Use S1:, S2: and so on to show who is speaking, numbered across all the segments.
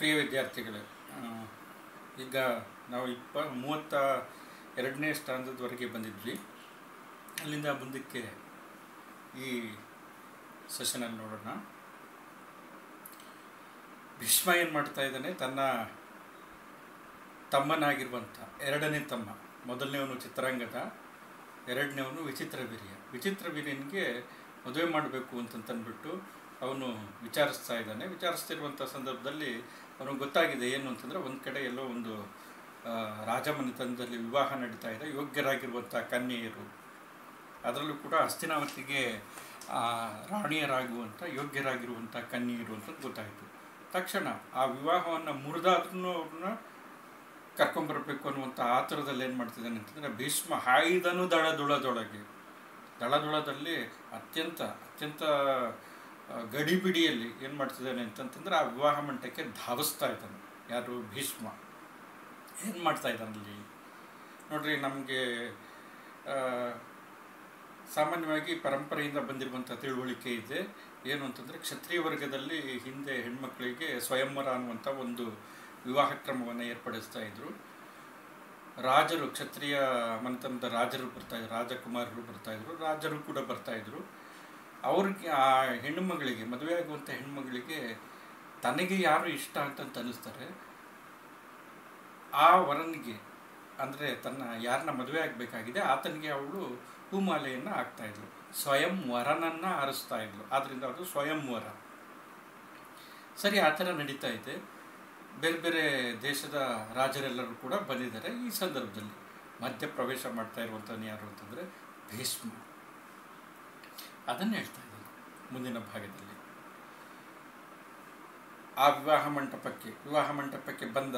S1: ಪ್ರಿಯ ವಿದ್ಯಾರ್ಥಿಗಳೇ ಆ, ಈಗ ನಾವು ಇಪ್ಪ ಮೂವತ್ತ ಎರಡನೇ ಸ್ಥಾನದವರೆಗೆ ಬಂದಿದ್ವಿ ಅಲ್ಲಿಂದ ಮುಂದಕ್ಕೆ ಈ ಸೆಷನಲ್ಲಿ ನೋಡೋಣ ಭೀಷ್ಮ ಏನು ಮಾಡ್ತಾ ಇದ್ದಾನೆ ತನ್ನ ತಮ್ಮನಾಗಿರುವಂಥ ಎರಡನೇ ತಮ್ಮ ಮೊದಲನೇವನು ಚಿತ್ರಾಂಗದ ಎರಡನೇವನು ವಿಚಿತ್ರ ವೀರ್ಯ ವಿಚಿತ್ರ ವೀರ್ಯನಿಗೆ ಮದುವೆ ಮಾಡಬೇಕು ಅಂತಂತಂದ್ಬಿಟ್ಟು ಅವನು ವಿಚಾರಿಸ್ತಾ ಇದ್ದಾನೆ ವಿಚಾರಿಸ್ತಿರುವಂಥ ಸಂದರ್ಭದಲ್ಲಿ ಅವನಿಗೆ ಗೊತ್ತಾಗಿದೆ ಏನು ಅಂತಂದರೆ ಒಂದು ಕಡೆ ಎಲ್ಲೋ ಒಂದು ಆ, ರಾಜಮನೆತನದಲ್ಲಿ ವಿವಾಹ ನಡೀತಾ ಇದೆ ಯೋಗ್ಯರಾಗಿರುವಂಥ ಕನ್ಯೆಯರು ಅದರಲ್ಲೂ ಕೂಡ ಹಸ್ತಿನಾವತಿಗೆ ಆ, ರಾಣಿಯರಾಗುವಂಥ ಯೋಗ್ಯರಾಗಿರುವಂಥ ಕನ್ಯೆಯರು ಅಂತ ಗೊತ್ತಾಯಿತು ತಕ್ಷಣ ಆ ವಿವಾಹವನ್ನು ಮುರಿದಾದ್ರೂ ಅವ್ರನ್ನ ಕರ್ಕೊಂಬರ್ಬೇಕು ಅನ್ನುವಂಥ ಆತುರದಲ್ಲಿ ಏನು ಮಾಡ್ತಿದ್ದಾನೆ ಅಂತಂದರೆ ಭೀಷ್ಮ ಹಾಯ್ದನು ದಳದುಳದೊಳಗೆ ದಳದುಳದಲ್ಲಿ ಅತ್ಯಂತ ಅತ್ಯಂತ ಆ, ಗಡಿಬಿಡಿಯಲ್ಲಿ ಏನು ಮಾಡ್ತಿದ್ದಾನೆ ಅಂತಂತಂದ್ರೆ ಆ ವಿವಾಹ ಮಂಟಕ್ಕೆ ಧಾವಿಸ್ತಾ ಇದ್ದಾನೆ ಯಾರು ಭೀಷ್ಮ ಏನು ಮಾಡ್ತಾ ಇದ್ದಾನಲ್ಲಿ ನೋಡ್ರಿ ನಮಗೆ ಸಾಮಾನ್ಯವಾಗಿ ಪರಂಪರೆಯಿಂದ ಬಂದಿರುವಂಥ ತಿಳುವಳಿಕೆ ಇದೆ ಏನು ಅಂತಂದರೆ ಕ್ಷತ್ರಿಯ ವರ್ಗದಲ್ಲಿ ಹಿಂದೆ ಹೆಣ್ಮಕ್ಳಿಗೆ ಸ್ವಯಂವರ ಅನ್ನುವಂಥ ಒಂದು ವಿವಾಹ ಕ್ರಮವನ್ನು ಏರ್ಪಡಿಸ್ತಾ ಇದ್ರು ರಾಜರು ಕ್ಷತ್ರಿಯ ಮನೆತನದ ರಾಜರು ಬರ್ತಾ ಇದ್ರು ರಾಜಕುಮಾರರು ಬರ್ತಾ ಇದ್ರು ರಾಜರು ಕೂಡ ಬರ್ತಾ ಇದ್ರು ಅವ್ರಿಗೆ ಆ ಹೆಣ್ಣು ಮಗಳಿಗೆ ಮದುವೆ ಆಗುವಂಥ ಹೆಣ್ಮಗಳಿಗೆ ತನಗೆ ಯಾರು ಇಷ್ಟ ಅಂತಂತ ಅನ್ನಿಸ್ತಾರೆ ಆ ವರನಿಗೆ ಅಂದರೆ ತನ್ನ ಯಾರನ್ನ ಮದುವೆ ಆಗಬೇಕಾಗಿದೆ ಆತನಿಗೆ ಅವಳು ಹೂಮಾಲೆಯನ್ನು ಹಾಕ್ತಾ ಇದ್ಲು ಸ್ವಯಂ ವರನನ್ನು ಆರಿಸ್ತಾ ಇದ್ಲು ಆದ್ದರಿಂದ ಅದು ಸ್ವಯಂವರ ಸರಿ ಆ ಥರ ನಡೀತಾ ಇದೆ ಬೇರೆ ಬೇರೆ ದೇಶದ ರಾಜರೆಲ್ಲರೂ ಕೂಡ ಬಂದಿದ್ದಾರೆ ಈ ಸಂದರ್ಭದಲ್ಲಿ ಮಧ್ಯ ಪ್ರವೇಶ ಮಾಡ್ತಾ ಇರುವಂಥವ್ನು ಯಾರು ಅಂತಂದರೆ ಭೀಷ್ಮ ಅದನ್ನು ಹೇಳ್ತಾ ಇದ್ದೀನಿ ಮುಂದಿನ ಭಾಗದಲ್ಲಿ ಆ ವಿವಾಹ ಮಂಟಪಕ್ಕೆ ವಿವಾಹ ಮಂಟಪಕ್ಕೆ ಬಂದ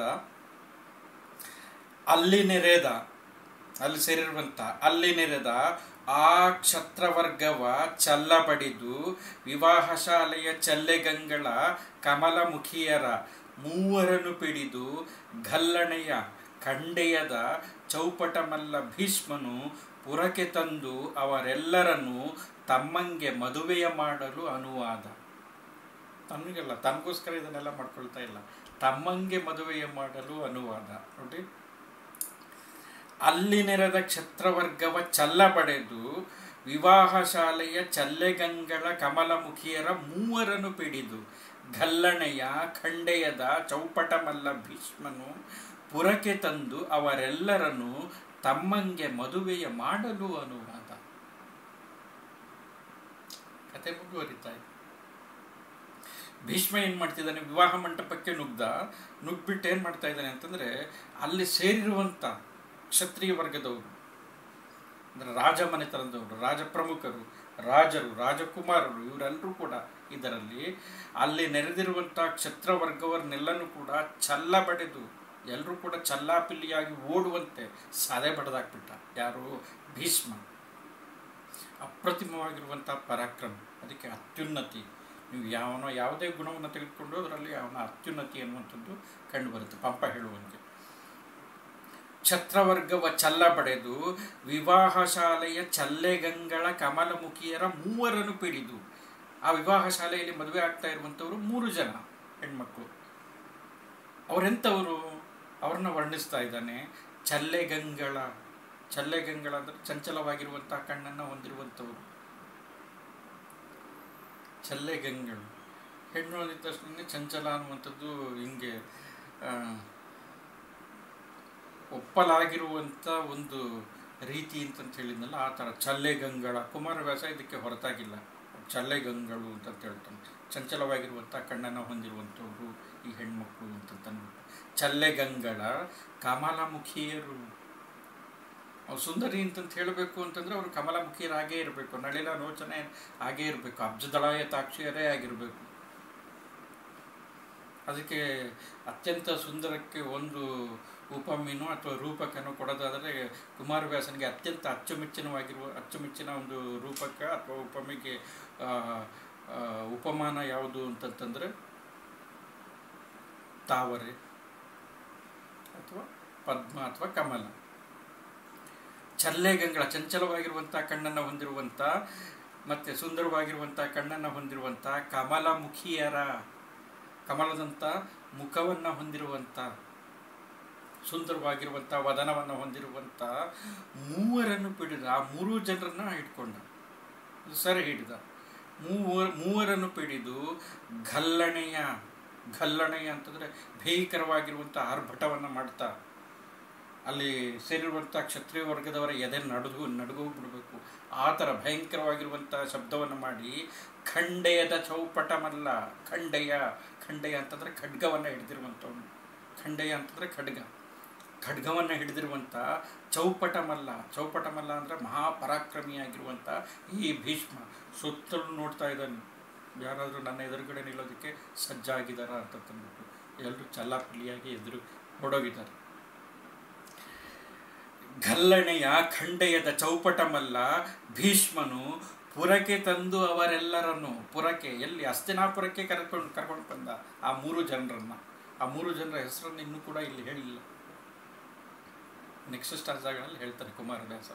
S1: ಅಲ್ಲಿ ನೆರೆದ ಅಲ್ಲಿ ಸೇರಿರುವಂಥ ಅಲ್ಲಿ ನೆರೆದ ಆ ಕ್ಷತ್ರವರ್ಗವ ಚಲ್ಲ ಬಡಿದು ವಿವಾಹ ಶಾಲೆಯ ಚಲ್ಲೆಗಂಗಳ ಕಮಲಮುಖಿಯರ ಮೂವರನ್ನು ಪಿಡಿದು ಗಲ್ಲಣೆಯ ಖಂಡೆಯದ ಚೌಪಟಮಲ್ಲ ಭೀಷ್ಮನು ಪುರಕ್ಕೆ ತಂದು ಅವರೆಲ್ಲರನ್ನು ತಮ್ಮಂಗೆ ಮದುವೆಯ ಮಾಡಲು ಅನುವಾದ ತನಗೆಲ್ಲ ತನಗೋಸ್ಕರ ಇದನ್ನೆಲ್ಲ ಮಾಡ್ಕೊಳ್ತಾ ಇಲ್ಲ ತಮ್ಮಂಗೆ ಮದುವೆಯ ಮಾಡಲು ಅನುವಾದ ನೋಡಿ ಅಲ್ಲಿ ನೆರೆದ ಕ್ಷತ್ರವರ್ಗವ ಚಲ್ಲ ಪಡೆದು ವಿವಾಹ ಶಾಲೆಯ ಚಲ್ಲೆಗಂಗಳ ಕಮಲಮುಖಿಯರ ಮೂವರನ್ನು ಪಿಡಿದು ಗಲ್ಲಣೆಯ ಖಂಡೆಯದ ಚೌಪಟಮಲ್ಲ ಭೀಷ್ಮನು ಪುರಕ್ಕೆ ತಂದು ಅವರೆಲ್ಲರನ್ನು ತಮ್ಮಂಗೆ ಮದುವೆಯ ಮಾಡಲು ಅನುವಾದ ಕತೆ ಮುಂದುವರಿತಾ ಇದೆ ಭೀಷ್ಮ ಏನು ಮಾಡ್ತಿದ್ದಾನೆ ವಿವಾಹ ಮಂಟಪಕ್ಕೆ ನುಗ್ದ ನುಗ್ಬಿಟ್ಟು ಏನು ಮಾಡ್ತಾ ಇದ್ದಾನೆ ಅಂತಂದರೆ ಅಲ್ಲಿ ಸೇರಿರುವಂಥ ಕ್ಷತ್ರಿಯ ವರ್ಗದವರು ಅಂದರೆ ರಾಜ ಮನೆತನದವರು ರಾಜ ಪ್ರಮುಖರು ರಾಜರು ರಾಜಕುಮಾರರು ಇವರೆಲ್ಲರೂ ಕೂಡ ಇದರಲ್ಲಿ ಅಲ್ಲಿ ನೆರೆದಿರುವಂಥ ಕ್ಷತ್ರ ವರ್ಗವನ್ನೆಲ್ಲನೂ ಕೂಡ ಚಲ್ಲ ಬಡೆದು ಎಲ್ಲರೂ ಕೂಡ ಚಲ್ಲಾಪಿಲ್ಲಿಯಾಗಿ ಓಡುವಂತೆ ಸದೆ ಬಡದಾಕ್ಬಿಟ್ಟ ಯಾರು ಭೀಷ್ಮ ಅಪ್ರತಿಮವಾಗಿರುವಂಥ ಪರಾಕ್ರಮ ಅದಕ್ಕೆ ಅತ್ಯುನ್ನತಿ ನೀವು ಯಾವನೋ ಯಾವುದೇ ಗುಣವನ್ನು ತೆಗೆದುಕೊಂಡು ಅದರಲ್ಲಿ ಅವನ ಅತ್ಯುನ್ನತಿ ಅನ್ನುವಂಥದ್ದು ಕಂಡು ಬರುತ್ತೆ ಪಂಪ ಹೇಳುವಂತೆ ಛತ್ರವರ್ಗವ ಚಲ್ಲ ಬಡೆದು ವಿವಾಹ ಶಾಲೆಯ ಚಲ್ಲೆಗಂಗಳ ಕಮಲಮುಖಿಯರ ಮೂವರನ್ನು ಪಿಡಿದು ಆ ವಿವಾಹ ಶಾಲೆಯಲ್ಲಿ ಮದುವೆ ಆಗ್ತಾ ಇರುವಂಥವರು ಮೂರು ಜನ ಹೆಣ್ಮಕ್ಳು ಅವರೆಂಥವರು ಅವ್ರನ್ನ ವರ್ಣಿಸ್ತಾ ಇದ್ದಾನೆ ಚಲ್ಲೆಗಂಗಳ ಚಲ್ಲೆಗಂಗಳ ಅಂದರೆ ಚಂಚಲವಾಗಿರುವಂಥ ಕಣ್ಣನ್ನು ಹೊಂದಿರುವಂಥವರು ಚಲ್ಲೆಗಂಗಳು ಹೆಣ್ಣು ಅಂದಿದ ತಕ್ಷಣ ಚಂಚಲ ಅನ್ನುವಂಥದ್ದು ಹಿಂಗೆ ಆ, ಒಪ್ಪಲಾಗಿರುವಂಥ ಒಂದು ರೀತಿ ಅಂತಂತ ಹೇಳಿದ್ನಲ್ಲ ಆ ಥರ ಚಲ್ಲೆಗಂಗಳ ಕುಮಾರವ್ಯಾಸ ಇದಕ್ಕೆ ಹೊರತಾಗಿಲ್ಲ ಚಲ್ಲೆಗಂಗಳು ಅಂತಂತ ಹೇಳ್ತಾನೆ ಚಂಚಲವಾಗಿರುವಂಥ ಕಣ್ಣನ್ನು ಹೊಂದಿರುವಂಥವ್ರು ಈ ಹೆಣ್ಮಕ್ಳು ಅಂತಂತಂದ್ಬಿಟ್ಟು ಚಲ್ಲೆಗಂಗಳ ಕಮಲಮುಖಿಯರು ಅವ್ರು ಸುಂದರಿ ಅಂತಂತ ಹೇಳಬೇಕು ಅಂತಂದ್ರೆ ಅವರು ಕಮಲಮುಖಿಯರಾಗೇ ಇರಬೇಕು ನಳಿಲ ಲೋಚನೆ ಹಾಗೇ ಇರಬೇಕು ಅಬ್ಜದಳಾಯ ತಾಕ್ಷಿಯರೇ ಆಗಿರಬೇಕು ಅದಕ್ಕೆ ಅತ್ಯಂತ ಸುಂದರಕ್ಕೆ ಒಂದು ಉಪಮೀನು ಅಥವಾ ರೂಪಕನೋ ಕೊಡೋದಾದರೆ ಕುಮಾರವ್ಯಾಸನಿಗೆ ಅತ್ಯಂತ ಅಚ್ಚುಮೆಚ್ಚಿನವಾಗಿರುವ ಅಚ್ಚುಮೆಚ್ಚಿನ ಒಂದು ರೂಪಕ ಅಥವಾ ಉಪಮೆಗೆ ಆ, ಆ, ಉಪಮಾನ ಯಾವುದು ಅಂತಂತಂದರೆ ತಾವರೆ ಅಥವಾ ಪದ್ಮ ಅಥವಾ ಕಮಲ ಚಲ್ಲೆಗಂಗಳ ಚಂಚಲವಾಗಿರುವಂಥ ಕಣ್ಣನ್ನು ಹೊಂದಿರುವಂಥ ಮತ್ತು ಸುಂದರವಾಗಿರುವಂಥ ಕಣ್ಣನ್ನು ಹೊಂದಿರುವಂಥ ಕಮಲಮುಖಿಯರ ಕಮಲದಂಥ ಮುಖವನ್ನು ಹೊಂದಿರುವಂಥ ಸುಂದರವಾಗಿರುವಂಥ ವದನವನ್ನು ಹೊಂದಿರುವಂಥ ಮೂವರನ್ನು ಬಿಡಿದ ಆ ಮೂರು ಜನರನ್ನ ಹಿಡ್ಕೊಂಡ ಸರಿ ಹಿಡಿದ ಮೂವರ್ ಮೂವರನ್ನು ಪಿಡಿದು ಗಲ್ಲಣೆಯ ಗಲ್ಲಣೆಯ ಅಂತಂದರೆ ಭೀಕರವಾಗಿರುವಂಥ ಆರ್ಭಟವನ್ನು ಮಾಡ್ತಾ ಅಲ್ಲಿ ಸೇರಿರುವಂಥ ಕ್ಷತ್ರಿಯ ವರ್ಗದವರ ಎದೆ ನಡುಗು ನಡುಗೋಗ್ಬಿಡ್ಬೇಕು ಆ ಥರ ಭಯಂಕರವಾಗಿರುವಂಥ ಶಬ್ದವನ್ನು ಮಾಡಿ ಖಂಡೆಯದ ಚೌಪಟಮಲ್ಲ ಖಂಡೆಯ ಖಂಡೆಯ ಅಂತಂದರೆ ಖಡ್ಗವನ್ನು ಹಿಡಿದಿರುವಂಥವನು ಖಂಡೆಯ ಅಂತಂದರೆ ಖಡ್ಗ ಖಡ್ಗವನ್ನು ಹಿಡಿದಿರುವಂಥ ಚೌಪಟಮಲ್ಲ ಚೌಪಟಮಲ್ಲ ಅಂದರೆ ಮಹಾಪರಾಕ್ರಮಿಯಾಗಿರುವಂಥ ಈ ಭೀಷ್ಮ ಸುತ್ತಲೂ ನೋಡ್ತಾ ಇದ್ದಾನೆ ಯಾರಾದರೂ ನನ್ನ ಎದುರುಗಡೆ ನಿಲ್ಲೋದಕ್ಕೆ ಸಜ್ಜಾಗಿದ್ದಾರ ಅಂತ ತಂದ್ಬಿಟ್ಟು ಎಲ್ಲರೂ ಚಲ್ಲಾಪಿಲ್ಲಿಯಾಗಿ ಎದುರು ಹೊಡೋಗಿದ್ದಾರೆ ಗಲ್ಲಣೆಯ ಖಂಡೆಯದ ಚೌಪಟಮಲ್ಲ ಭೀಷ್ಮನು ಪುರಕ್ಕೆ ತಂದು ಅವರೆಲ್ಲರನ್ನು ಪುರಕ್ಕೆ ಎಲ್ಲಿ ಹಸ್ತಿನಾಪುರಕ್ಕೆ ಕರ್ಕೊಂಡು ಕರ್ಕೊಂಡು ಬಂದ ಆ ಮೂರು ಜನರನ್ನ ಆ ಮೂರು ಜನರ ಹೆಸರನ್ನು ಇನ್ನೂ ಕೂಡ ಇಲ್ಲಿ ಹೇಳಿಲ್ಲ ನೆಕ್ಸ್ಟ್ ಸ್ಟಾರ್ಸ್ಗಳಲ್ಲಿ ಹೇಳ್ತಾರೆ ಕುಮಾರವ್ಯಾಸ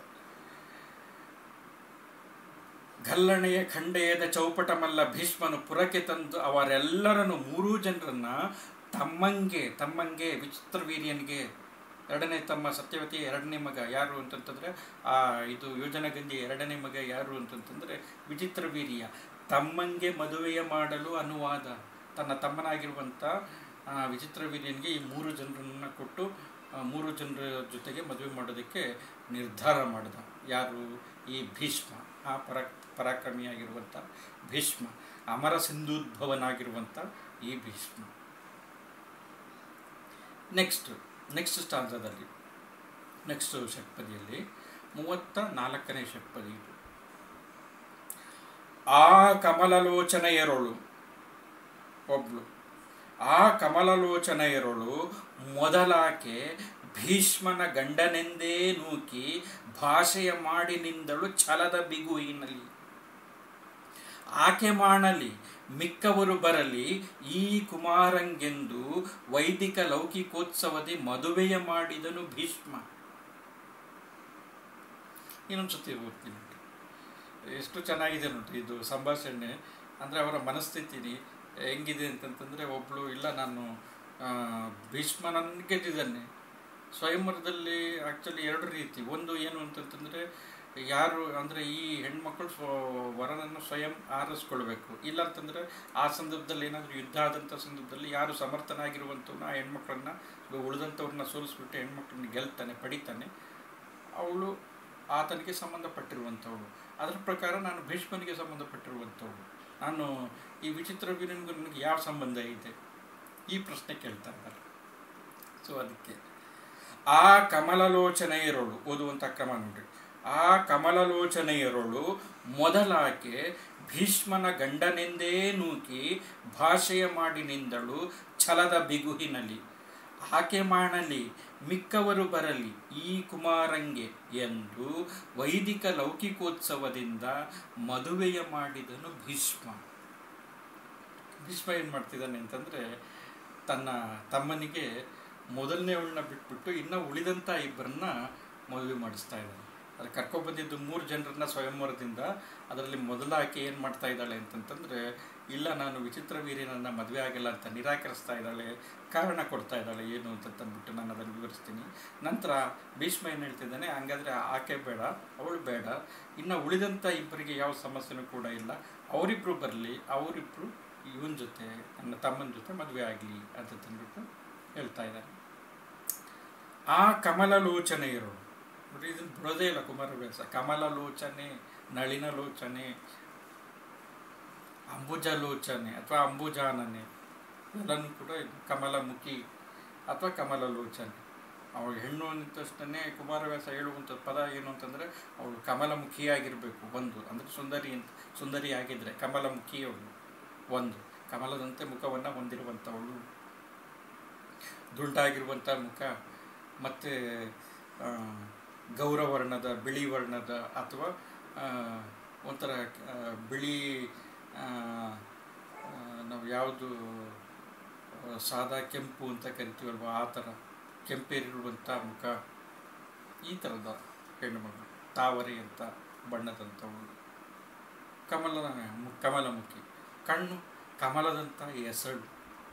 S1: ಗಲ್ಲಣೆಯ ಖಂಡೆಯದ ಚೌಪಟಮಲ್ಲ ಭೀಷ್ಮನು ಪುರಕ್ಕೆ ತಂದು ಅವರೆಲ್ಲರನ್ನು ಮೂರೂ ಜನರನ್ನ ತಮ್ಮಂಗೆ ತಮ್ಮಂಗೆ ವಿಚಿತ್ರ ವೀರ್ಯನಿಗೆ ಎರಡನೇ ತಮ್ಮ ಸತ್ಯವತಿ ಎರಡನೇ ಮಗ ಯಾರು ಅಂತಂತಂದರೆ ಆ ಇದು ಯೋಜನಗಂಜಿ ಎರಡನೇ ಮಗ ಯಾರು ಅಂತಂತಂದರೆ ವಿಚಿತ್ರ ವೀರ್ಯ ತಮ್ಮಂಗೆ ಮದುವೆಯ ಮಾಡಲು ಅನುವಾದ ತನ್ನ ತಮ್ಮನಾಗಿರುವಂಥ ಆ, ವಿಚಿತ್ರ ವೀರ್ಯನಿಗೆ ಈ ಮೂರು ಜನರನ್ನು ಕೊಟ್ಟು ಆ, ಮೂರು ಜನರ ಜೊತೆಗೆ ಮದುವೆ ಮಾಡೋದಕ್ಕೆ ನಿರ್ಧಾರ ಮಾಡಿದ ಯಾರು ಈ ಭೀಷ್ಮ ಆ ಪರ ಪರಾಕ್ರಮಿಯಾಗಿರುವಂಥ ಭೀಷ್ಮ ಅಮರ ಸಿಂಧೂದ್ಭವನಾಗಿರುವಂಥ ಈ ಭೀಷ್ಮ ನೆಕ್ಸ್ಟ್ ನೆಕ್ಸ್ಟ್ ಸ್ಟಾಂಜದಲ್ಲಿ ನೆಕ್ಸ್ಟ್ ಷಟ್ಪದಿಯಲ್ಲಿ ಮೂವತ್ತ ನಾಲ್ಕನೇ ಷಟ್ಪದಿ ಇದು ಆ ಕಮಲಲೋಚನೆಯರೊಳು ಒಬ್ಳು ಆ ಕಮಲಲೋಚನೆಯರೊಳು ಮೊದಲಾಕೆ ಭೀಷ್ಮನ ಗಂಡನೆಂದೇ ನೂಕಿ ಭಾಷೆಯ ಮಾಡಿನಿಂದಳು ಛಲದ ಬಿಗುವಿನಲ್ಲಿ ಆಕೆ ಮಾಡಲಿ ಮಿಕ್ಕವರು ಬರಲಿ ಈ ಕುಮಾರಂಗೆಂದು ವೈದಿಕ ಲೌಕಿಕೋತ್ಸವದಿ ಮದುವೆಯ ಮಾಡಿದನು ಭೀಷ್ಮ ಇನ್ನೊಂದ್ಸತಿ ಓದ್ತೀನಿ ನೋಡಿ. ಎಷ್ಟು ಚೆನ್ನಾಗಿದೆ ನೋಡಿ ಇದು ಸಂಭಾಷಣೆ ಅಂದರೆ ಅವರ ಮನಸ್ಥಿತಿನಿ ಹೆಂಗಿದೆ ಅಂತಂತಂದರೆ ಒಬ್ಬಳು ಇಲ್ಲ ನಾನು ಆ, ಭೀಷ್ಮನನ್ನು ಗೆದ್ದಿದ್ದಾನೆ ಸ್ವಯಂವರದಲ್ಲಿ ಆ್ಯಕ್ಚುಲಿ ಎರಡು ರೀತಿ ಒಂದು ಏನು ಅಂತಂತಂದರೆ ಯಾರು ಅಂದರೆ ಈ ಹೆಣ್ಮಕ್ಳು ಸ್ವ ವರನನ್ನು ಸ್ವಯಂ ಆರಿಸ್ಕೊಳ್ಬೇಕು ಇಲ್ಲ ಅಂತಂದರೆ ಆ ಸಂದರ್ಭದಲ್ಲಿ ಏನಾದರೂ ಯುದ್ಧ ಆದಂಥ ಸಂದರ್ಭದಲ್ಲಿ ಯಾರು ಸಮರ್ಥನಾಗಿರುವಂಥವ್ನ ಆ ಹೆಣ್ಮಕ್ಳನ್ನ ಉಳಿದಂಥವ್ರನ್ನ ಸೋಲಿಸ್ಬಿಟ್ಟು ಹೆಣ್ಮಕ್ಳನ್ನ ಗೆಲ್ತಾನೆ ಪಡಿತಾನೆ ಅವಳು ಆತನಿಗೆ ಸಂಬಂಧಪಟ್ಟಿರುವಂಥವಳು ಅದರ ಪ್ರಕಾರ ನಾನು ಭೀಷ್ಮನಿಗೆ ಸಂಬಂಧಪಟ್ಟಿರುವಂಥವಳು ನಾನು ಈ ವಿಚಿತ್ರ ವೀರನಿಗೂ ನನಗೆ ಯಾವ ಸಂಬಂಧ ಇದೆ ಈ ಪ್ರಶ್ನೆ ಕೇಳ್ತಾ ಇದ್ದಾರೆ ಸೊ ಅದಕ್ಕೆ ಆ ಕಮಲಲೋಚನೆಯರೊಳು ಓದುವಂಥ ಕ್ರಮ ನೋಡ್ರಿ ಆ ಕಮಲಲೋಚನೆಯರೊಳು ಮೊದಲಾಕೆ ಭೀಷ್ಮನ ಗಂಡನೆಂದೇ ನೂಕಿ ಭಾಷೆಯ ಮಾಡಿನಿಂದಳು ಛಲದ ಬಿಗುಹಿನಲ್ಲಿ ಆಕೆ ಮಾಡಲಿ ಮಿಕ್ಕವರು ಬರಲಿ ಈ ಕುಮಾರಂಗೆ ಎಂದು ವೈದಿಕ ಲೌಕಿಕೋತ್ಸವದಿಂದ ಮದುವೆಯ ಮಾಡಿದನು ಭೀಷ್ಮ ಭೀಷ್ಮ ಏನು ಮಾಡ್ತಿದ್ದಾನೆ ಅಂತಂದರೆ ತನ್ನ ತಮ್ಮನಿಗೆ ಮೊದಲನೇವಳನ್ನ ಬಿಟ್ಬಿಟ್ಟು ಇನ್ನು ಉಳಿದಂಥ ಇಬ್ಬರನ್ನ ಮದುವೆ ಮಾಡಿಸ್ತಾ ಇದ್ದಾನೆ ಅದು ಕರ್ಕೊಬಂದಿದ್ದು ಮೂರು ಜನರನ್ನ ಸ್ವಯಂವರದಿಂದ ಅದರಲ್ಲಿ ಮೊದಲ ಆಕೆ ಏನು ಮಾಡ್ತಾ ಇದ್ದಾಳೆ ಅಂತಂತಂದರೆ ಇಲ್ಲ ನಾನು ವಿಚಿತ್ರ ವೀರ್ಯನನ್ನ ಮದುವೆ ಆಗಿಲ್ಲ ಅಂತ ನಿರಾಕರಿಸ್ತಾ ಇದ್ದಾಳೆ ಕಾರಣ ಕೊಡ್ತಾ ಇದ್ದಾಳೆ ಏನು ಅಂತಂದ್ಬಿಟ್ಟು ನಾನು ಅದನ್ನು ವಿವರಿಸ್ತೀನಿ ನಂತರ ಭೀಷ್ಮ ಏನು ಹೇಳ್ತಿದ್ದಾನೆ ಹಂಗಾದರೆ ಆಕೆ ಬೇಡ ಅವಳು ಬೇಡ ಇನ್ನು ಉಳಿದಂಥ ಇಬ್ಬರಿಗೆ ಯಾವ ಸಮಸ್ಯೆನೂ ಕೂಡ ಇಲ್ಲ ಅವರಿಬ್ಬರು ಬರಲಿ ಅವರಿಬ್ಬರು ಇವನ ಜೊತೆ ನನ್ನ ತಮ್ಮನ ಜೊತೆ ಮದುವೆ ಆಗಲಿ ಅಂತ ತಂದ್ಬಿಟ್ಟು ಹೇಳ್ತಾ ಇದ್ದಾನೆ ಆ ಕಮಲಲೋಚನೆ ಇರೋಳು ನೋಡಿ ಇದನ್ನು ಬಿಡೋದೇ ಇಲ್ಲ ಕುಮಾರವ್ಯಾಸ ಕಮಲಲೋಚನೆ ನಳಿನಲೋಚನೆ ಅಂಬುಜಲೋಚನೆ ಅಥವಾ ಅಂಬುಜಾನನೆ ಎಲ್ಲನೂ ಕೂಡ ಇದು ಕಮಲಮುಖಿ ಅಥವಾ ಕಮಲಲೋಚನೆ ಅವಳು ಹೆಣ್ಣು ಅಂದ ತಕ್ಷಣ ಕುಮಾರವ್ಯಾಸ ಹೇಳುವಂಥ ಪದ ಏನು ಅಂತಂದರೆ ಅವಳು ಕಮಲಮುಖಿಯಾಗಿರಬೇಕು ಒಂದು ಅಂದರೆ ಸುಂದರಿ ಅಂತ ಸುಂದರಿ ಆಗಿದ್ದರೆ ಕಮಲಮುಖಿಯವಳು ಒಂದು ಕಮಲದಂತೆ ಮುಖವನ್ನು ಹೊಂದಿರುವಂಥವಳು ದುಂಡಾಗಿರುವಂಥ ಮುಖ ಮತ್ತು ಗೌರವರ್ಣದ ಬಿಳಿ ವರ್ಣದ ಅಥವಾ ಆ, ಒಂಥರ ಆ, ಬಿಳಿ ಆ, ಆ, ನಾವು ಯಾವುದು ಆ, ಸಾದಾ ಕೆಂಪು ಅಂತ ಕರಿತೀವಲ್ವ ಆ ಥರ ಕೆಂಪೇರಿರುವಂಥ ಮುಖ ಈ ಥರದ ಹೆಣ್ಣುಮಗಳು ತಾವರೆ ಅಂತ ಬಣ್ಣದಂಥವಳು ಕಮಲ ಕಮಲಮುಖಿ ಕಣ್ಣು ಕಮಲದಂಥ ಎಸಳು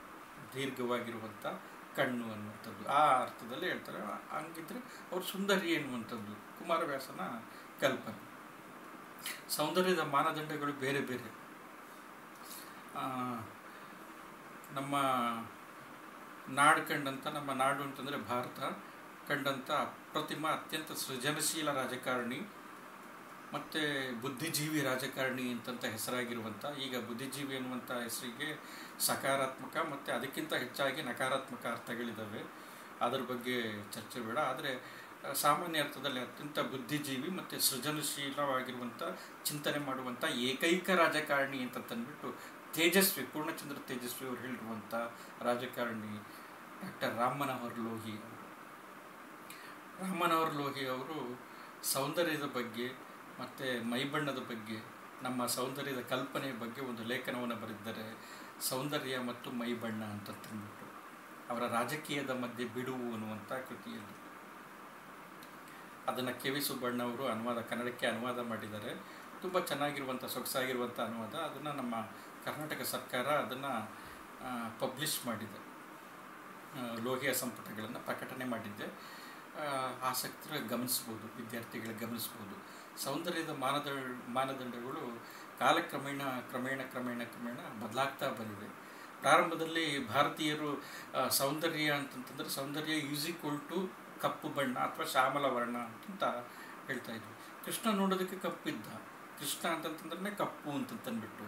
S1: ದೀರ್ಘವಾಗಿರುವಂಥ ಕಣ್ಣು ಅನ್ನುವಂಥದ್ದು ಆ ಅರ್ಥದಲ್ಲಿ ಹೇಳ್ತಾರೆ ಹಂಗಿದ್ರೆ ಅವ್ರು ಸುಂದರಿ ಎನ್ನುವಂಥದ್ದು ಕುಮಾರವ್ಯಾಸನ ಕಲ್ಪನೆ ಸೌಂದರ್ಯದ ಮಾನದಂಡಗಳು ಬೇರೆ ಬೇರೆ ಆ, ನಮ್ಮ ನಾಡು ಕಂಡಂಥ ನಮ್ಮ ನಾಡು ಅಂತಂದರೆ ಭಾರತ ಕಂಡಂಥ ಅಪ್ರತಿಮ ಅತ್ಯಂತ ಸೃಜನಶೀಲ ರಾಜಕಾರಣಿ ಮತ್ತು ಬುದ್ಧಿಜೀವಿ ರಾಜಕಾರಣಿ ಅಂತಂತ ಹೆಸರಾಗಿರುವಂಥ ಈಗ ಬುದ್ಧಿಜೀವಿ ಎನ್ನುವಂಥ ಹೆಸರಿಗೆ ಸಕಾರಾತ್ಮಕ ಮತ್ತು ಅದಕ್ಕಿಂತ ಹೆಚ್ಚಾಗಿ ನಕಾರಾತ್ಮಕ ಅರ್ಥಗಳಿದ್ದಾವೆ ಅದರ ಬಗ್ಗೆ ಚರ್ಚೆ ಬೇಡ ಆದರೆ ಆ, ಸಾಮಾನ್ಯ ಅರ್ಥದಲ್ಲಿ ಅತ್ಯಂತ ಬುದ್ಧಿಜೀವಿ ಮತ್ತು ಸೃಜನಶೀಲವಾಗಿರುವಂಥ ಚಿಂತನೆ ಮಾಡುವಂಥ ಏಕೈಕ ರಾಜಕಾರಣಿ ಅಂತ ತಂದ್ಬಿಟ್ಟು ತೇಜಸ್ವಿ ಪೂರ್ಣಚಂದ್ರ ತೇಜಸ್ವಿ ಅವರು ಹೇಳಿರುವಂಥ ರಾಜಕಾರಣಿ ಡಾಕ್ಟರ್ ರಾಮಮನೋಹರ್ ಲೋಹಿ ಅವರು ರಾಮಮನೋಹರ್ ಲೋಹಿ ಅವರು ಸೌಂದರ್ಯದ ಬಗ್ಗೆ ಮತ್ತು ಮೈಬಣ್ಣದ ಬಗ್ಗೆ ನಮ್ಮ ಸೌಂದರ್ಯದ ಕಲ್ಪನೆಯ ಬಗ್ಗೆ ಒಂದು ಲೇಖನವನ್ನು ಬರೆದಿದ್ದಾರೆ ಸೌಂದರ್ಯ ಮತ್ತು ಮೈಬಣ್ಣ ಅಂತ ತಂದ್ಬಿಟ್ಟು ಅವರ ರಾಜಕೀಯದ ಮಧ್ಯೆ ಬಿಡುವು ಅನ್ನುವಂಥ ಕೃತಿಯಲ್ಲಿ ಅದನ್ನು ಕೆ ವಿ ಸುಬ್ಬಣ್ಣ ಅವರು ಅನುವಾದ ಕನ್ನಡಕ್ಕೆ ಅನುವಾದ ಮಾಡಿದ್ದಾರೆ ತುಂಬ ಚೆನ್ನಾಗಿರುವಂಥ ಸೊಗಸಾಗಿರುವಂಥ ಅನುವಾದ ಅದನ್ನು ನಮ್ಮ ಕರ್ನಾಟಕ ಸರ್ಕಾರ ಅದನ್ನು ಪಬ್ಲಿಷ್ ಮಾಡಿದೆ ಆ, ಲೋಹಿಯ ಸಂಪುಟಗಳನ್ನು ಪ್ರಕಟಣೆ ಮಾಡಿದ್ದೆ ಆ, ಆಸಕ್ತರು ಗಮನಿಸ್ಬೋದು ವಿದ್ಯಾರ್ಥಿಗಳು ಗಮನಿಸ್ಬೋದು ಸೌಂದರ್ಯದ ಮಾನದ ಮಾನದಂಡಗಳು ಕಾಲಕ್ರಮೇಣ ಕ್ರಮೇಣ ಕ್ರಮೇಣ ಕ್ರಮೇಣ ಬದಲಾಗ್ತಾ ಬಂದಿದೆ ಪ್ರಾರಂಭದಲ್ಲಿ ಭಾರತೀಯರು ಆ, ಸೌಂದರ್ಯ ಅಂತಂತಂದರೆ ಸೌಂದರ್ಯ ಈಸ್ ಈಕ್ವಲ್ ಟು ಕಪ್ಪು ಬಣ್ಣ ಅಥವಾ ಶ್ಯಾಮಲ ವರ್ಣ ಅಂತ ಹೇಳ್ತಾ ಇದ್ವಿ ಕೃಷ್ಣ ನೋಡೋದಕ್ಕೆ ಕಪ್ಪಿದ್ದ ಕೃಷ್ಣ ಅಂತಂತಂದ್ರೆ ಕಪ್ಪು ಅಂತಂತಂದ್ಬಿಟ್ಟು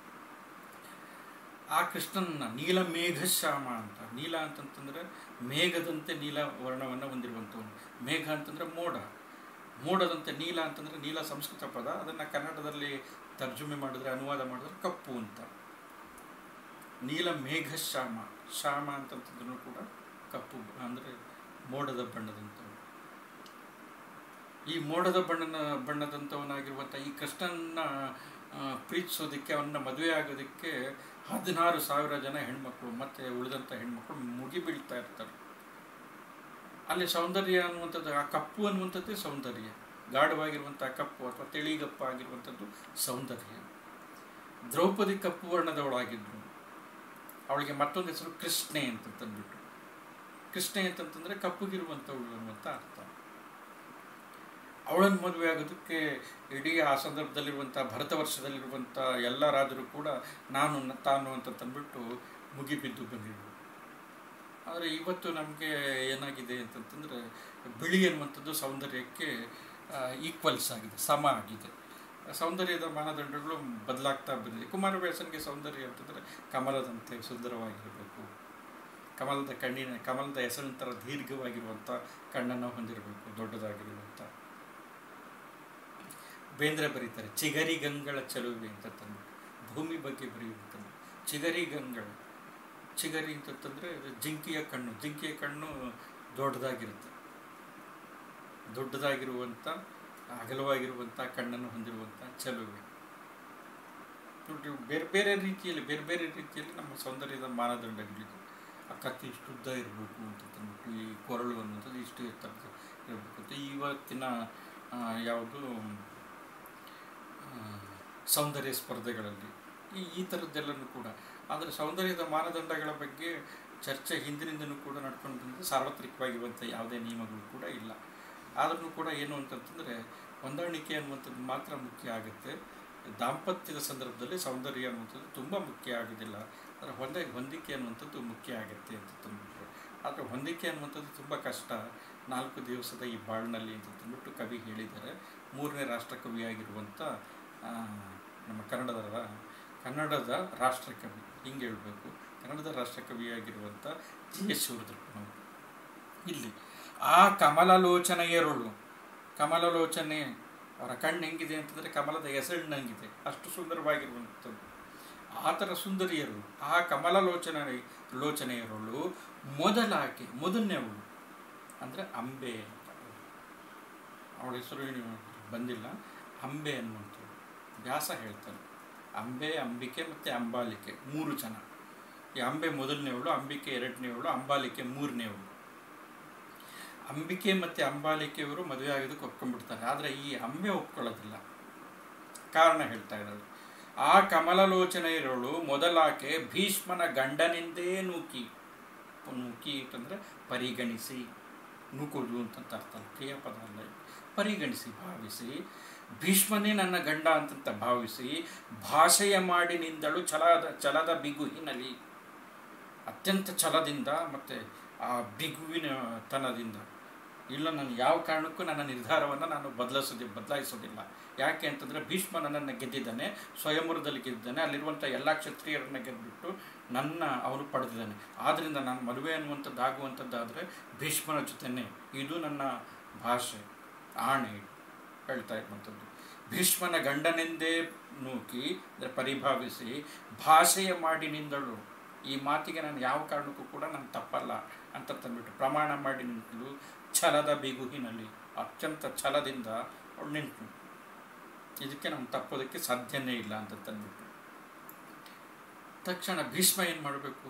S1: ಆ ಕೃಷ್ಣನ ನೀಲ ಮೇಘ ಶ್ಯಾಮ ಅಂತ ನೀಲ ಅಂತಂತಂದ್ರೆ ಮೇಘದಂತೆ ನೀಲ ವರ್ಣವನ್ನು ಹೊಂದಿರುವಂಥವನು ಮೇಘ ಅಂತಂದ್ರೆ ಮೋಡ ಮೋಡದಂತೆ ನೀಲ ಅಂತಂದ್ರೆ ನೀಲ ಸಂಸ್ಕೃತ ಪದ ಅದನ್ನು ಕನ್ನಡದಲ್ಲಿ ತರ್ಜುಮೆ ಮಾಡಿದ್ರೆ ಅನುವಾದ ಮಾಡಿದ್ರೆ ಕಪ್ಪು ಅಂತ ನೀಲ ಮೇಘ ಶ್ಯಾಮ ಶ್ಯಾಮ ಅಂತಂತಂದ್ರೂ ಕೂಡ ಕಪ್ಪು ಅಂದರೆ ಮೋಡದ ಬಣ್ಣದಂಥವು ಈ ಮೋಡದ ಬಣ್ಣನ ಬಣ್ಣದಂಥವನಾಗಿರುವಂಥ ಈ ಕೃಷ್ಣನ ಆ, ಪ್ರೀತಿಸೋದಕ್ಕೆ ಅವನ್ನ ಮದುವೆ ಆಗೋದಕ್ಕೆ ಹದಿನಾರು ಸಾವಿರ ಜನ ಹೆಣ್ಮಕ್ಳು ಮತ್ತು ಉಳಿದಂಥ ಹೆಣ್ಮಕ್ಳು ಮುಗಿ ಬೀಳ್ತಾ ಇರ್ತಾರೆ ಅಲ್ಲಿ ಸೌಂದರ್ಯ ಅನ್ನುವಂಥದ್ದು ಆ ಕಪ್ಪು ಅನ್ನುವಂಥದ್ದೇ ಸೌಂದರ್ಯ ಗಾಢವಾಗಿರುವಂಥ ಕಪ್ಪು ಅಥವಾ ತಿಳಿಗಪ್ಪ ಆಗಿರುವಂಥದ್ದು ಸೌಂದರ್ಯ ದ್ರೌಪದಿ ಕಪ್ಪು ವರ್ಣದವಳಾಗಿದ್ದರು ಅವಳಿಗೆ ಮತ್ತೊಂದು ಹೆಸರು ಕೃಷ್ಣೆ ಅಂತ ತಂದ್ಬಿಟ್ಟು ಕೃಷ್ಣೆ ಅಂತಂತಂದರೆ ಕಪ್ಪುಗಿರುವಂಥವಳು ಅನ್ನುವಂಥ ಅರ್ಥ ಅವಳನ್ನು ಮದುವೆ ಆಗೋದಕ್ಕೆ ಇಡೀ ಆ ಸಂದರ್ಭದಲ್ಲಿರುವಂಥ ಭರತ ವರ್ಷದಲ್ಲಿರುವಂಥ ಎಲ್ಲ ರಾಜರು ಕೂಡ ನಾನು ನ- ತಾನು ಅಂತ ತಂದ್ಬಿಟ್ಟು ಮುಗಿಬಿದ್ದು ಬಂದಿದ್ರು ಆದರೆ ಇವತ್ತು ನಮಗೆ ಏನಾಗಿದೆ ಅಂತಂತಂದರೆ ಬಿಳಿ ಅನ್ನುವಂಥದ್ದು ಸೌಂದರ್ಯಕ್ಕೆ ಈಕ್ವಲ್ಸ್ ಆಗಿದೆ ಸಮ ಆಗಿದೆ ಸೌಂದರ್ಯದ ಮಾನದಂಡಗಳು ಬದಲಾಗ್ತಾ ಬಂದಿದೆ ಕುಮಾರವ್ಯಾಸನಿಗೆ ಸೌಂದರ್ಯ ಅಂತಂದರೆ ಕಮಲದಂತೆ ಸುಂದರವಾಗಿರಬೇಕು ಕಮಲದ ಕಣ್ಣಿನ ಕಮಲದ ಹೆಸರಿನ ಥರ ದೀರ್ಘವಾಗಿರುವಂಥ ಕಣ್ಣನ್ನು ಹೊಂದಿರಬೇಕು ದೊಡ್ಡದಾಗಿರುವಂಥ ಬೇಂದ್ರೆ ಬರೀತಾರೆ ಚಿಗರಿ ಗಂಗಳ ಚಲುವೆ ಅಂತ ತಂದು ಭೂಮಿ ಬಗ್ಗೆ ಬರೆಯುವಂಥದ್ದು ಚಿಗರಿ ಗಂಗಳ ಚಿಗರಿ ಅಂತಂತಂದರೆ ಅದು ಜಿಂಕೆಯ ಕಣ್ಣು ಜಿಂಕೆಯ ಕಣ್ಣು ದೊಡ್ಡದಾಗಿರುತ್ತೆ ದೊಡ್ಡದಾಗಿರುವಂಥ ಅಗಲವಾಗಿರುವಂಥ ಕಣ್ಣನ್ನು ಹೊಂದಿರುವಂಥ ಚಲುವೆ ನೋಡ್ರಿ ಬೇರೆ ಬೇರೆ ರೀತಿಯಲ್ಲಿ ಬೇರೆ ಬೇರೆ ರೀತಿಯಲ್ಲಿ ನಮ್ಮ ಸೌಂದರ್ಯದ ಮಾನದಂಡಗಳಿದೆ ಆ ಕತ್ತಿ ಇಷ್ಟು ಉದ್ದ ಇರಬೇಕು ಅಂತ ತಂದ್ಬಿಟ್ಟು ಈ ಕೊರಳು ಅನ್ನೋಂಥದ್ದು ಇಷ್ಟು ಎತ್ತರದ ಇರಬೇಕು ಅಂತ ಇವತ್ತಿನ ಆ, ಯಾವುದು ಆ, ಸೌಂದರ್ಯ ಸ್ಪರ್ಧೆಗಳಲ್ಲಿ ಈ ಈ ಥರದ್ದೆಲ್ಲನೂ ಕೂಡ ಆದರೆ ಸೌಂದರ್ಯದ ಮಾನದಂಡಗಳ ಬಗ್ಗೆ ಚರ್ಚೆ ಹಿಂದಿನಿಂದನೂ ಕೂಡ ನಡ್ಕೊಂಡು ಬಂದರೆ ಸಾರ್ವತ್ರಿಕವಾಗಿರುವಂಥ ಯಾವುದೇ ನಿಯಮಗಳು ಕೂಡ ಇಲ್ಲ ಆದ್ರೂ ಕೂಡ ಏನು ಅಂತಂತಂದರೆ ಹೊಂದಾಣಿಕೆ ಅನ್ನುವಂಥದ್ದು ಮಾತ್ರ ಮುಖ್ಯ ಆಗುತ್ತೆ ದಾಂಪತ್ಯದ ಸಂದರ್ಭದಲ್ಲಿ ಸೌಂದರ್ಯ ಅನ್ನುವಂಥದ್ದು ತುಂಬ ಮುಖ್ಯ ಆಗೋದಿಲ್ಲ ಆದರೆ ಹೊಂದ ಹೊಂದಿಕೆ ಅನ್ನುವಂಥದ್ದು ಮುಖ್ಯ ಆಗುತ್ತೆ ಅಂತ ತಂದ್ಬಿಟ್ರು ಆದರೆ ಹೊಂದಿಕೆ ಅನ್ನುವಂಥದ್ದು ತುಂಬ ಕಷ್ಟ ನಾಲ್ಕು ದಿವಸದ ಈ ಬಾಳ್ನಲ್ಲಿ ಅಂತ ತಂದ್ಬಿಟ್ಟು ಕವಿ ಹೇಳಿದ್ದಾರೆ ಮೂರನೇ ರಾಷ್ಟ್ರಕವಿಯಾಗಿರುವಂಥ ಆ, ನಮ್ಮ ಕನ್ನಡದ ರಾ- ಕನ್ನಡದ ರಾಷ್ಟ್ರಕವಿ ಹಿಂಗೆ ಹೇಳಬೇಕು ಕನ್ನಡದ ರಾಷ್ಟ್ರಕವಿಯಾಗಿರುವಂಥ ಜಿ ಎಸ್ ಶಿವರುದ್ರಪ್ಪನವರು ಇಲ್ಲಿ ಆ ಕಮಲಲೋಚನೆಯರುಳು ಕಮಲಲೋಚನೆ ಅವರ ಕಣ್ಣು ಹೆಂಗಿದೆ ಅಂತಂದರೆ ಕಮಲದ ಹೆಸರಿನಂಗಿದೆ ಅಷ್ಟು ಸುಂದರವಾಗಿರುವಂಥದ್ದು ಆ ಥರ ಸುಂದರಿಯರು ಆ ಕಮಲಲೋಚನೆ ಲೋಚನೆಯರುಳು ಮೊದಲಾಕೆ ಮೊದಲನೇವಳು ಅಂದರೆ ಅಂಬೆ ಅಂತ ಅವಳ ಹೆಸರು ಏನು ಬಂದಿಲ್ಲ ಅಂಬೆ ಅನ್ನುವಂಥದ್ದು ವ್ಯಾಸ ಹೇಳ್ತಾರೆ ಅಂಬೆ ಅಂಬಿಕೆ ಮತ್ತು ಅಂಬಾಲಿಕೆ ಮೂರು ಜನ ಈ ಅಂಬೆ ಮೊದಲನೇವಳು ಅಂಬಿಕೆ ಎರಡನೇವಳು ಅಂಬಾಲಿಕೆ ಮೂರನೇವಳು ಅಂಬಿಕೆ ಮತ್ತು ಅಂಬಾಲಿಕೆಯವರು ಮದುವೆ ಆಗೋದಕ್ಕೆ ಒಪ್ಕೊಂಡ್ಬಿಡ್ತಾರೆ ಆದರೆ ಈ ಅಂಬೆ ಒಪ್ಕೊಳ್ಳೋದಿಲ್ಲ ಕಾರಣ ಹೇಳ್ತಾ ಇದ್ದಾಳೆ ಆ ಕಮಲಲೋಚನೆಯರಳು ಮೊದಲಾಕೆ ಭೀಷ್ಮನ ಗಂಡನೆಂದೇ ನೂಕಿ ನೂಕಿ ಅಂತಂದರೆ ಪರಿಗಣಿಸಿ ನೂಕುದು ಅಂತ ಅರ್ಥ ಅಲ್ಲ ಕ್ರಿಯಾಪದ ಅಲ್ಲ ಇದು. ಪರಿಗಣಿಸಿ ಭಾವಿಸಿ ಭೀಷ್ಮನೇ ನನ್ನ ಗಂಡ ಅಂತಂತ ಭಾವಿಸಿ ಭಾಷೆಯ ಮಾಡಿ ನಿಂದಳು ಛಲದ ಛಲದ ಬಿಗುಹಿನಲ್ಲಿ ಅತ್ಯಂತ ಛಲದಿಂದ ಮತ್ತು ಆ ಬಿಗುವಿನ ತನದಿಂದ ಇಲ್ಲ ನಾನು ಯಾವ ಕಾರಣಕ್ಕೂ ನನ್ನ ನಿರ್ಧಾರವನ್ನು ನಾನು ಬದಲಿಸೋದಿ ಬದಲಾಯಿಸೋದಿಲ್ಲ ಯಾಕೆ ಅಂತಂದರೆ ಭೀಷ್ಮ ನನ್ನನ್ನು ಗೆದ್ದಿದ್ದಾನೆ ಸ್ವಯಂವರದಲ್ಲಿ ಗೆದ್ದಿದ್ದಾನೆ ಅಲ್ಲಿರುವಂಥ ಎಲ್ಲ ಕ್ಷತ್ರಿಯರನ್ನ ಗೆದ್ದುಬಿಟ್ಟು ನನ್ನ ಅವನು ಪಡೆದಿದ್ದಾನೆ ಆದ್ದರಿಂದ ನಾನು ಮದುವೆ ಅನ್ನುವಂಥದ್ದು ಆಗುವಂಥದ್ದಾದರೆ ಭೀಷ್ಮನ ಜೊತೆನೇ ಇದು ನನ್ನ ಭಾಷೆ ಆಣೆ ಹೇಳ್ತಾ ಇರುವಂಥದ್ದು ಭೀಷ್ಮನ ಗಂಡನೆಂದೇ ನೂಕಿ ಅಂದರೆ ಪರಿಭಾವಿಸಿ ಭಾಷೆಯ ಮಾಡಿ ನಿಂದಳು ಈ ಮಾತಿಗೆ ನಾನು ಯಾವ ಕಾರಣಕ್ಕೂ ಕೂಡ ನಾನು ತಪ್ಪಲ್ಲ ಅಂತ ತಂದ್ಬಿಟ್ಟು ಪ್ರಮಾಣ ಮಾಡಿ ನಿಂತಳು ಛಲದ ಬಿಗುಹಿನಲ್ಲಿ ಅತ್ಯಂತ ಛಲದಿಂದ ಅವಳು ನಿಂತು ಇದಕ್ಕೆ ನಾನು ತಪ್ಪೋದಕ್ಕೆ ಸಾಧ್ಯನೇ ಇಲ್ಲ ಅಂತ ತಂದ್ಬಿಟ್ಟು ತಕ್ಷಣ ಭೀಷ್ಮ ಏನು ಮಾಡಬೇಕು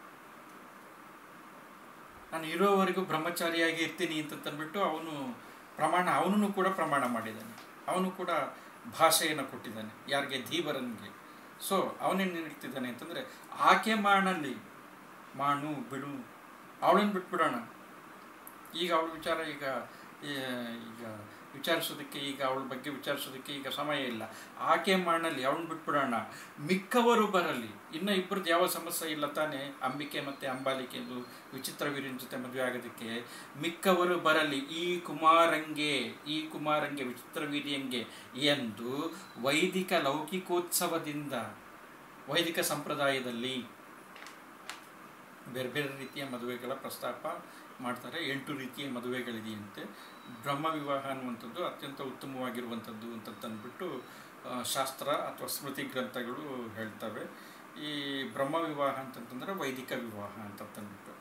S1: ನಾನು ಇರೋವರೆಗೂ ಬ್ರಹ್ಮಚಾರಿಯಾಗಿ ಇರ್ತೀನಿ ಅಂತ ತಂದ್ಬಿಟ್ಟು ಅವನು ಪ್ರಮಾಣ ಅವನನ್ನು ಕೂಡ ಪ್ರಮಾಣ ಮಾಡಿದ್ದಾನೆ ಅವನು ಕೂಡ ಭಾಷೆಯನ್ನು ಕೊಟ್ಟಿದ್ದಾನೆ ಯಾರಿಗೆ ಧೀವರನ್ಗೆ ಸೊ ಅವನೇನು ಹೇಳ್ತಿದ್ದಾನೆ ಅಂತಂದರೆ ಆಕೆ ಮಾಡಲಿ ಮಾಡು ಬಿಡು ಅವಳನ್ನು ಬಿಟ್ಬಿಡೋಣ ಈಗ ಅವಳ ವಿಚಾರ ಈಗ ಈ- ಈಗ ವಿಚಾರಿಸೋದಕ್ಕೆ ಈಗ ಅವಳ ಬಗ್ಗೆ ವಿಚಾರಿಸೋದಕ್ಕೆ ಈಗ ಸಮಯ ಇಲ್ಲ ಆಕೆ ಮಾಡಲಿ ಅವಳನ್ನ ಬಿಟ್ಬಿಡೋಣ ಮಿಕ್ಕವರು ಬರಲಿ ಇನ್ನು ಇಬ್ಬರದ್ದು ಯಾವ ಸಮಸ್ಯೆ ಇಲ್ಲ ತಾನೇ ಅಂಬಿಕೆ ಮತ್ತು ಅಂಬಾಲಿಕೆದು ವಿಚಿತ್ರ ವೀರ್ಯನ ಜೊತೆ ಮದುವೆ ಆಗೋದಕ್ಕೆ ಮಿಕ್ಕವರು ಬರಲಿ ಈ ಕುಮಾರಂಗೆ ಈ ಕುಮಾರಂಗೆ ವಿಚಿತ್ರ ವೀರ್ಯಂಗೆ ಎಂದು ವೈದಿಕ ಲೌಕಿಕೋತ್ಸವದಿಂದ ವೈದಿಕ ಸಂಪ್ರದಾಯದಲ್ಲಿ ಬೇರೆ ಬೇರೆ ರೀತಿಯ ಮದುವೆಗಳ ಪ್ರಸ್ತಾಪ ಮಾಡ್ತಾರೆ ಎಂಟು ರೀತಿಯ ಮದುವೆಗಳಿದೆಯಂತೆ ಬ್ರಹ್ಮ ವಿವಾಹ ಅನ್ನುವಂಥದ್ದು ಅತ್ಯಂತ ಉತ್ತಮವಾಗಿರುವಂಥದ್ದು ಅಂತ ತಂದ್ಬಿಟ್ಟು ಆ, ಶಾಸ್ತ್ರ ಅಥವಾ ಸ್ಮೃತಿ ಗ್ರಂಥಗಳು ಹೇಳ್ತವೆ ಈ ಬ್ರಹ್ಮ ವಿವಾಹ ಅಂತಂತಂದ್ರೆ ವೈದಿಕ ವಿವಾಹ ಅಂತ ತಂದ್ಬಿಟ್ಟು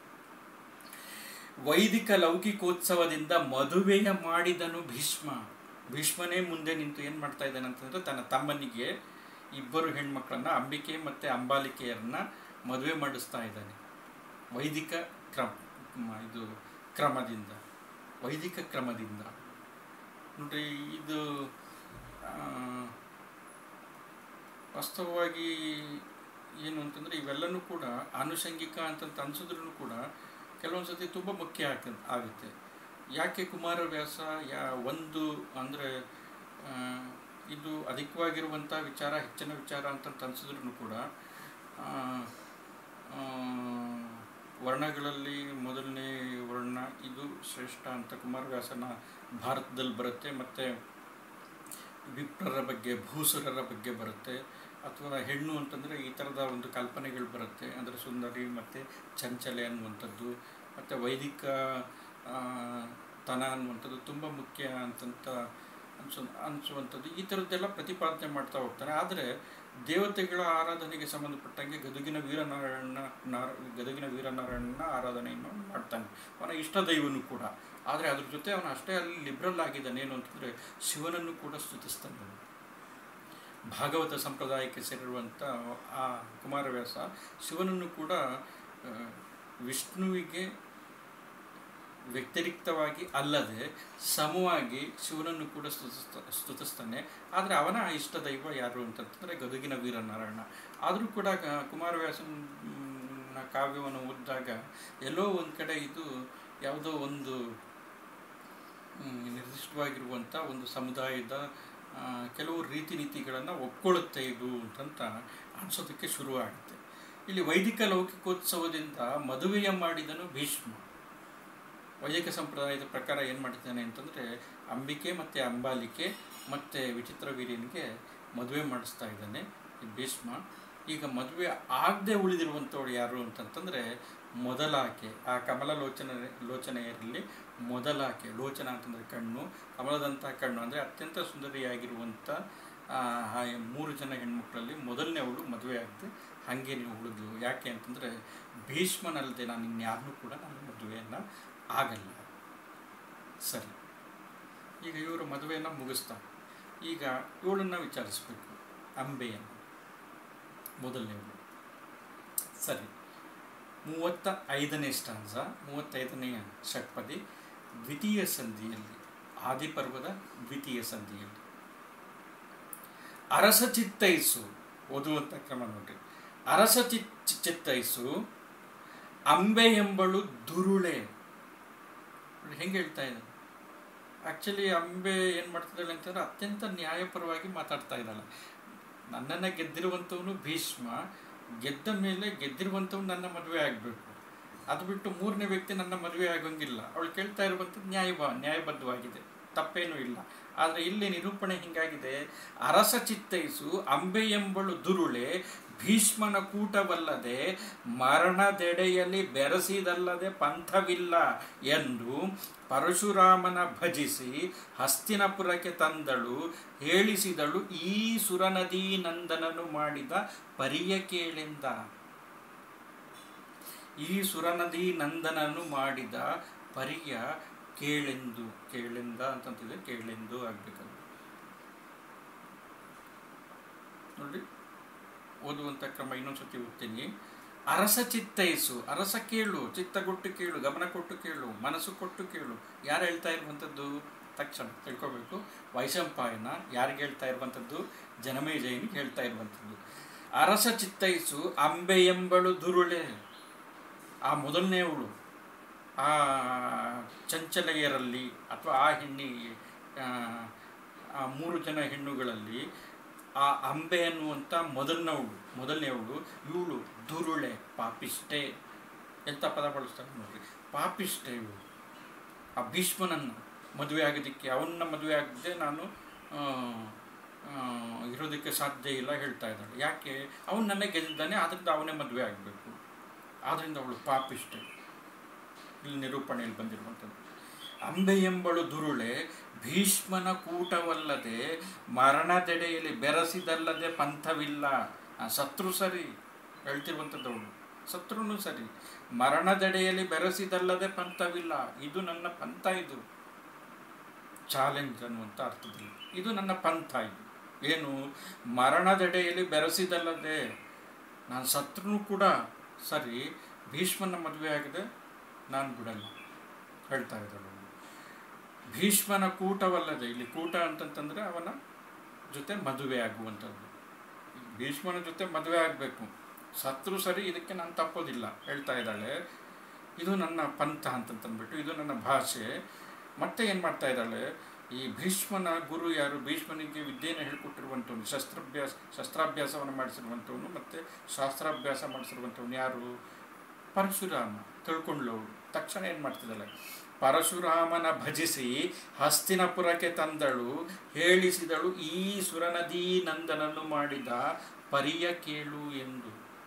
S1: ವೈದಿಕ ಲೌಕಿಕೋತ್ಸವದಿಂದ ಮದುವೆಯ ಮಾಡಿದನು ಭೀಷ್ಮ ಭೀಷ್ಮನೇ ಮುಂದೆ ನಿಂತು ಏನು ಮಾಡ್ತಾ ಇದ್ದಾನೆ ಅಂತಂದ್ರೆ ತನ್ನ ತಮ್ಮನಿಗೆ ಇಬ್ಬರು ಹೆಣ್ಮಕ್ಳನ್ನ ಅಂಬಿಕೆ ಮತ್ತು ಅಂಬಾಲಿಕೆಯರನ್ನ ಮದುವೆ ಮಾಡಿಸ್ತಾ ಇದ್ದಾನೆ ವೈದಿಕ ಕ್ರಮ ಮ- ಇದು ಕ್ರಮದಿಂದ ವೈದಿಕ ಕ್ರಮದಿಂದ ನೋಡ್ರಿ ಇದು ಆ, ವಾಸ್ತವವಾಗಿ ಏನು ಅಂತಂದರೆ ಇವೆಲ್ಲನೂ ಕೂಡ ಆನುಷಂಗಿಕ ಅಂತಂತ ಅನ್ಸಿದ್ರೂ ಕೂಡ ಕೆಲವೊಂದು ಸತಿ ತುಂಬ ಮುಖ್ಯ ಆಗ ಆಗುತ್ತೆ ಯಾಕೆ ಕುಮಾರವ್ಯಾಸ ಯಾ ಒಂದು ಅಂದರೆ ಇದು ಅಧಿಕವಾಗಿರುವಂಥ ವಿಚಾರ ಹೆಚ್ಚಿನ ವಿಚಾರ ಅಂತಂತ ಅನ್ಸಿದ್ರೂ ಕೂಡ ಆ, ಆ, ವರ್ಣಗಳಲ್ಲಿ ಮೊದಲನೇ ವರ್ಣ ಇದು ಶ್ರೇಷ್ಠ ಅಂತ ಕುಮಾರವ್ಯಾಸನ ಭಾರತದಲ್ಲಿ ಬರುತ್ತೆ ಮತ್ತು ವಿಪ್ರರ ಬಗ್ಗೆ ಭೂಸುರರ ಬಗ್ಗೆ ಬರುತ್ತೆ ಅಥವಾ ಹೆಣ್ಣು ಅಂತಂದರೆ ಈ ಥರದ ಒಂದು ಕಲ್ಪನೆಗಳು ಬರುತ್ತೆ ಅಂದರೆ ಸುಂದರಿ ಮತ್ತು ಚಂಚಲೆ ಅನ್ನುವಂಥದ್ದು ಮತ್ತು ವೈದಿಕ ಆ, ತನ ಅನ್ನುವಂಥದ್ದು ತುಂಬ ಮುಖ್ಯ ಅಂತಂತ ಅನ್ಸು ಅನಿಸುವಂಥದ್ದು ಈ ಥರದ್ದೆಲ್ಲ ಪ್ರತಿಪಾದನೆ ಮಾಡ್ತಾ ಹೋಗ್ತಾರೆ ಆದರೆ ದೇವತೆಗಳ ಆರಾಧನೆಗೆ ಸಂಬಂಧಪಟ್ಟಂಗೆ ಗದುಗಿನ ವೀರನಾರಾಯಣ ನಾರ ಗದಗಿನ ವೀರನಾರಾಯಣನ ಆರಾಧನೆಯನ್ನು ಮಾಡ್ತಾನೆ ಅವನ ಇಷ್ಟ ದೈವನು ಕೂಡ ಆದರೆ ಅದ್ರ ಜೊತೆ ಅವನು ಅಷ್ಟೇ ಅಲ್ಲಿ ಲಿಬ್ರಲ್ ಆಗಿದ್ದಾನೆ ಏನು ಅಂತಂದರೆ ಶಿವನನ್ನು ಕೂಡ ಸ್ತುತಿಸ್ತಾನೆ ಅವನು. ಭಾಗವತ ಸಂಪ್ರದಾಯಕ್ಕೆ ಸೇರಿರುವಂಥ ಆ ಕುಮಾರವ್ಯಾಸ ಶಿವನನ್ನು ಕೂಡ ಆ, ವಿಷ್ಣುವಿಗೆ ವ್ಯತಿರಿಕ್ತವಾಗಿ ಅಲ್ಲದೆ ಸಮವಾಗಿ ಶಿವನನ್ನು ಕೂಡ ಸ್ತುತಿಸ್ತ ಸ್ತುತಿಸ್ತಾನೆ ಆದರೆ ಅವನ ಇಷ್ಟ ದೈವ ಯಾರು ಅಂತಂತಂದರೆ ಗದುಗಿನ ವೀರನಾರಾಯಣ ಆದರೂ ಕೂಡ ಕ- ಕುಮಾರವ್ಯಾಸನ ಕಾವ್ಯವನ್ನು ಓದಿದಾಗ ಎಲ್ಲೋ ಒಂದು ಕಡೆ ಇದು ಯಾವುದೋ ಒಂದು ಮ್, ನಿರ್ದಿಷ್ಟವಾಗಿರುವಂಥ ಒಂದು ಸಮುದಾಯದ ಆ, ಕೆಲವು ರೀತಿ ನೀತಿಗಳನ್ನು ಒಪ್ಕೊಳ್ಳುತ್ತೆ ಇದು ಅಂತಂತ ಅನಿಸೋದಕ್ಕೆ ಶುರುವಾಗುತ್ತೆ ಇಲ್ಲಿ ವೈದಿಕ ಲೌಕಿಕೋತ್ಸವದಿಂದ ಮದುವೆಯ ಮಾಡಿದನು ಭೀಷ್ಮ ವೈದಿಕ ಸಂಪ್ರದಾಯದ ಪ್ರಕಾರ ಏನು ಮಾಡ್ತಾನೆ ಅಂತಂದರೆ ಅಂಬಿಕೆ ಮತ್ತು ಅಂಬಾಲಿಕೆ ಮತ್ತು ವಿಚಿತ್ರ ವೀರ್ಯನಿಗೆ ಮದುವೆ ಮಾಡಿಸ್ತಾ ಇದ್ದಾನೆ ಈ ಭೀಷ್ಮ ಈಗ ಮದುವೆ ಆಗದೆ ಉಳಿದಿರುವಂಥವಳು ಯಾರು ಅಂತಂತಂದರೆ ಮೊದಲಾಕೆ ಆ ಕಮಲ ಲೋಚನ ಲೋಚನೆಯರಲ್ಲಿ ಮೊದಲಾಕೆ ಲೋಚನ ಅಂತಂದರೆ ಕಣ್ಣು ಕಮಲದಂಥ ಕಣ್ಣು ಅಂದರೆ ಅತ್ಯಂತ ಸುಂದರಿಯಾಗಿರುವಂಥ ಆ, ಆ ಮೂರು ಜನ ಹೆಣ್ಮಕ್ಳಲ್ಲಿ ಮೊದಲನೇ ಅವಳು ಮದುವೆ ಆಗದೆ ಹಾಗೆ ನೀವು ಉಳಿದ್ಲು ಯಾಕೆ ಅಂತಂದರೆ ಭೀಷ್ಮನಲ್ಲದೆ ನಾನು ಇನ್ಯಾರನ್ನೂ ಕೂಡ ನಾನು ಮದುವೆಯನ್ನು ಆಗಲ್ಲ ಸರಿ ಈಗ ಇವರು ಮದುವೆಯನ್ನು ಮುಗಿಸ್ತಾರೆ ಈಗ ಇವಳನ್ನು ವಿಚಾರಿಸ್ಬೇಕು ಅಂಬೆಯನ್ನು ಮೊದಲನೇವಳು ಸರಿ ಮೂವತ್ತ ಐದನೇ ಸ್ಟಾನ್ಸ ಮೂವತ್ತೈದನೆಯ ಷಟ್ಪದಿ ದ್ವಿತೀಯ ಸಂಧಿಯಲ್ಲಿ ಆದಿಪರ್ವದ ದ್ವಿತೀಯ ಸಂಧಿಯಲ್ಲಿ ಅರಸ ಚಿತ್ತೈಸು ಓದುವಂಥ ಕ್ರಮ ನೋಡ್ರಿ ಅರಸ ಚಿತ್ ಚಿತ್ತೈಸು ಅಂಬೆ ಎಂಬಳು ದುರುಳೆ ನೋಡಿ ಹೆಂಗೆ ಹೇಳ್ತಾ ಇದ್ದಾನೆ ಆ್ಯಕ್ಚುಲಿ ಅಂಬೆ ಏನು ಮಾಡ್ತಿದ್ದಾಳೆ ಅಂತಂದ್ರೆ ಅತ್ಯಂತ ನ್ಯಾಯಪರವಾಗಿ ಮಾತಾಡ್ತಾ ಇದ್ದಾಳೆ ನನ್ನನ್ನು ಗೆದ್ದಿರುವಂಥವನು ಭೀಷ್ಮ ಗೆದ್ದ ಮೇಲೆ ಗೆದ್ದಿರುವಂಥವ್ನು ನನ್ನ ಮದುವೆ ಆಗಬೇಕು ಅದು ಬಿಟ್ಟು ಮೂರನೇ ವ್ಯಕ್ತಿ ನನ್ನ ಮದುವೆ ಆಗೋಂಗಿಲ್ಲ ಅವಳು ಕೇಳ್ತಾ ಇರುವಂಥದ್ದು ನ್ಯಾಯಬ ನ್ಯಾಯಬದ್ಧವಾಗಿದೆ ತಪ್ಪೇನೂ ಇಲ್ಲ ಆದರೆ ಇಲ್ಲಿ ನಿರೂಪಣೆ ಹಿಂಗಾಗಿದೆ ಅರಸ ಚಿತ್ತೈಸು ಅಂಬೆ ಎಂಬಳು ದುರುಳೆ ಭೀಷ್ಮನ ಕೂಟವಲ್ಲದೆ ಮರಣದೆಡೆಯಲ್ಲಿ ಬೆರೆಸಿದಲ್ಲದೆ ಪಂಥವಿಲ್ಲ ಎಂದು ಪರಶುರಾಮನ ಭಜಿಸಿ ಹಸ್ತಿನಪುರಕ್ಕೆ ತಂದಳು ಹೇಳಿಸಿದಳು ಈ ಸುರನದಿ ನಂದನನು ಮಾಡಿದ ಪರಿಯ ಕೇಳೆಂದ ಈ ಸುರನದಿ ನಂದನನು ಮಾಡಿದ ಪರಿಯ ಕೇಳೆಂದು ಕೇಳೆಂದ ಅಂತಂತಿದೆ ಕೇಳೆಂದು ಆಗ್ಬೇಕದು ನೋಡಿ ಓದುವಂಥ ಕ್ರಮ ಇನ್ನೊಂದ್ಸತಿ ಓದ್ತೀನಿ ಅರಸ ಚಿತ್ತೈಸು ಅರಸ ಕೇಳು ಚಿತ್ತಗೊಟ್ಟು ಕೇಳು ಗಮನ ಕೊಟ್ಟು ಕೇಳು ಮನಸ್ಸು ಕೊಟ್ಟು ಕೇಳು ಯಾರು ಹೇಳ್ತಾ ಇರುವಂಥದ್ದು ತಕ್ಷಣ ತಿಳ್ಕೊಬೇಕು ವೈಶಂಪಾಯನ ಯಾರಿಗೆ ಹೇಳ್ತಾ ಇರುವಂಥದ್ದು ಜನಮೇಜಯನಿಗೆ ಹೇಳ್ತಾ ಇರುವಂಥದ್ದು ಅರಸ ಚಿತ್ತೈಸು ಅಂಬೆ ಎಂಬಳು ದುರುಳೆ ಆ ಮೊದಲನೆಯವಳು ಆ ಚಂಚಲೆಯರಲ್ಲಿ ಅಥವಾ ಆ ಹೆಣ್ಣಿ ಆ ಮೂರು ಜನ ಹೆಣ್ಣುಗಳಲ್ಲಿ ಆ ಅಂಬೆ ಅನ್ನುವಂಥ ಮೊದಲನವಳು ಮೊದಲನೆಯವಳು ಇವಳು ದುರುಳೆ ಪಾಪಿಷ್ಟೆ ಎಂಥ ಪದ ಬಳಸ್ತಾರೆ ನೋಡ್ರಿ ಪಾಪಿಷ್ಟೆ ಇವಳು ಆ ಭೀಷ್ಮನನ್ನು ಮದುವೆ ಆಗೋದಕ್ಕೆ ಅವನ್ನ ಮದುವೆ ಆಗದೆ ನಾನು ಇರೋದಕ್ಕೆ ಸಾಧ್ಯ ಇಲ್ಲ ಹೇಳ್ತಾ ಇದ್ದಾಳೆ ಯಾಕೆ ಅವನು ನನ್ನ ಗೆದ್ದಿದ್ದಾನೆ ಅದರಿಂದ ಅವನೇ ಮದುವೆ ಆಗಬೇಕು ಆದ್ದರಿಂದ ಅವಳು ಪಾಪಿಷ್ಟೆ ಇಲ್ಲಿ ನಿರೂಪಣೆಯಲ್ಲಿ ಬಂದಿರುವಂಥದ್ದು ಅಂಬೆ ಎಂಬಳು ದುರುಳೆ ಭೀಷ್ಮನ ಕೂಟವಲ್ಲದೆ ಮರಣದೆಡೆಯಲ್ಲಿ ಬೆರೆಸಿದಲ್ಲದೆ ಪಂಥವಿಲ್ಲ ಆ ಶತ್ರು ಸರಿ ಹೇಳ್ತಿರುವಂಥದ್ದು ಅವಳು ಶತ್ರುನು ಸರಿ ಮರಣದೆಡೆಯಲ್ಲಿ ಬೆರೆಸಿದಲ್ಲದೆ ಪಂಥವಿಲ್ಲ ಇದು ನನ್ನ ಪಂಥ ಇದು ಚಾಲೆಂಜ್ ಅನ್ನುವಂಥ ಅರ್ಥದಲ್ಲಿ ಇದು ನನ್ನ ಪಂಥ ಇದು ಏನು ಮರಣದೆಡೆಯಲ್ಲಿ ಬೆರೆಸಿದಲ್ಲದೆ ನಾನು ಶತ್ರುನು ಕೂಡ ಸರಿ ಭೀಷ್ಮನ ಮದುವೆ ಆಗಿದೆ ನಾನು ಬಿಡಲ್ಲ ಹೇಳ್ತಾ ಇದ್ದಾಳು ಭೀಷ್ಮನ ಕೂಟವಲ್ಲದೆ ಇಲ್ಲಿ ಕೂಟ ಅಂತಂತಂದರೆ ಅವನ ಜೊತೆ ಮದುವೆ ಆಗುವಂಥದ್ದು ಭೀಷ್ಮನ ಜೊತೆ ಮದುವೆ ಆಗಬೇಕು ಸತ್ರು ಸರಿ ಇದಕ್ಕೆ ನಾನು ತಪ್ಪೋದಿಲ್ಲ ಹೇಳ್ತಾ ಇದ್ದಾಳೆ ಇದು ನನ್ನ ಪಂಥ ಅಂತಂತಂದ್ಬಿಟ್ಟು ಇದು ನನ್ನ ಭಾಷೆ ಮತ್ತೆ ಏನು ಮಾಡ್ತಾ ಇದ್ದಾಳೆ ಈ ಭೀಷ್ಮನ ಗುರು ಯಾರು ಭೀಷ್ಮನಿಗೆ ವಿದ್ಯೆಯನ್ನು ಹೇಳ್ಕೊಟ್ಟಿರುವಂಥವ್ನು ಶಸ್ತ್ರಾಭ್ಯಾಸ ಶಸ್ತ್ರಾಭ್ಯಾಸವನ್ನು ಮಾಡಿಸಿರುವಂಥವನು ಮತ್ತು ಶಾಸ್ತ್ರಾಭ್ಯಾಸ ಮಾಡಿಸಿರುವಂಥವ್ನು ಯಾರು ಪರಶುರಾಮ ತಿಳ್ಕೊಂಡ್ಲವಳು ತಕ್ಷಣ ಏನು ಮಾಡ್ತಿದ್ದಾಳೆ ಪರಶುರಾಮನ ಭಜಿಸಿ ಹಸ್ತಿನಪುರಕ್ಕೆ ತಂದಳು ಹೇಳಿಸಿದಳು ಈ ಸುರನದಿ ನಂದನನ್ನು ಮಾಡಿದ ಪರಿಯ ಕೇಳು ಎಂದು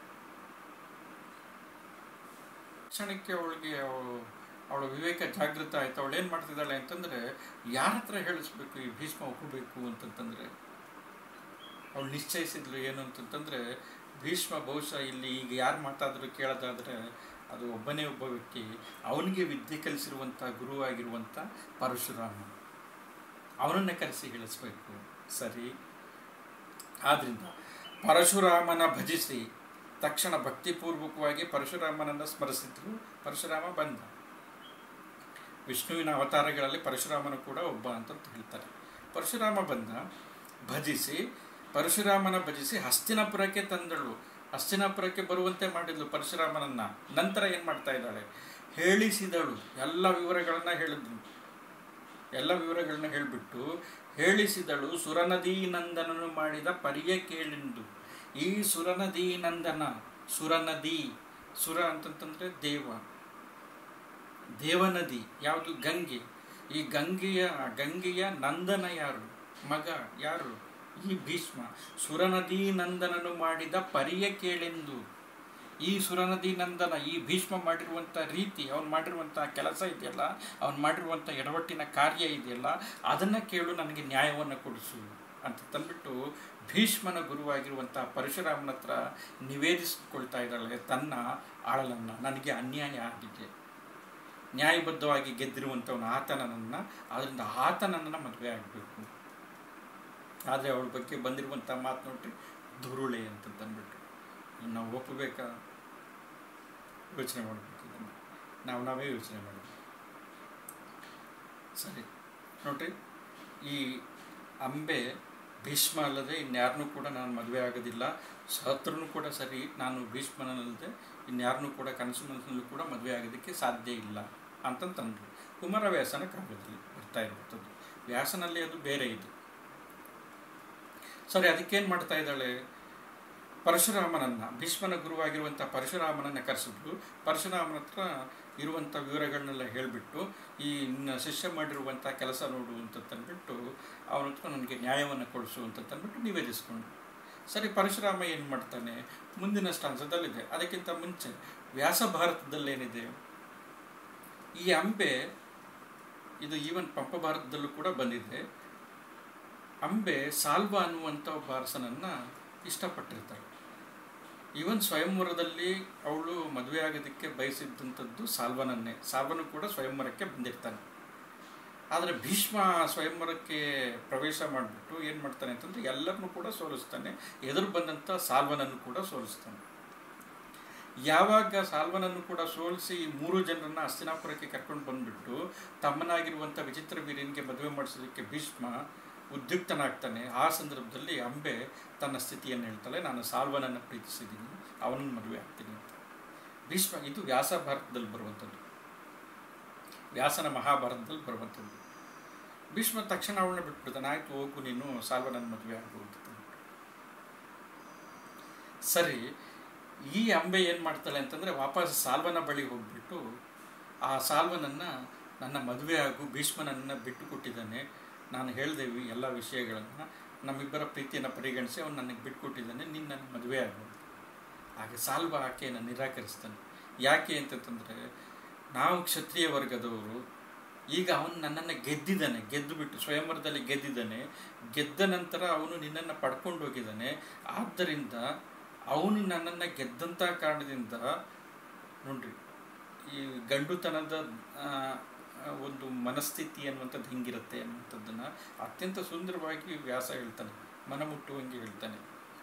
S1: ಕ್ಷಣಕ್ಕೆ ಅವಳಿಗೆ ಅವಳು ಅವಳ ವಿವೇಕ ಜಾಗೃತ ಆಯ್ತು ಅವಳು ಏನು ಮಾಡ್ತಿದ್ದಾಳೆ ಅಂತಂದರೆ ಯಾರ ಹತ್ರ ಹೇಳಿಸ್ಬೇಕು ಈ ಭೀಷ್ಮ ಒಪ್ಪಬೇಕು ಅಂತಂತಂದರೆ ಅವಳು ನಿಶ್ಚಯಿಸಿದ್ಲು ಏನು ಅಂತಂತಂದರೆ ಭೀಷ್ಮ ಬಹುಶಃ ಇಲ್ಲಿ ಈಗ ಯಾರು ಮಾತಾದರೂ ಕೇಳೋದಾದರೆ ಅದು ಒಬ್ಬನೇ ಒಬ್ಬ ವ್ಯಕ್ತಿ ಅವನಿಗೆ ವಿದ್ಯೆ ಕಲಿಸಿರುವಂಥ ಗುರುವಾಗಿರುವಂಥ ಪರಶುರಾಮ ಅವನನ್ನೇ ಕರೆಸಿ ಹೇಳಿಸ್ಬೇಕು ಸರಿ ಆದ್ದರಿಂದ ಪರಶುರಾಮನ ಭಜಿಸಿ ತಕ್ಷಣ ಭಕ್ತಿಪೂರ್ವಕವಾಗಿ ಪರಶುರಾಮನನ್ನು ಸ್ಮರಿಸಿದ್ರು ಪರಶುರಾಮ ಬಂದ ವಿಷ್ಣುವಿನ ಅವತಾರಗಳಲ್ಲಿ ಪರಶುರಾಮನು ಕೂಡ ಒಬ್ಬ ಅಂತ ಹೇಳ್ತಾರೆ ಪರಶುರಾಮ ಬಂದ ಭಜಿಸಿ ಪರಶುರಾಮನ ಭಜಿಸಿ ಹಸ್ತಿನಪುರಕ್ಕೆ ತಂದಳು ಹಸ್ತಿನಪುರಕ್ಕೆ ಬರುವಂತೆ ಮಾಡಿದ್ಲು ಪರಶುರಾಮನನ್ನ ನಂತರ ಏನು ಮಾಡ್ತಾ ಇದ್ದಾಳೆ ಹೇಳಿಸಿದಳು ಎಲ್ಲ ವಿವರಗಳನ್ನು ಹೇಳಿದ್ಳು ಎಲ್ಲ ವಿವರಗಳನ್ನ ಹೇಳಿಬಿಟ್ಟು ಹೇಳಿಸಿದಳು ಸುರನದಿ ನಂದನನು ಮಾಡಿದ ಪರಿಯ ಕೇಳೆಂದು ಈ ಸುರನದಿ ನಂದನ ಸುರನದಿ ಸುರ ಅಂತಂತಂದರೆ ದೇವ ದೇವನದಿ ಯಾವುದು ಗಂಗೆ ಈ ಗಂಗೆಯ ಗಂಗೆಯ ನಂದನ ಯಾರು ಮಗ ಯಾರು ಈ ಭೀಷ್ಮ ಸುರನದಿ ನಂದನನು ಮಾಡಿದ ಪರಿಯ ಕೇಳೆಂದು ಈ ಸುರನದಿ ನಂದನ ಈ ಭೀಷ್ಮ ಮಾಡಿರುವಂಥ ರೀತಿ ಅವನು ಮಾಡಿರುವಂಥ ಕೆಲಸ ಇದೆಯಲ್ಲ ಅವನು ಮಾಡಿರುವಂಥ ಎಡವಟ್ಟಿನ ಕಾರ್ಯ ಇದೆಯಲ್ಲ ಅದನ್ನು ಕೇಳು ನನಗೆ ನ್ಯಾಯವನ್ನು ಕೊಡಿಸು ಅಂತ ತಂದ್ಬಿಟ್ಟು ಭೀಷ್ಮನ ಗುರುವಾಗಿರುವಂಥ ಪರಶುರಾಮನ ಹತ್ರ ನಿವೇದಿಸಿಕೊಳ್ತಾ ಇದ್ದಾಳೆ ತನ್ನ ಆಳಲನ್ನು ನನಗೆ ಅನ್ಯಾಯ ಆಗಿದೆ ನ್ಯಾಯಬದ್ಧವಾಗಿ ಗೆದ್ದಿರುವಂಥವನು ಆತನನ್ನು ಅದರಿಂದ ಆತನನ್ನು ಮದುವೆ ಆಗಬೇಕು ಆದರೆ ಅವಳ ಬಗ್ಗೆ ಬಂದಿರುವಂಥ ಮಾತು ನೋಡ್ರಿ ದುರುಳೆ ಅಂತ ತಂದ್ಬಿಟ್ಟು ನಾವು ಒಪ್ಪಬೇಕಾ ಯೋಚನೆ ಮಾಡಬೇಕು ಇದನ್ನು ನಾವು ನಾವೇ ಯೋಚನೆ ಮಾಡಬೇಕು ಸರಿ ನೋಡ್ರಿ ಈ ಅಂಬೆ ಭೀಷ್ಮ ಅಲ್ಲದೆ ಇನ್ಯಾರನ್ನೂ ಕೂಡ ನಾನು ಮದುವೆ ಆಗೋದಿಲ್ಲ ಸಹತ್ರನೂ ಕೂಡ ಸರಿ ನಾನು ಭೀಷ್ಮನಲ್ಲದೆ ಇನ್ಯಾರನ್ನೂ ಕೂಡ ಕನಸು ಮನಸ್ಸಿನಲ್ಲೂ ಕೂಡ ಮದುವೆ ಆಗೋದಕ್ಕೆ ಸಾಧ್ಯ ಇಲ್ಲ ಅಂತಂತಂದರು ಕುಮಾರವ್ಯಾಸನ ಕಾವ್ಯದಲ್ಲಿ ಬರ್ತಾ ಇರುವಂಥದ್ದು ವ್ಯಾಸನಲ್ಲಿ ಅದು ಬೇರೆ ಇದೆ ಸರಿ ಅದಕ್ಕೇನು ಮಾಡ್ತಾ ಇದ್ದಾಳೆ ಪರಶುರಾಮನನ್ನು ಭೀಷ್ಮನ ಗುರುವಾಗಿರುವಂಥ ಪರಶುರಾಮನನ್ನು ಕರೆಸಿದ್ರು ಪರಶುರಾಮನ ಹತ್ರ ಇರುವಂಥ ವಿವರಗಳನ್ನೆಲ್ಲ ಹೇಳಿಬಿಟ್ಟು ಈ ನಿನ್ನ ಶಿಷ್ಯ ಮಾಡಿರುವಂಥ ಕೆಲಸ ನೋಡು ಅಂತ ತಂದ್ಬಿಟ್ಟು ಅವನ ಹತ್ರ ನನಗೆ ನ್ಯಾಯವನ್ನು ಕೊಡಿಸು ಅಂತ ತಂದ್ಬಿಟ್ಟು ನಿವೇದಿಸ್ಕೊಂಡು ಸರಿ ಪರಶುರಾಮ ಏನು ಮಾಡ್ತಾನೆ ಮುಂದಿನ ಸ್ಟಾನ್ಸದಲ್ಲಿದೆ ಅದಕ್ಕಿಂತ ಮುಂಚೆ ವ್ಯಾಸ ಭಾರತದಲ್ಲೇನಿದೆ ಈ ಅಂಬೆ ಇದು ಈವನ್ ಪಂಪ ಭಾರತದಲ್ಲೂ ಕೂಡ ಬಂದಿದೆ ಅಂಬೆ ಸಾಲ್ವ ಅನ್ನುವಂಥ ಒಬ್ಬ ಅರಸನನ್ನು ಇಷ್ಟಪಟ್ಟಿರ್ತಾಳೆ ಈವನ್ ಸ್ವಯಂವರದಲ್ಲಿ ಅವಳು ಮದುವೆ ಆಗೋದಕ್ಕೆ ಬಯಸಿದ್ದಂಥದ್ದು ಸಾಲ್ವನನ್ನೇ ಸಾಲ್ವನು ಕೂಡ ಸ್ವಯಂವರಕ್ಕೆ ಬಂದಿರ್ತಾನೆ ಆದರೆ ಭೀಷ್ಮ ಸ್ವಯಂವರಕ್ಕೆ ಪ್ರವೇಶ ಮಾಡಿಬಿಟ್ಟು ಏನು ಮಾಡ್ತಾನೆ ಅಂತಂದರೆ ಎಲ್ಲರನ್ನೂ ಕೂಡ ಸೋಲಿಸ್ತಾನೆ ಎದುರು ಬಂದಂಥ ಸಾಲ್ವನನ್ನು ಕೂಡ ಸೋಲಿಸ್ತಾನೆ ಯಾವಾಗ ಸಾಲ್ವನನ್ನು ಕೂಡ ಸೋಲಿಸಿ ಈ ಮೂರು ಜನರನ್ನು ಹಸ್ತಿನಾಪುರಕ್ಕೆ ಕರ್ಕೊಂಡು ಬಂದುಬಿಟ್ಟು ತಮ್ಮನಾಗಿರುವಂಥ ವಿಚಿತ್ರ ವೀರ್ಯನಿಗೆ ಮದುವೆ ಮಾಡಿಸೋದಕ್ಕೆ ಭೀಷ್ಮ ಉದ್ಯುಕ್ತನಾಗ್ತಾನೆ ಆ ಸಂದರ್ಭದಲ್ಲಿ ಅಂಬೆ ತನ್ನ ಸ್ಥಿತಿಯನ್ನು ಹೇಳ್ತಾಳೆ ನಾನು ಸಾಲ್ವನನ್ನು ಪ್ರೀತಿಸಿದ್ದೀನಿ ಅವನನ್ನು ಮದುವೆ ಆಗ್ತೀನಿ ಅಂತ ಭೀಷ್ಮ ಇದು ವ್ಯಾಸ ಭಾರತದಲ್ಲಿ ಬರುವಂಥದ್ದು ವ್ಯಾಸನ ಮಹಾಭಾರತದಲ್ಲಿ ಬರುವಂಥದ್ದು ಭೀಷ್ಮ ತಕ್ಷಣ ಅವಳನ್ನ ಬಿಟ್ಬಿಡ್ತಾನೆ ಆಯ್ತು ಹೋಗು ನೀನು ಸಾಲ್ವನನ್ನು ಮದುವೆ ಆಗು ಅಂತ ಸರಿ ಈ ಅಂಬೆ ಏನು ಮಾಡ್ತಾಳೆ ಅಂತಂದರೆ ವಾಪಸ್ ಸಾಲ್ವನ ಬಳಿ ಹೋಗ್ಬಿಟ್ಟು ಆ ಸಾಲ್ವನನ್ನು ನನ್ನ ಮದುವೆ ಆಗು ಭೀಷ್ಮನನ್ನು ಬಿಟ್ಟು ಕೊಟ್ಟಿದ್ದಾನೆ ನಾನು ಹೇಳಿದೆವು ಎಲ್ಲ ವಿಷಯಗಳನ್ನು ನಮ್ಮಿಬ್ಬರ ಪ್ರೀತಿಯನ್ನು ಪರಿಗಣಿಸಿ ಅವನು ನನಗೆ ಬಿಟ್ಕೊಟ್ಟಿದ್ದಾನೆ ನೀನು ನನ್ನ ಮದುವೆ ಆಗು ಹಾಗೆ ಸಾಲ್ವ ಆಕೆಯನ್ನು ನಿರಾಕರಿಸ್ತಾನೆ ಯಾಕೆ ಅಂತಂತಂದರೆ ನಾವು ಕ್ಷತ್ರಿಯ ವರ್ಗದವರು ಈಗ ಅವನು ನನ್ನನ್ನು ಗೆದ್ದಿದ್ದಾನೆ ಗೆದ್ದು ಬಿಟ್ಟು ಸ್ವಯಂವರದಲ್ಲಿ ಗೆದ್ದಿದ್ದಾನೆ ಗೆದ್ದ ನಂತರ ಅವನು ನಿನ್ನನ್ನು ಪಡ್ಕೊಂಡು ಹೋಗಿದ್ದಾನೆ ಆದ್ದರಿಂದ ಅವನು ನನ್ನನ್ನು ಗೆದ್ದಂಥ ಕಾರಣದಿಂದ ನೋಡ್ರಿ ಈ ಗಂಡುತನದ ಒಂದು ಮನಸ್ಥಿತಿ ಅನ್ನುವಂಥದ್ದು ಹಿಂಗಿರುತ್ತೆ ಅನ್ನುವಂಥದ್ದನ್ನು ಅತ್ಯಂತ ಸುಂದರವಾಗಿ ವ್ಯಾಸ ಹೇಳ್ತಾನೆ ಮನಮುಟ್ಟುವಂಗೆ ಹೇಳ್ತಾನೆ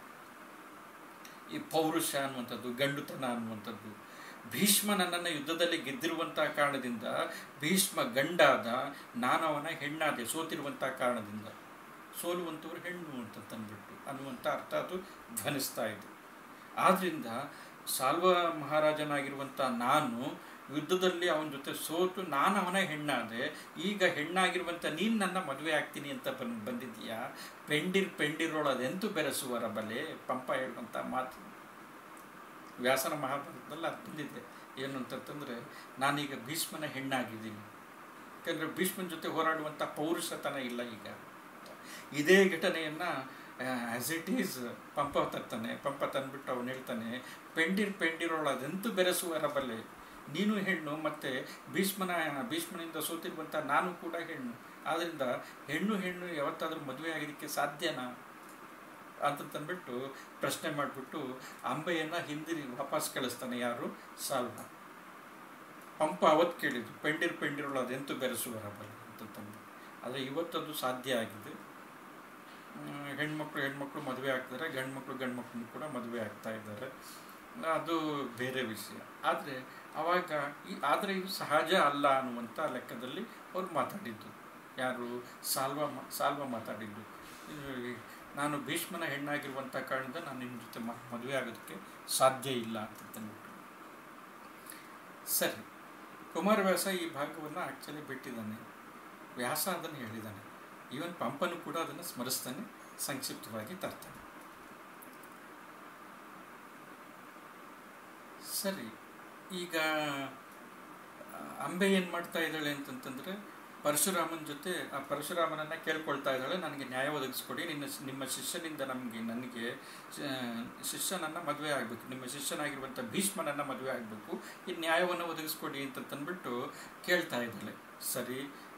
S1: ಈ ಪೌರುಷ ಅನ್ನುವಂಥದ್ದು ಗಂಡುತನ ಅನ್ನುವಂಥದ್ದು ಭೀಷ್ಮ ನನ್ನನ್ನು ಯುದ್ಧದಲ್ಲಿ ಗೆದ್ದಿರುವಂಥ ಕಾರಣದಿಂದ ಭೀಷ್ಮ ಗಂಡಾದ ನಾನು ಅವನ ಹೆಣ್ಣಾದೆ ಸೋತಿರುವಂಥ ಕಾರಣದಿಂದ ಸೋಲುವಂಥವ್ರು ಹೆಣ್ಣು ಅಂತ ತಂದ್ಬಿಟ್ಟು ಅನ್ನುವಂಥ ಅರ್ಥ ಅದು ಧ್ವನಿಸ್ತಾ ಇದೆ ಆದ್ದರಿಂದ ಸಾಲ್ವ ಮಹಾರಾಜನಾಗಿರುವಂಥ ನಾನು ಯುದ್ಧದಲ್ಲಿ ಅವನ ಜೊತೆ ಸೋತು ನಾನು ಅವನ ಹೆಣ್ಣಾದೆ ಈಗ ಹೆಣ್ಣಾಗಿರುವಂಥ ನೀನು ನನ್ನ ಮದುವೆ ಆಗ್ತೀನಿ ಅಂತ ಬಂದು ಬಂದಿದ್ದೀಯಾ ಪೆಂಡಿರ್ ಪೆಂಡಿರೋಳದೆಂತೂ ಬೆರೆಸುವರ ಬಲೆ ಪಂಪ ಹೇಳುವಂಥ ಮಾತು ವ್ಯಾಸನ ಮಹಾಭಾರತದಲ್ಲಿ ಅದು ಬಂದಿದೆ ಏನು ಅಂತಂತಂದರೆ ನಾನೀಗ ಭೀಷ್ಮನ ಹೆಣ್ಣಾಗಿದ್ದೀನಿ ಯಾಕಂದರೆ ಭೀಷ್ಮನ ಜೊತೆ ಹೋರಾಡುವಂಥ ಪೌರುಷತನ ಇಲ್ಲ ಈಗ ಇದೇ ಘಟನೆಯನ್ನು ಆ್ಯಸ್ ಇಟ್ ಈಸ್ ಪಂಪ ತರ್ತಾನೆ ಪಂಪ ತಂದ್ಬಿಟ್ಟು ಅವನು ಹೇಳ್ತಾನೆ ಪೆಂಡಿರ್ ಪೆಂಡಿರೋಳದೆಂತೂ ಬೆರೆಸುವರ ಬಲೆ ನೀನು ಹೆಣ್ಣು ಮತ್ತು ಭೀಷ್ಮನ ಭೀಷ್ಮನಿಂದ ಸೋತಿರುವಂಥ ನಾನು ಕೂಡ ಹೆಣ್ಣು ಆದ್ದರಿಂದ ಹೆಣ್ಣು ಹೆಣ್ಣು ಯಾವತ್ತಾದರೂ ಮದುವೆ ಆಗೋದಕ್ಕೆ ಸಾಧ್ಯನಾ ಅಂತಂದ್ಬಿಟ್ಟು ಪ್ರಶ್ನೆ ಮಾಡಿಬಿಟ್ಟು ಅಂಬೆಯನ್ನು ಹಿಂದಿರಿ ವಾಪಸ್ ಕಳಿಸ್ತಾನೆ ಯಾರು ಸಾಲ್ವ ಪಂಪ ಅವತ್ತು ಕೇಳಿದ್ದು ಪೆಂಡಿರ್ ಪೆಂಡಿರೋಳು ಅದೆಂತೂ ಬೆರೆಸುವರ ಬಲ್ಲ ಅಂತಂದು ಆದರೆ ಇವತ್ತದು ಸಾಧ್ಯ ಆಗಿದೆ ಹೆಣ್ಮಕ್ಳು ಹೆಣ್ಮಕ್ಳು ಮದುವೆ ಆಗ್ತಾರೆ ಗಂಡು ಮಕ್ಕಳು ಗಂಡು ಮಕ್ಕಳು ಕೂಡ ಮದುವೆ ಆಗ್ತಾ ಇದ್ದಾರೆ ಅದು ಬೇರೆ ವಿಷಯ ಆದರೆ ಆವಾಗ ಈ ಆದರೆ ಇದು ಸಹಜ ಅಲ್ಲ ಅನ್ನುವಂಥ ಲೆಕ್ಕದಲ್ಲಿ ಅವ್ರು ಮಾತಾಡಿದ್ದು ಯಾರು ಸಾಲ್ವ ಸಾಲ್ವ ಮಾತಾಡಿದ್ದು ನಾನು ಭೀಷ್ಮನ ಹೆಣ್ಣಾಗಿರುವಂಥ ಕಾರಣದಿಂದ ನಾನು ನಿಮ್ಮ ಜೊತೆ ಮದುವೆ ಆಗೋದಕ್ಕೆ ಸಾಧ್ಯ ಇಲ್ಲ ಅಂತಂದ್ಬಿಟ್ಟು ಸರಿ ಕುಮಾರವ್ಯಾಸ ಈ ಭಾಗವನ್ನು ಆ್ಯಕ್ಚುಲಿ ಬಿಟ್ಟಿದ್ದಾನೆ ವ್ಯಾಸ ಅದನ್ನು ಹೇಳಿದ್ದಾನೆ ಈವನ್ ಪಂಪನು ಕೂಡ ಅದನ್ನು ಸ್ಮರಿಸ್ತಾನೆ ಸಂಕ್ಷಿಪ್ತವಾಗಿ ತರ್ತಾನೆ ಸರಿ ಈಗ ಅಂಬೆ ಏನು ಮಾಡ್ತಾ ಇದ್ದಾಳೆ ಅಂತಂತಂದರೆ ಪರಶುರಾಮನ ಜೊತೆ ಆ ಪರಶುರಾಮನನ್ನು ಕೇಳ್ಕೊಳ್ತಾ ಇದ್ದಾಳೆ ನನಗೆ ನ್ಯಾಯ ಒದಗಿಸ್ಕೊಡಿ ನಿನ್ನ ನಿಮ್ಮ ಶಿಷ್ಯನಿಂದ ನಮಗೆ ನನಗೆ ಶಿಷ್ಯನನ್ನು ಮದುವೆ ಆಗಬೇಕು ನಿಮ್ಮ ಶಿಷ್ಯನಾಗಿರುವಂಥ ಭೀಷ್ಮನನ್ನು ಮದುವೆ ಆಗಬೇಕು ಈ ನ್ಯಾಯವನ್ನು ಒದಗಿಸ್ಕೊಡಿ ಅಂತ ತಂದ್ಬಿಟ್ಟು ಕೇಳ್ತಾ ಇದ್ದಾಳೆ ಸರಿ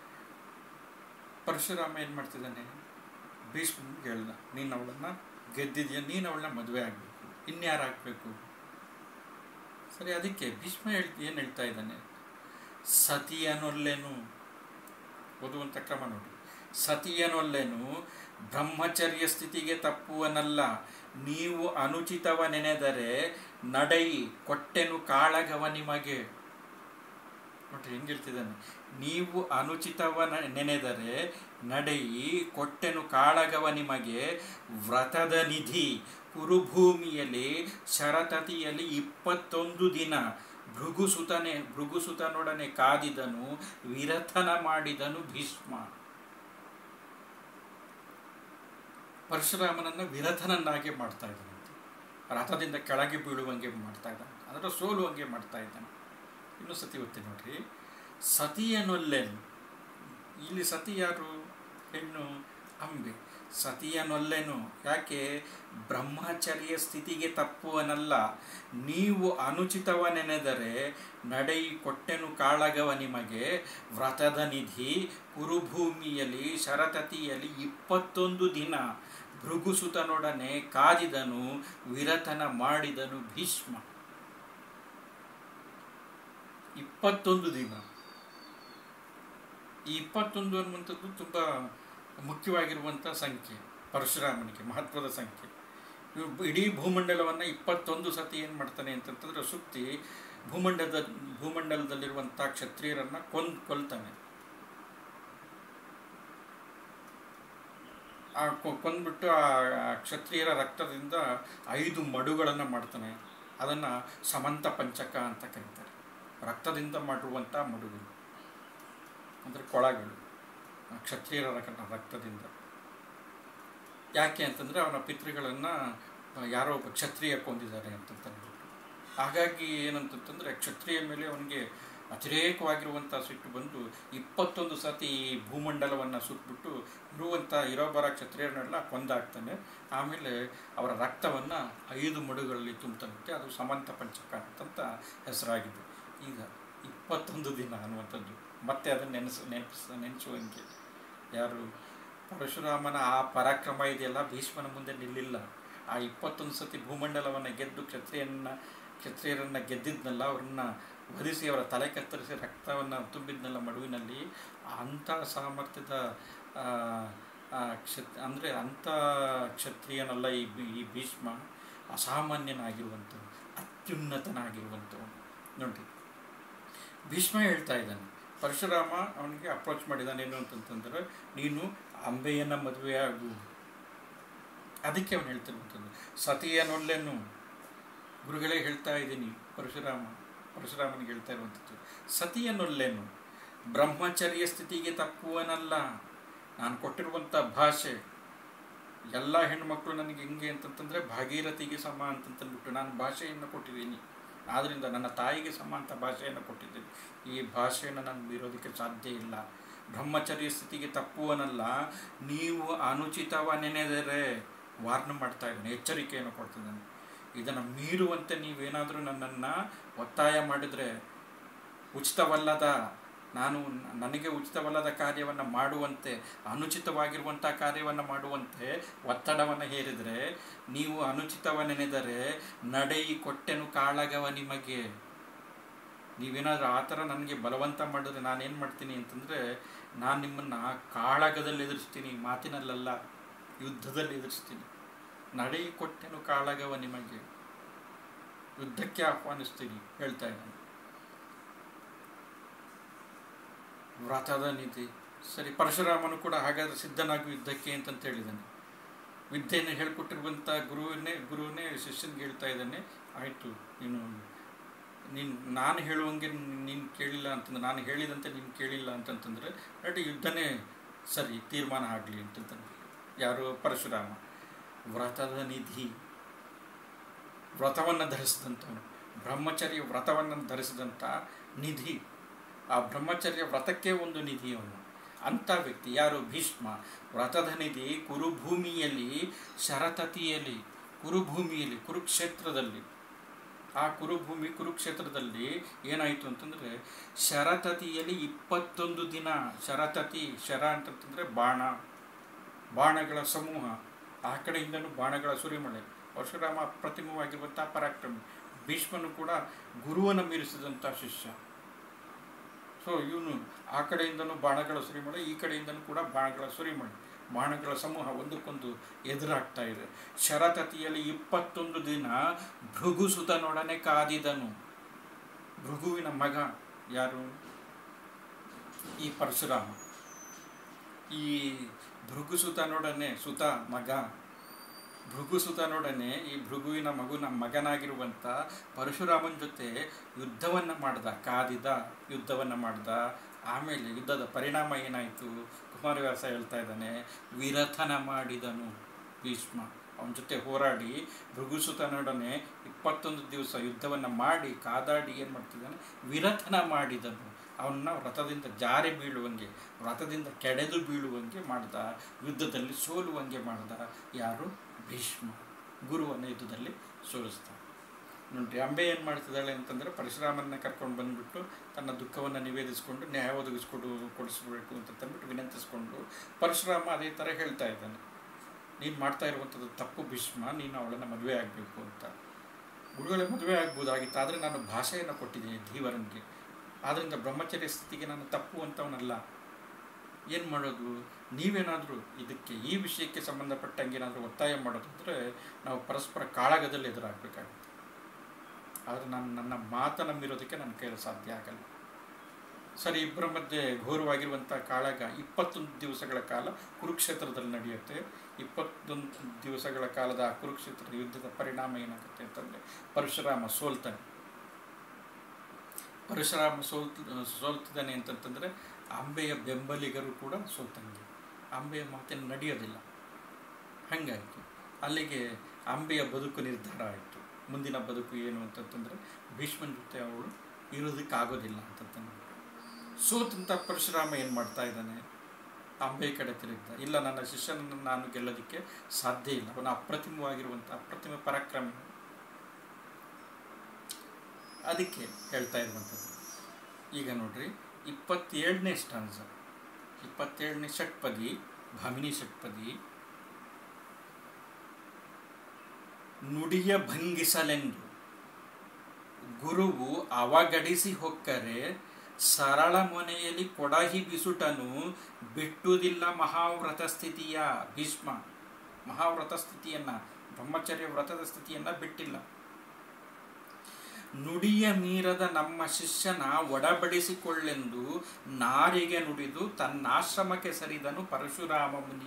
S1: ಪರಶುರಾಮ ಏನು ಮಾಡ್ತಿದ್ದಾನೆ ಭೀಷ್ಮನಿಗೆ ಹೇಳ್ದ ನೀನು ಅವಳನ್ನು ಗೆದ್ದಿದ್ಯಾ ನೀನು ಅವಳನ್ನ ಮದುವೆ ಆಗಬೇಕು ಇನ್ಯಾರು ಆಗಬೇಕು ಸರಿ ಅದಕ್ಕೆ ಭೀಷ್ಮ ಹೇಳ್ ಏನು ಹೇಳ್ತಾ ಇದ್ದಾನೆ ಸತಿಯನೊಲ್ಲೇನು ಓದುವಂಥ ಕ್ರಮ ನೋಡಿ ಸತಿಯನೊಲ್ಲೇನು ಬ್ರಹ್ಮಚರ್ಯ ಸ್ಥಿತಿಗೆ ತಪ್ಪುವನಲ್ಲ ನೀವು ಅನುಚಿತವ ನೆನೆದರೆ ನಡೈ ಕೊಟ್ಟೆನು ಕಾಳಗವ ನಿಮಗೆ ನೋಡ್ರಿ ಹೆಂಗೆ ಹೇಳ್ತಿದ್ದಾನೆ ನೀವು ಅನುಚಿತವನ ನೆನೆದರೆ ನಡೆಯಿ ಕೊಟ್ಟೆನು ಕಾಳಗವ ನಿಮಗೆ ವ್ರತದ ನಿಧಿ ಕುರುಭೂಮಿಯಲ್ಲಿ ಶರತತಿಯಲ್ಲಿ ಇಪ್ಪತ್ತೊಂದು ದಿನ ಭೃಗುಸುತನೆ ಭೃಗುಸುತನೊಡನೆ ಕಾದಿದನು ವಿರಥನ ಮಾಡಿದನು ಭೀಷ್ಮ ಪರಶುರಾಮನನ್ನ ವಿರಥನನ್ನಾಗಿ ಮಾಡ್ತಾ ಇದ್ದಾನಂತೆ ರಥದಿಂದ ಕೆಳಗೆ ಬೀಳುವಂಗೆ ಮಾಡ್ತಾ ಇದ್ದಾನೆ ಅದರ ಸೋಲುವಂಗೆ ಮಾಡ್ತಾ ಇದ್ದಾನೆ ಇನ್ನೂ ಸತಿ ಓದ್ತೀನಿ ನೋಡ್ರಿ ಸತಿಯನೊಲ್ಲೆನು ಇಲ್ಲಿ ಸತಿ ಯಾರು ಹೆಣ್ಣು ಅಂಬೆ ಸತಿಯನೊಲ್ಲೆನು ಯಾಕೆ ಬ್ರಹ್ಮಚರ್ಯ ಸ್ಥಿತಿಗೆ ತಪ್ಪುವನಲ್ಲ ನೀವು ಅನುಚಿತವ ನೆನೆದರೆ ನಡೆಯಿ ಕೊಟ್ಟೆನು ಕಾಳಗವ ನಿಮಗೆ ವ್ರತದ ನಿಧಿ ಕುರುಭೂಮಿಯಲ್ಲಿ ಶರತತಿಯಲ್ಲಿ ಇಪ್ಪತ್ತೊಂದು ದಿನ ಭೃಗುಸುತನೊಡನೆ ಕಾದಿದನು ವಿರತನ ಮಾಡಿದನು ಭೀಷ್ಮ ಇಪ್ಪತ್ತೊಂದು ದಿನ ಈ ಇಪ್ಪತ್ತೊಂದು ಅನ್ನುವಂಥದ್ದು ತುಂಬ ಮುಖ್ಯವಾಗಿರುವಂಥ ಸಂಖ್ಯೆ ಪರಶುರಾಮನಿಗೆ ಮಹತ್ವದ ಸಂಖ್ಯೆ ಇವು ಇಡೀ ಭೂಮಂಡಲವನ್ನು ಇಪ್ಪತ್ತೊಂದು ಸತಿ ಏನು ಮಾಡ್ತಾನೆ ಅಂತಂತಂದ್ರೆ ಸುತ್ತಿ ಭೂಮಂಡಲದ ಭೂಮಂಡಲದಲ್ಲಿರುವಂಥ ಕ್ಷತ್ರಿಯರನ್ನು ಕೊಂದ್ ಕೊಲ್ತಾನೆ ಆ ಕೊ- ಕೊಂದ್ಬಿಟ್ಟು ಆ ಆ ಕ್ಷತ್ರಿಯರ ರಕ್ತದಿಂದ ಐದು ಮಡುಗಳನ್ನು ಮಾಡ್ತಾನೆ ಅದನ್ನು ಸಮಂತ ಪಂಚಕ ಅಂತ ಕರೀತಾರೆ ರಕ್ತದಿಂದ ಮಾಡಿರುವಂಥ ಮಡುಗಳು ಅಂದರೆ ಕೊಳಗಳು ಆ ಕ್ಷತ್ರಿಯರ ರಕ- ರಕ್ತದಿಂದ ಯಾಕೆ ಅಂತಂದರೆ ಅವನ ಪಿತೃಗಳನ್ನು ಯಾರೋ ಒಬ್ಬ ಕ್ಷತ್ರಿಯ ಕೊಂದಿದ್ದಾರೆ ಅಂತಂದ್ಬಿಟ್ಟು ಹಾಗಾಗಿ ಏನಂತಂತಂದರೆ ಕ್ಷತ್ರಿಯ ಮೇಲೆ ಅವನಿಗೆ ಅತಿರೇಕವಾಗಿರುವಂಥ ಸಿಟ್ಟು ಬಂದು ಇಪ್ಪತ್ತೊಂದು ಸತಿ ಈ ಭೂಮಂಡಲವನ್ನು ಸುತ್ತಬಿಟ್ಟು ಇರುವಂಥ ಇರೋಬರ ಕ್ಷತ್ರಿಯರನ್ನೆಲ್ಲ ಕೊಂದಾಗ್ತಾನೆ ಆಮೇಲೆ ಅವರ ರಕ್ತವನ್ನು ಐದು ಮಡುಗಳಲ್ಲಿ ತುಂಬುತ್ತಂತೆ ಅದು ಸಮಂತ ಪಂಚಕ ಅಂತಂತ ಹೆಸರಾಗಿದೆ ಈಗ ಇಪ್ಪತ್ತೊಂದು ದಿನ ಅನ್ನುವಂಥದ್ದು ಮತ್ತೆ ಅದನ್ನು ನೆನೆಸ ನೆನಪಿಸ ನೆನೆಸುವಂಗೆ ಯಾರು ಪರಶುರಾಮನ ಆ ಪರಾಕ್ರಮ ಇದೆಯಲ್ಲ ಭೀಷ್ಮನ ಮುಂದೆ ನಿಲ್ಲಿಲ್ಲ ಆ ಇಪ್ಪತ್ತೊಂದು ಸತಿ ಭೂಮಂಡಲವನ್ನು ಗೆದ್ದು ಕ್ಷತ್ರಿಯನ್ನ ಕ್ಷತ್ರಿಯರನ್ನು ಗೆದ್ದಿದ್ನಲ್ಲ ಅವ್ರನ್ನ ವಧಿಸಿ ಅವರ ತಲೆ ಕತ್ತರಿಸಿ ರಕ್ತವನ್ನು ತುಂಬಿದ್ನಲ್ಲ ಮಡುವಿನಲ್ಲಿ ಅಂಥ ಸಾಮರ್ಥ್ಯದ ಆ, ಆ ಕ್ಷತ್ ಅಂದರೆ ಅಂಥ ಕ್ಷತ್ರಿಯನಲ್ಲ ಈ ಭೀ- ಈ ಭೀಷ್ಮ ಅಸಾಮಾನ್ಯನಾಗಿರುವಂಥವು ಅತ್ಯುನ್ನತನಾಗಿರುವಂಥವನು ನೋಡಿ ಭೀಷ್ಮ ಹೇಳ್ತಾ ಇದ್ದಾನೆ ಪರಶುರಾಮ ಅವನಿಗೆ ಅಪ್ರೋಚ್ ಮಾಡಿದ್ದಾನೆ ಏನು ಅಂತಂತಂದ್ರೆ ನೀನು ಅಂಬೆಯನ್ನು ಮದುವೆಯಾಗು ಅದಕ್ಕೆ ಅವನು ಹೇಳ್ತಿರುವಂಥದ್ದು ಸತಿಯನೊಲ್ಲೆನು ಗುರುಗಳೇ ಹೇಳ್ತಾ ಇದ್ದೀನಿ ಪರಶುರಾಮ ಪರಶುರಾಮನಿಗೆ ಹೇಳ್ತಾ ಇರುವಂಥದ್ದು ಸತಿಯನೊಲ್ಲೆನು ಬ್ರಹ್ಮಚರ್ಯ ಸ್ಥಿತಿಗೆ ತಪ್ಪುವನಲ್ಲ ನಾನು ಕೊಟ್ಟಿರುವಂಥ ಭಾಷೆ ಎಲ್ಲ ಹೆಣ್ಮಕ್ಳು ನನಗೆ ಹೆಂಗೆ ಅಂತಂತಂದರೆ ಭಾಗೀರಥಿಗೆ ಸಮ ಅಂತಂತಂದ್ಬಿಟ್ಟು ನಾನು ಭಾಷೆಯನ್ನು ಕೊಟ್ಟಿದ್ದೀನಿ ಆದ್ದರಿಂದ ನನ್ನ ತಾಯಿಗೆ ಸಮ ಅಂತ ಭಾಷೆಯನ್ನು ಕೊಟ್ಟಿದ್ದೀನಿ ಈ ಭಾಷೆಯನ್ನು ನಾನು ಮೀರೋದಕ್ಕೆ ಸಾಧ್ಯ ಇಲ್ಲ ಬ್ರಹ್ಮಚರ್ಯ ಸ್ಥಿತಿಗೆ ತಪ್ಪುವನಲ್ಲ ನೀವು ಅನುಚಿತವ ನೆನೆದರೆ ವಾರ್ನ್ ಮಾಡ್ತಾ ಇದ್ದಾನೆ ಎಚ್ಚರಿಕೆಯನ್ನು ಕೊಡ್ತಿದ್ದಾನೆ ಇದನ್ನು ಮೀರುವಂತೆ ನೀವೇನಾದರೂ ನನ್ನನ್ನು ಒತ್ತಾಯ ಮಾಡಿದರೆ ಉಚಿತವಲ್ಲದ ನಾನು ನನಗೆ ಉಚಿತವಲ್ಲದ ಕಾರ್ಯವನ್ನು ಮಾಡುವಂತೆ ಅನುಚಿತವಾಗಿರುವಂಥ ಕಾರ್ಯವನ್ನು ಮಾಡುವಂತೆ ಒತ್ತಡವನ್ನು ಹೇರಿದರೆ ನೀವು ಅನುಚಿತವನೆನೆದರೆ ನಡೆಯಿ ಕೊಟ್ಟೆನು ಕಾಳಗವ ನಿಮಗೆ ನೀವೇನಾದರೂ ಆ ಥರ ನನಗೆ ಬಲವಂತ ಮಾಡಿದ್ರೆ ನಾನೇನು ಮಾಡ್ತೀನಿ ಅಂತಂದರೆ ನಾನು ನಿಮ್ಮನ್ನು ಕಾಳಗದಲ್ಲಿ ಎದುರಿಸ್ತೀನಿ ಮಾತಿನಲ್ಲಲ್ಲ ಯುದ್ಧದಲ್ಲಿ ಎದುರಿಸ್ತೀನಿ ನಡೆಯಿ ಕೊಟ್ಟೆನು ಕಾಳಗವ ನಿಮಗೆ ಯುದ್ಧಕ್ಕೆ ಆಹ್ವಾನಿಸ್ತೀನಿ ಹೇಳ್ತಾ ಇದ್ದಾನೆ ವ್ರತದ ನಿಧಿ ಸರಿ ಪರಶುರಾಮನು ಕೂಡ ಹಾಗಾದ್ರೆ ಸಿದ್ಧನಾಗು ಯುದ್ಧಕ್ಕೆ ಅಂತಂತ ಹೇಳಿದ್ದಾನೆ ವಿದ್ಯೆಯನ್ನು ಹೇಳ್ಕೊಟ್ಟಿರುವಂಥ ಗುರುವನ್ನೇ ಗುರುವನ್ನೇ ಶಿಷ್ಯನಿಗೆ ಹೇಳ್ತಾ ಇದ್ದಾನೆ ಆಯಿತು ನೀನು ನೀನು ನಾನು ಹೇಳುವಂಗೆ ನೀನು ಕೇಳಿಲ್ಲ ಅಂತಂದ್ರೆ ನಾನು ಹೇಳಿದಂತೆ ನೀನು ಕೇಳಿಲ್ಲ ಅಂತಂತಂದರೆ ನಡಿ ಯುದ್ಧನೇ ಸರಿ ತೀರ್ಮಾನ ಆಗಲಿ ಅಂತಂತಂದ್ರೆ ಯಾರು ಪರಶುರಾಮ ವ್ರತದ ನಿಧಿ ವ್ರತವನ್ನು ಧರಿಸಿದಂಥವನು ಬ್ರಹ್ಮಚರ್ಯ ವ್ರತವನ್ನು ಧರಿಸಿದಂಥ ನಿಧಿ ಆ ಬ್ರಹ್ಮಚರ್ಯ ವ್ರತಕ್ಕೆ ಒಂದು ನಿಧಿ ಅವನು ಅಂಥ ವ್ಯಕ್ತಿ ಯಾರು ಭೀಷ್ಮ ವ್ರತದ ನಿಧಿ ಕುರುಭೂಮಿಯಲ್ಲಿ ಶರತತಿಯಲ್ಲಿ ಕುರುಭೂಮಿಯಲ್ಲಿ ಕುರುಕ್ಷೇತ್ರದಲ್ಲಿ ಆ ಕುರುಭೂಮಿ ಕುರುಕ್ಷೇತ್ರದಲ್ಲಿ ಏನಾಯಿತು ಅಂತಂದರೆ ಶರತತಿಯಲ್ಲಿ ಇಪ್ಪತ್ತೊಂದು ದಿನ ಶರತತಿ ಶರ ಅಂತಂತಂದರೆ ಬಾಣ ಬಾಣಗಳ ಸಮೂಹ ಆ ಕಡೆಯಿಂದನೂ ಬಾಣಗಳ ಸುರಿಮಳೆ ಪರಶುರಾಮ ಅಪ್ರತಿಮವಾಗಿರುವಂಥ ಪರಾಕ್ರಮಿ ಭೀಷ್ಮನು ಕೂಡ ಗುರುವನ್ನು ಮೀರಿಸಿದಂಥ ಶಿಷ್ಯ ಸೊ ಇವನು ಆ ಕಡೆಯಿಂದನೂ ಬಾಣಗಳ ಸುರಿಮಳೆ ಈ ಕಡೆಯಿಂದನೂ ಕೂಡ ಬಾಣಗಳ ಸುರಿಮಳೆ ಬಾಣಗಳ ಸಮೂಹ ಒಂದಕ್ಕೊಂದು ಎದುರಾಗ್ತಾ ಇದೆ ಶರತತಿಯಲ್ಲಿ ಇಪ್ಪತ್ತೊಂದು ದಿನ ಭೃಗುಸುತನೊಡನೆ ಕಾದಿದನು ಭೃಗುವಿನ ಮಗ ಯಾರು ಈ ಪರಶುರಾಮ ಈ ಭೃಗುಸುತನೊಡನೆ ಸುತ ಮಗ ಭೃಗುಸುತನೊಡನೆ ಈ ಭೃಗುವಿನ ಮಗುನ ಮಗನಾಗಿರುವಂಥ ಪರಶುರಾಮನ ಜೊತೆ ಯುದ್ಧವನ್ನು ಮಾಡ್ದ ಕಾದಿದ ಯುದ್ಧವನ್ನು ಮಾಡ್ದ ಆಮೇಲೆ ಯುದ್ಧದ ಪರಿಣಾಮ ಏನಾಯಿತು ಕುಮಾರವ್ಯಾಸ ಹೇಳ್ತಾ ಇದ್ದಾನೆ ವಿರಥನ ಮಾಡಿದನು ಭೀಷ್ಮ ಅವನ ಜೊತೆ ಹೋರಾಡಿ ಭೃಗುಸುತನೊಡನೆ ಇಪ್ಪತ್ತೊಂದು ದಿವಸ ಯುದ್ಧವನ್ನು ಮಾಡಿ ಕಾದಾಡಿ ಏನು ಮಾಡ್ತಿದ್ದಾನೆ ವಿರಥನ ಮಾಡಿದನು ಅವನ್ನ ವ್ರತದಿಂದ ಜಾರಿ ಬೀಳುವಂಗೆ ವ್ರತದಿಂದ ಕೆಡೆದು ಬೀಳುವಂಗೆ ಮಾಡ್ದ ಯುದ್ಧದಲ್ಲಿ ಸೋಲುವಂಗೆ ಮಾಡ್ದ ಯಾರು ಭೀಷ್ಮ ಗುರುವನ್ನು ಯುದ್ಧದಲ್ಲಿ ಸೋಲಿಸ್ದ ನೋಡ್ರಿ ಅಂಬೆ ಏನು ಮಾಡ್ತಿದ್ದಾಳೆ ಅಂತಂದರೆ ಪರಶುರಾಮನ್ನ ಕರ್ಕೊಂಡು ಬಂದುಬಿಟ್ಟು ತನ್ನ ದುಃಖವನ್ನು ನಿವೇದಿಸಿಕೊಂಡು ನ್ಯಾಯ ಒದಗಿಸ್ಕೊಡು ಕೊಡಿಸ್ಬೇಕು ಅಂತ ತಂದ್ಬಿಟ್ಟು ವಿನಂತಿಸ್ಕೊಂಡು ಪರಶುರಾಮ ಅದೇ ಥರ ಹೇಳ್ತಾ ಇದ್ದಾನೆ ನೀನು ಮಾಡ್ತಾ ಇರುವಂಥದ್ದು ತಪ್ಪು ಭೀಷ್ಮ ನೀನು ಅವಳನ್ನು ಮದುವೆ ಆಗಬೇಕು ಅಂತ ಗುರುಗಳೇ ಮದುವೆ ಆಗ್ಬೋದಾಗಿತ್ತು ಆದರೆ ನಾನು ಭಾಷೆಯನ್ನು ಕೊಟ್ಟಿದ್ದೀನಿ ಧೀವರನಿಗೆ ಆದ್ದರಿಂದ ಬ್ರಹ್ಮಚರ್ಯ ಸ್ಥಿತಿಗೆ ನಾನು ತಪ್ಪು ಅಂತವನಲ್ಲ ಏನು ಮಾಡೋದು ನೀವೇನಾದರೂ ಇದಕ್ಕೆ ಈ ವಿಷಯಕ್ಕೆ ಸಂಬಂಧಪಟ್ಟಂಗೆ ಏನಾದರೂ ಒತ್ತಾಯ ಮಾಡೋದಂದರೆ ನಾವು ಪರಸ್ಪರ ಕಾಳಗದಲ್ಲಿ ಎದುರಾಗಬೇಕಾಗುತ್ತೆ ಆದರೆ ನಾನು ನನ್ನ ಮಾತನ್ನು ನಂಬಿರೋದಕ್ಕೆ ನನ್ನ ಕೈಯಲ್ಲಿ ಸಾಧ್ಯ ಆಗಲ್ಲ ಸರಿ ಇಬ್ಬರ ಮಧ್ಯೆ ಘೋರವಾಗಿರುವಂಥ ಕಾಳಗ ಇಪ್ಪತ್ತೊಂದು ದಿವಸಗಳ ಕಾಲ ಕುರುಕ್ಷೇತ್ರದಲ್ಲಿ ನಡೆಯುತ್ತೆ ಇಪ್ಪತ್ತೊಂದು ದಿವಸಗಳ ಕಾಲದ ಆ ಕುರುಕ್ಷೇತ್ರದ ಯುದ್ಧದ ಪರಿಣಾಮ ಏನಾಗುತ್ತೆ ಅಂತಂದರೆ ಪರಶುರಾಮ ಸೋಲ್ತಾನೆ ಪರಶುರಾಮ ಸೋಲ್ತ ಸೋಲ್ತಿದ್ದಾನೆ ಅಂತಂತಂದರೆ ಅಂಬೆಯ ಬೆಂಬಲಿಗರು ಕೂಡ ಸೋತಂಗೆ ಅಂಬೆಯ ಮಾತೇನು ನಡೆಯೋದಿಲ್ಲ ಹಾಗಾಯಿತು ಅಲ್ಲಿಗೆ ಅಂಬೆಯ ಬದುಕು ನಿರ್ಧಾರ ಆಯಿತು ಮುಂದಿನ ಬದುಕು ಏನು ಅಂತಂತಂದರೆ ಭೀಷ್ಮನ ಜೊತೆ ಅವಳು ಇರೋದಕ್ಕಾಗೋದಿಲ್ಲ ಅಂತಂತಂದ್ಬಿಟ್ಟು ಸೋತಂತ ಪರಶುರಾಮ ಏನು ಮಾಡ್ತಾ ಇದ್ದಾನೆ ಅಂಬೆ ಕಡೆ ತಿರುಗ್ದ ಇಲ್ಲ ನನ್ನ ಶಿಷ್ಯನನ್ನು ನಾನು ಗೆಲ್ಲೋದಕ್ಕೆ ಸಾಧ್ಯ ಇಲ್ಲ ಅವನ ಅಪ್ರತಿಮವಾಗಿರುವಂಥ ಅಪ್ರತಿಮ ಪರಾಕ್ರಮ ಅದಕ್ಕೆ ಹೇಳ್ತಾ ಇರುವಂಥದ್ದು ಈಗ ನೋಡ್ರಿ ಇಪ್ಪತ್ತೇಳನೇ ಸ್ಟಾನ್ಸ ಇಪ್ಪತ್ತೇಳನೇ ಷಟ್ಪದಿ ಭಾಮಿನಿ ಷಟ್ಪದಿ ನುಡಿಯ ಭಂಗಿಸಲೆಂದು ಗುರುವು ಅವಗಡಿಸಿ ಹೊಕ್ಕರೆ ಸರಳ ಮೊನೆಯಲ್ಲಿ ಕೊಡಹಿ ಬಿಸುಟನು ಬಿಟ್ಟುದಿಲ್ಲ ಮಹಾವ್ರತ ಸ್ಥಿತಿಯ ಭೀಷ್ಮ ಮಹಾವ್ರತ ಸ್ಥಿತಿಯನ್ನು ಬ್ರಹ್ಮಚರ್ಯ ವ್ರತದ ಸ್ಥಿತಿಯನ್ನು ಬಿಟ್ಟಿಲ್ಲ ನುಡಿಯ ಮೀರದ ನಮ್ಮ ಶಿಷ್ಯನ ಒಡಬಡಿಸಿಕೊಳ್ಳೆಂದು ನಾರಿಗೆ ನುಡಿದು ತನ್ನಾಶ್ರಮಕ್ಕೆ ಸರಿದನು ಪರಶುರಾಮ ಮುನಿ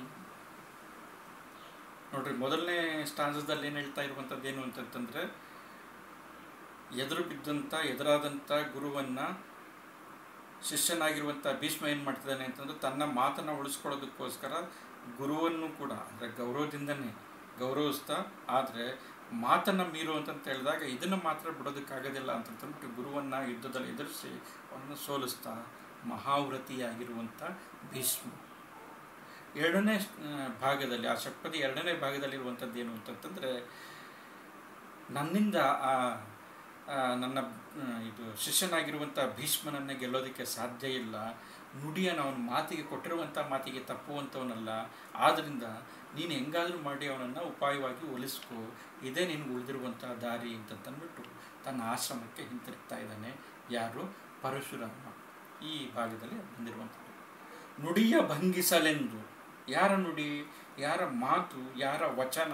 S1: ನೋಡ್ರಿ ಮೊದಲನೇ ಸ್ಟಾನ್ಸದಲ್ಲಿ ಏನು ಹೇಳ್ತಾ ಇರುವಂಥದ್ದು ಏನು ಅಂತಂತಂದರೆ ಎದುರು ಬಿದ್ದಂಥ ಎದುರಾದಂಥ ಗುರುವನ್ನು ಶಿಷ್ಯನಾಗಿರುವಂಥ ಭೀಷ್ಮ ಏನು ಮಾಡ್ತಿದ್ದಾನೆ ಅಂತಂದ್ರೆ ತನ್ನ ಮಾತನ್ನು ಉಳಿಸ್ಕೊಳ್ಳೋದಕ್ಕೋಸ್ಕರ ಗುರುವನ್ನು ಕೂಡ ಅಂದರೆ ಗೌರವದಿಂದನೇ ಗೌರವಿಸ್ತಾ ಆದರೆ ಮಾತನ್ನು ಮೀರು ಅಂತಂತ ಹೇಳಿದಾಗ ಇದನ್ನು ಮಾತ್ರ ಬಿಡೋದಕ್ಕಾಗೋದಿಲ್ಲ ಅಂತಂದ್ಬಿಟ್ಟು ಗುರುವನ್ನು ಯುದ್ಧದಲ್ಲಿ ಎದುರಿಸಿ ಅವನನ್ನು ಸೋಲಿಸ್ತಾ ಮಹಾವ್ರತಿಯಾಗಿರುವಂಥ ಭೀಷ್ಮ ಎರಡನೇ ಭಾಗದಲ್ಲಿ ಆ ಷಟ್ಪದಿ ಎರಡನೇ ಭಾಗದಲ್ಲಿರುವಂಥದ್ದು ಏನು ಅಂತಂತಂದರೆ ನನ್ನಿಂದ ಆ ನನ್ನ ಇದು ಶಿಷ್ಯನಾಗಿರುವಂಥ ಭೀಷ್ಮನನ್ನು ಗೆಲ್ಲೋದಕ್ಕೆ ಸಾಧ್ಯ ಇಲ್ಲ ನುಡಿಯನ್ನು ಅವನ ಮಾತಿಗೆ ಕೊಟ್ಟಿರುವಂಥ ಮಾತಿಗೆ ತಪ್ಪುವಂಥವನಲ್ಲ ಆದ್ದರಿಂದ ನೀನು ಹೆಂಗಾದರೂ ಮಾಡಿ ಅವನನ್ನು ಉಪಾಯವಾಗಿ ಒಲಿಸ್ಕೋ ಇದೇ ನಿನಗೆ ಉಳಿದಿರುವಂಥ ದಾರಿ ಅಂತಂದ್ಬಿಟ್ಟು ತನ್ನ ಆಶ್ರಮಕ್ಕೆ ಹಿಂತಿರುಗ್ತಾ ಇದ್ದಾನೆ ಯಾರು ಪರಶುರಾಮ ಈ ಭಾಗದಲ್ಲಿ ಬಂದಿರುವಂಥದ್ದು ನುಡಿಯ ಭಂಗಿಸಲೆಂದು ಯಾರ ನುಡಿ ಯಾರ ಮಾತು ಯಾರ ವಚನ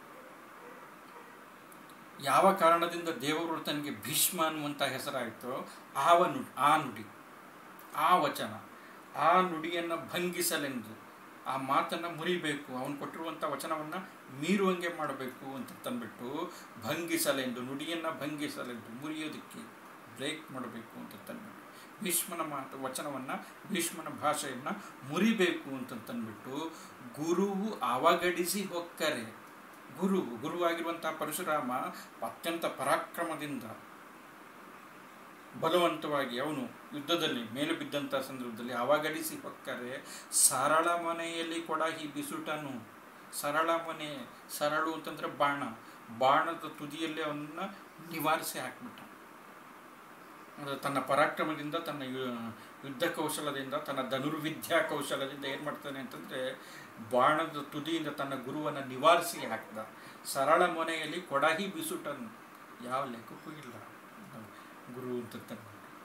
S1: ಯಾವ ಕಾರಣದಿಂದ ದೇವರು ತನಗೆ ಭೀಷ್ಮ ಅನ್ನುವಂಥ ಹೆಸರಾಯಿತೋ ಆವ ನುಡಿ ಆ ನುಡಿ ಆ ವಚನ ಆ ನುಡಿಯನ್ನು ಭಂಗಿಸಲೆಂದು ಆ ಮಾತನ್ನು ಮುರಿಬೇಕು ಅವನು ಕೊಟ್ಟಿರುವಂಥ ವಚನವನ್ನು ಮೀರುವಂಗೆ ಮಾಡಬೇಕು ಅಂತ ತಂದ್ಬಿಟ್ಟು ಭಂಗಿಸಲೆಂದು ನುಡಿಯನ್ನು ಭಂಗಿಸಲೆಂದು ಮುರಿಯೋದಕ್ಕೆ ಬ್ರೇಕ್ ಮಾಡಬೇಕು ಅಂತ ತಂದ್ಬಿಟ್ಟು ಭೀಷ್ಮನ ಮಾತು ವಚನವನ್ನು ಭೀಷ್ಮನ ಭಾಷೆಯನ್ನು ಮುರಿಬೇಕು ಅಂತ ತಂದ್ಬಿಟ್ಟು ಗುರುವು ಅವಗಡಿಸಿ ಹೊಕ್ಕರೆ ಗುರು ಗುರುವಾಗಿರುವಂಥ ಪರಶುರಾಮ ಅತ್ಯಂತ ಪರಾಕ್ರಮದಿಂದ ಬಲವಂತವಾಗಿ ಅವನು ಯುದ್ಧದಲ್ಲಿ ಮೇಲೆ ಬಿದ್ದಂಥ ಸಂದರ್ಭದಲ್ಲಿ ಅವಗಡಿಸಿ ಹೊಕ್ಕರೆ ಸರಳ ಮನೆಯಲ್ಲಿ ಕೂಡ ಈ ಬಿಸುಟನು ಸರಳ ಮನೆ ಸರಳು ಅಂತಂದರೆ ಬಾಣ ಬಾಣದ ತುದಿಯಲ್ಲಿ ಅವನ್ನ ನಿವಾರಿಸಿ ಹಾಕ್ಬಿಟ್ಟ ಅಂದರೆ ತನ್ನ ಪರಾಕ್ರಮದಿಂದ ತನ್ನ ಯುದ್ಧ ಕೌಶಲದಿಂದ ತನ್ನ ಧನುರ್ವಿದ್ಯಾ ಕೌಶಲದಿಂದ ಏನು ಮಾಡ್ತಾನೆ ಅಂತಂದರೆ ಬಾಣದ ತುದಿಯಿಂದ ತನ್ನ ಗುರುವನ್ನು ನಿವಾರಿಸಿ ಹಾಕಿದ ಸರಳ ಮೊನೆಯಲ್ಲಿ ಕೊಡಹಿ ಬಿಸುಟನು ಯಾವ ಲೆಕ್ಕಕ್ಕೂ ಇಲ್ಲ ಗುರು ಅಂತ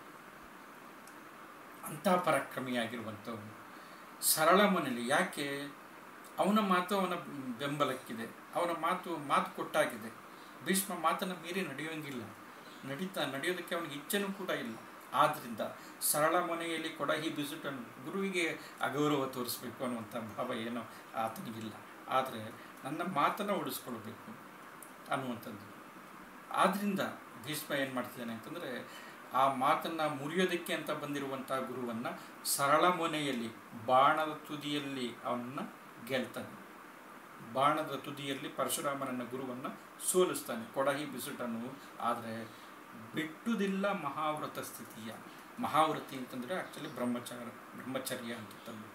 S1: ಅಂಥ ಪರಾಕ್ರಮಿಯಾಗಿರುವಂಥವನು ಸರಳ ಮನೆಯಲ್ಲಿ ಯಾಕೆ ಅವನ ಮಾತು ಅವನ ಬೆಂಬಲಕ್ಕಿದೆ ಅವನ ಮಾತು ಮಾತು ಕೊಟ್ಟಾಗಿದೆ ಭೀಷ್ಮ ಮಾತನ್ನು ಮೀರಿ ನಡೆಯೋಂಗಿಲ್ಲ ನಡೀತಾ ನಡೆಯೋದಕ್ಕೆ ಅವನಿಗೆ ಇಚ್ಛೆನೂ ಕೂಡ ಇಲ್ಲ ಆದ್ದರಿಂದ ಸರಳ ಮನೆಯಲ್ಲಿ ಕೊಡಹಿ ಬಿಸುಟನ್ನು ಗುರುವಿಗೆ ಅಗೌರವ ತೋರಿಸ್ಬೇಕು ಅನ್ನುವಂಥ ಭಾವ ಏನೋ ಆತನಿಗಿಲ್ಲ ಆದರೆ ನನ್ನ ಮಾತನ್ನು ಉಳಿಸ್ಕೊಳ್ಬೇಕು ಅನ್ನುವಂಥದ್ದು ಆದ್ದರಿಂದ ಭೀಷ್ಮ ಏನು ಮಾಡ್ತಿದ್ದಾನೆ ಅಂತಂದರೆ ಆ ಮಾತನ್ನು ಮುರಿಯೋದಕ್ಕೆ ಅಂತ ಬಂದಿರುವಂಥ ಗುರುವನ್ನು ಸರಳ ಮೊನೆಯಲ್ಲಿ ಬಾಣದ ತುದಿಯಲ್ಲಿ ಅವನನ್ನು ಗೆಲ್ತಾನೆ ಬಾಣದ ತುದಿಯಲ್ಲಿ ಪರಶುರಾಮನನ್ನ ಗುರುವನ್ನು ಸೋಲಿಸ್ತಾನೆ ಕೊಡಹಿ ಬಿಸುಟನು ಆದರೆ ಬಿಟ್ಟುದಿಲ್ಲ ಮಹಾವ್ರತ ಸ್ಥಿತಿಯ ಮಹಾವ್ರತಿ ಅಂತಂದರೆ ಆ್ಯಕ್ಚುಲಿ ಬ್ರಹ್ಮಚಾರ ಬ್ರಹ್ಮಚರ್ಯ ಅಂತ ತಂದ್ಬಿಟ್ಟು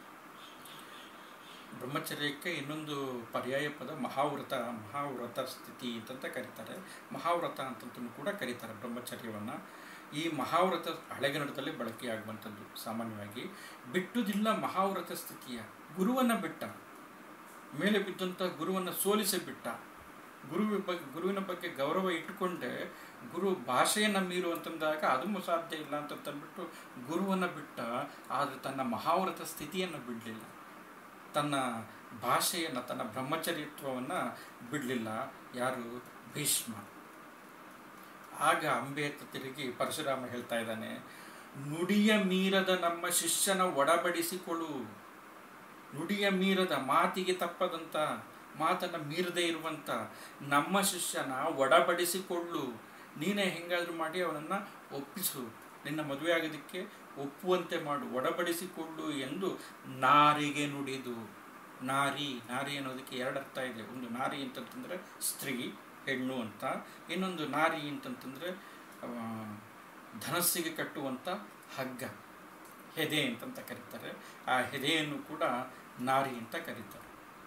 S1: ಬ್ರಹ್ಮಚರ್ಯಕ್ಕೆ ಇನ್ನೊಂದು ಪರ್ಯಾಯ ಪದ ಮಹಾವ್ರತ ಮಹಾವ್ರತ ಸ್ಥಿತಿ ಅಂತಂತ ಕರೀತಾರೆ ಮಹಾವ್ರತ ಅಂತಂತೂ ಕೂಡ ಕರೀತಾರೆ ಬ್ರಹ್ಮಚರ್ಯವನ್ನು ಈ ಮಹಾವ್ರತ ಹಳೆಗನ್ನಡದಲ್ಲಿ ಬಳಕೆಯಾಗುವಂಥದ್ದು ಸಾಮಾನ್ಯವಾಗಿ ಬಿಟ್ಟುದಿಲ್ಲ ಮಹಾವ್ರತ ಸ್ಥಿತಿಯ ಗುರುವನ್ನು ಬಿಟ್ಟ ಮೇಲೆ ಬಿದ್ದಂಥ ಗುರುವನ್ನು ಸೋಲಿಸಿ ಬಿಟ್ಟ ಗುರುವಿನ ಬಗ್ಗೆ ಗುರುವಿನ ಬಗ್ಗೆ ಗೌರವ ಇಟ್ಟುಕೊಂಡೆ ಗುರು ಭಾಷೆಯನ್ನು ಮೀರು ಅಂತಂದಾಗ ಅದೂ ಸಾಧ್ಯ ಇಲ್ಲ ಅಂತ ತಂದ್ಬಿಟ್ಟು ಗುರುವನ್ನು ಬಿಟ್ಟ ಆದರೆ ತನ್ನ ಮಹಾವ್ರತ ಸ್ಥಿತಿಯನ್ನು ಬಿಡಲಿಲ್ಲ ತನ್ನ ಭಾಷೆಯನ್ನು ತನ್ನ ಬ್ರಹ್ಮಚರ್ಯತ್ವವನ್ನು ಬಿಡಲಿಲ್ಲ ಯಾರು ಭೀಷ್ಮ ಆಗ ಅಂಬೆ ಹತ್ರ ತಿರುಗಿ ಪರಶುರಾಮ ಹೇಳ್ತಾ ಇದ್ದಾನೆ ನುಡಿಯ ಮೀರದ ನಮ್ಮ ಶಿಷ್ಯನ ಒಡಬಡಿಸಿಕೊಳ್ಳು ನುಡಿಯ ಮೀರದ ಮಾತಿಗೆ ತಪ್ಪದಂತ ಮಾತನ್ನು ಮೀರದೇ ಇರುವಂಥ ನಮ್ಮ ಶಿಷ್ಯನ ಒಡಬಡಿಸಿಕೊಳ್ಳು ನೀನೇ ಹೆಂಗಾದ್ರೂ ಮಾಡಿ ಅವನನ್ನು ಒಪ್ಪಿಸು ನಿನ್ನ ಮದುವೆ ಆಗೋದಕ್ಕೆ ಒಪ್ಪುವಂತೆ ಮಾಡು ಒಡಬಡಿಸಿಕೊಳ್ಳು ಎಂದು ನಾರಿಗೆ ನುಡಿದು ನಾರಿ ನಾರಿ ಅನ್ನೋದಕ್ಕೆ ಎರಡು ಅರ್ಥ ಇದೆ ಒಂದು ನಾರಿ ಅಂತಂತಂದರೆ ಸ್ತ್ರೀ ಹೆಣ್ಣು ಅಂತ ಇನ್ನೊಂದು ನಾರಿ ಅಂತಂತಂದರೆ ಧನಸ್ಸಿಗೆ ಕಟ್ಟುವಂಥ ಹಗ್ಗ ಹೆದೆ ಅಂತಂತ ಕರೀತಾರೆ ಆ ಹೆದೆಯನ್ನು ಕೂಡ ನಾರಿ ಅಂತ ಕರೀತಾರೆ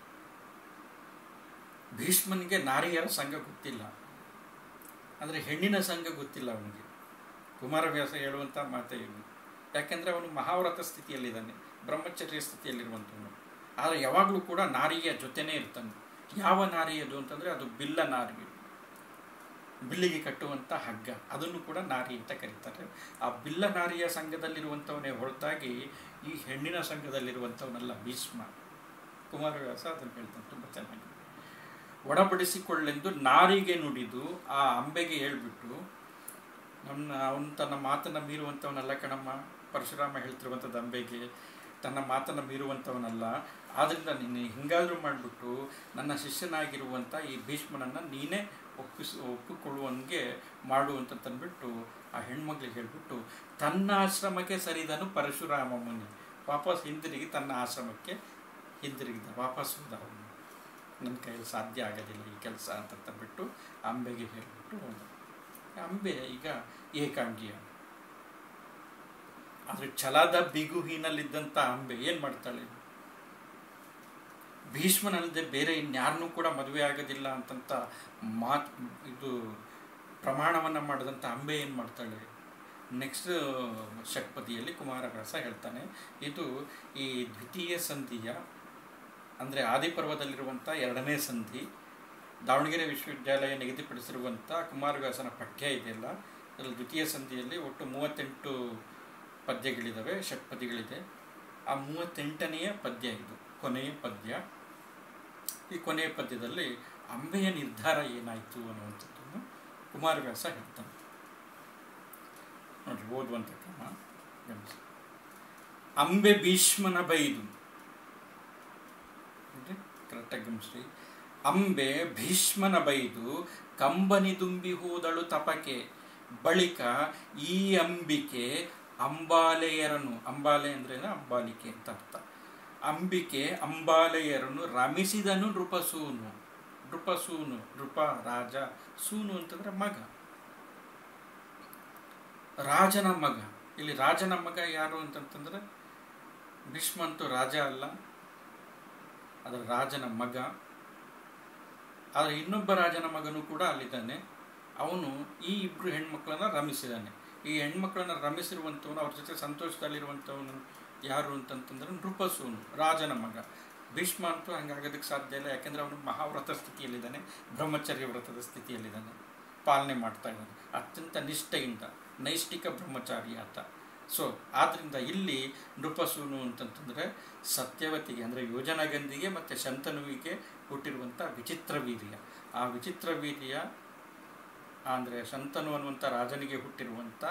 S1: ಭೀಷ್ಮನಿಗೆ ನಾರಿಯರ ಸಂಘ ಗೊತ್ತಿಲ್ಲ ಅಂದರೆ ಹೆಣ್ಣಿನ ಸಂಘ ಗೊತ್ತಿಲ್ಲ ಅವನಿಗೆ ಕುಮಾರವ್ಯಾಸ ಹೇಳುವಂಥ ಮಾತೇ ಇವು ಯಾಕೆಂದರೆ ಅವನು ಮಹಾವ್ರತ ಸ್ಥಿತಿಯಲ್ಲಿದ್ದಾನೆ ಬ್ರಹ್ಮಚರ್ಯ ಸ್ಥಿತಿಯಲ್ಲಿರುವಂಥವನು ಆದರೆ ಯಾವಾಗಲೂ ಕೂಡ ನಾರಿಯ ಜೊತೆನೇ ಇರ್ತಾನೆ ಯಾವ ನಾರಿ ಅದು ಅಂತಂದರೆ ಅದು ಬಿಲ್ಲ ನಾರಿ ಬಿಲ್ಲಿಗೆ ಕಟ್ಟುವಂಥ ಹಗ್ಗ ಅದನ್ನು ಕೂಡ ನಾರಿ ಅಂತ ಕರೀತಾರೆ ಆ ಬಿಲ್ಲ ನಾರಿಯ ಸಂಘದಲ್ಲಿರುವಂಥವನೇ ಹೊರತಾಗಿ ಈ ಹೆಣ್ಣಿನ ಸಂಘದಲ್ಲಿರುವಂಥವನಲ್ಲ ಭೀಷ್ಮ ಕುಮಾರವ್ಯಾಸ ಅದನ್ನು ಹೇಳ್ತಾನೆ ತುಂಬ ಚೆನ್ನಾಗಿ ಒಡಬಡಿಸಿಕೊಳ್ಳೆಂದು ನಾರಿಗೆ ನುಡಿದು ಆ ಅಂಬೆಗೆ ಹೇಳ್ಬಿಟ್ಟು ನನ್ನ ಅವನು ತನ್ನ ಮಾತನ್ನು ಮೀರುವಂಥವನಲ್ಲ ಕಣಮ್ಮ ಪರಶುರಾಮ ಹೇಳ್ತಿರುವಂಥದ್ದು ಅಂಬೆಗೆ ತನ್ನ ಮಾತನ್ನು ಮೀರುವಂಥವನಲ್ಲ ಆದ್ದರಿಂದ ನೀನು ಹಿಂಗಾದರೂ ಮಾಡಿಬಿಟ್ಟು ನನ್ನ ಶಿಷ್ಯನಾಗಿರುವಂಥ ಈ ಭೀಷ್ಮನನ್ನು ನೀನೇ ಒಪ್ಪಿಸ್ ಒಪ್ಪಿಕೊಳ್ಳುವಂಗೆ ಮಾಡು ಅಂತ ತಂದ್ಬಿಟ್ಟು ಆ ಹೆಣ್ಮಕ್ಳಿಗೆ ಹೇಳಿಬಿಟ್ಟು ತನ್ನ ಆಶ್ರಮಕ್ಕೆ ಸರಿದನು ಪರಶುರಾಮ ಮುನಿ ವಾಪಸ್ ಹಿಂದಿರುಗಿ ತನ್ನ ಆಶ್ರಮಕ್ಕೆ ಹಿಂದಿರುಗಿದ ವಾಪಸ್ ಹೋದ ಅವನು ನನ್ನ ಕೈಯಲ್ಲಿ ಸಾಧ್ಯ ಆಗೋದಿಲ್ಲ ಈ ಕೆಲಸ ಅಂತ ತಂದ್ಬಿಟ್ಟು ಅಂಬೆಗೆ ಹೇಳಿಬಿಟ್ಟು ಹೋದ ಅಂಬೆ ಈಗ ಏಕಾಂಗಿಯ ಆದರೆ ಛಲದ ಬಿಗುಹಿನಲ್ಲಿದ್ದಂಥ ಅಂಬೆ ಏನು ಮಾಡ್ತಾಳೆ ಭೀಷ್ಮನಲ್ಲದೆ ಬೇರೆ ಇನ್ಯಾರನ್ನೂ ಕೂಡ ಮದುವೆ ಆಗೋದಿಲ್ಲ ಅಂತಂತ ಮಾತು ಇದು ಪ್ರಮಾಣವನ್ನು ಮಾಡಿದಂಥ ಅಂಬೆ ಏನು ಮಾಡ್ತಾಳೆ ನೆಕ್ಸ್ಟ್ ಷಟ್ಪದಿಯಲ್ಲಿ ಕುಮಾರವ್ಯಾಸ ಹೇಳ್ತಾನೆ ಇದು ಈ ದ್ವಿತೀಯ ಸಂಧಿಯ ಅಂದರೆ ಆದಿಪರ್ವದಲ್ಲಿರುವಂಥ ಎರಡನೇ ಸಂಧಿ ದಾವಣಗೆರೆ ವಿಶ್ವವಿದ್ಯಾಲಯ ನಿಗದಿಪಡಿಸಿರುವಂಥ ಕುಮಾರವ್ಯಾಸನ ಪಠ್ಯ ಇದೆಯಲ್ಲ ಅದರಲ್ಲಿ ದ್ವಿತೀಯ ಸಂಧಿಯಲ್ಲಿ ಒಟ್ಟು ಮೂವತ್ತೆಂಟು ಪದ್ಯಗಳಿದ್ದಾವೆ ಷಟ್ಪದಿಗಳಿದೆ ಆ ಮೂವತ್ತೆಂಟನೆಯ ಪದ್ಯ ಇದು ಕೊನೆಯ ಪದ್ಯ ಈ ಕೊನೆಯ ಪದ್ಯದಲ್ಲಿ ಅಂಬೆಯ ನಿರ್ಧಾರ ಏನಾಯಿತು ಅನ್ನುವಂಥದ್ದನ್ನು ಕುಮಾರವ್ಯಾಸ ಹೇಳ್ತಾನೆ ನೋಡಿ ಓದುವಂಥ ಕ್ರಮ ಗಮನಿಸಿ ಅಂಬೆ ಭೀಷ್ಮನ ಬೈದು ಕರೆಕ್ಟಾಗಿ ಗಮನಿಸಿ ಅಂಬೆ ಭೀಷ್ಮನ ಬೈದು ಕಂಬನಿ ತುಂಬಿ ಹೋದಳು ತಪಕೆ ಬಳಿಕ ಈ ಅಂಬಿಕೆ ಅಂಬಾಲೆಯರನು ಅಂಬಾಲೆ ಅಂದ್ರೇನ ಅಂಬಾಲಿಕೆ ಅಂತ ಅರ್ಥ ಅಂಬಿಕೆ ಅಂಬಾಲೆಯರನ್ನು ರಮಿಸಿದನು ನೃಪಸೂನು ನೃಪಸೂನು ನೃಪ ರಾಜ ಸೂನು ಅಂತಂದ್ರೆ ಮಗ ರಾಜನ ಮಗ ಇಲ್ಲಿ ರಾಜನ ಮಗ ಯಾರು ಅಂತಂತಂದ್ರೆ ಭೀಷ್ಮ ಅಂತೂ ರಾಜ ಅಲ್ಲ ಅದರ ರಾಜನ ಮಗ ಆದರೆ ಇನ್ನೊಬ್ಬ ರಾಜನ ಮಗನೂ ಕೂಡ ಅಲ್ಲಿದ್ದಾನೆ ಅವನು ಈ ಇಬ್ಬರು ಹೆಣ್ಮಕ್ಳನ್ನ ರಮಿಸಿದ್ದಾನೆ ಈ ಹೆಣ್ಮಕ್ಳನ್ನ ರಮಿಸಿರುವಂಥವನು ಅವ್ರ ಜೊತೆ ಸಂತೋಷದಲ್ಲಿರುವಂಥವನು ಯಾರು ಅಂತಂತಂದ್ರೆ ನೃಪಸೂನು ರಾಜನ ಮಗ ಭೀಷ್ಮ ಅಂತೂ ಹಂಗಾಗೋದಕ್ಕೆ ಸಾಧ್ಯ ಇಲ್ಲ ಯಾಕೆಂದರೆ ಅವನು ಮಹಾವ್ರತ ಸ್ಥಿತಿಯಲ್ಲಿದ್ದಾನೆ ಬ್ರಹ್ಮಚರ್ಯ ವ್ರತದ ಸ್ಥಿತಿಯಲ್ಲಿದ್ದಾನೆ ಪಾಲನೆ ಮಾಡ್ತಾ ಇದ್ದಾನೆ ಅತ್ಯಂತ ನಿಷ್ಠೆಯಿಂದ ನೈಷ್ಠಿಕ ಬ್ರಹ್ಮಚಾರಿ ಆತ ಸೊ ಆದ್ದರಿಂದ ಇಲ್ಲಿ ನೃಪಸೂನು ಅಂತಂತಂದರೆ ಸತ್ಯವತಿಗೆ ಅಂದರೆ ಯೋಜನಗಂಧಿಗೆ ಮತ್ತು ಶಂತನುವಿಗೆ ಹುಟ್ಟಿರುವಂಥ ವಿಚಿತ್ರ ವೀರ್ಯ ಆ ವಿಚಿತ್ರ ವೀರ್ಯ ಅಂದರೆ ಶಂತನು ಅನ್ನುವಂಥ ರಾಜನಿಗೆ ಹುಟ್ಟಿರುವಂಥ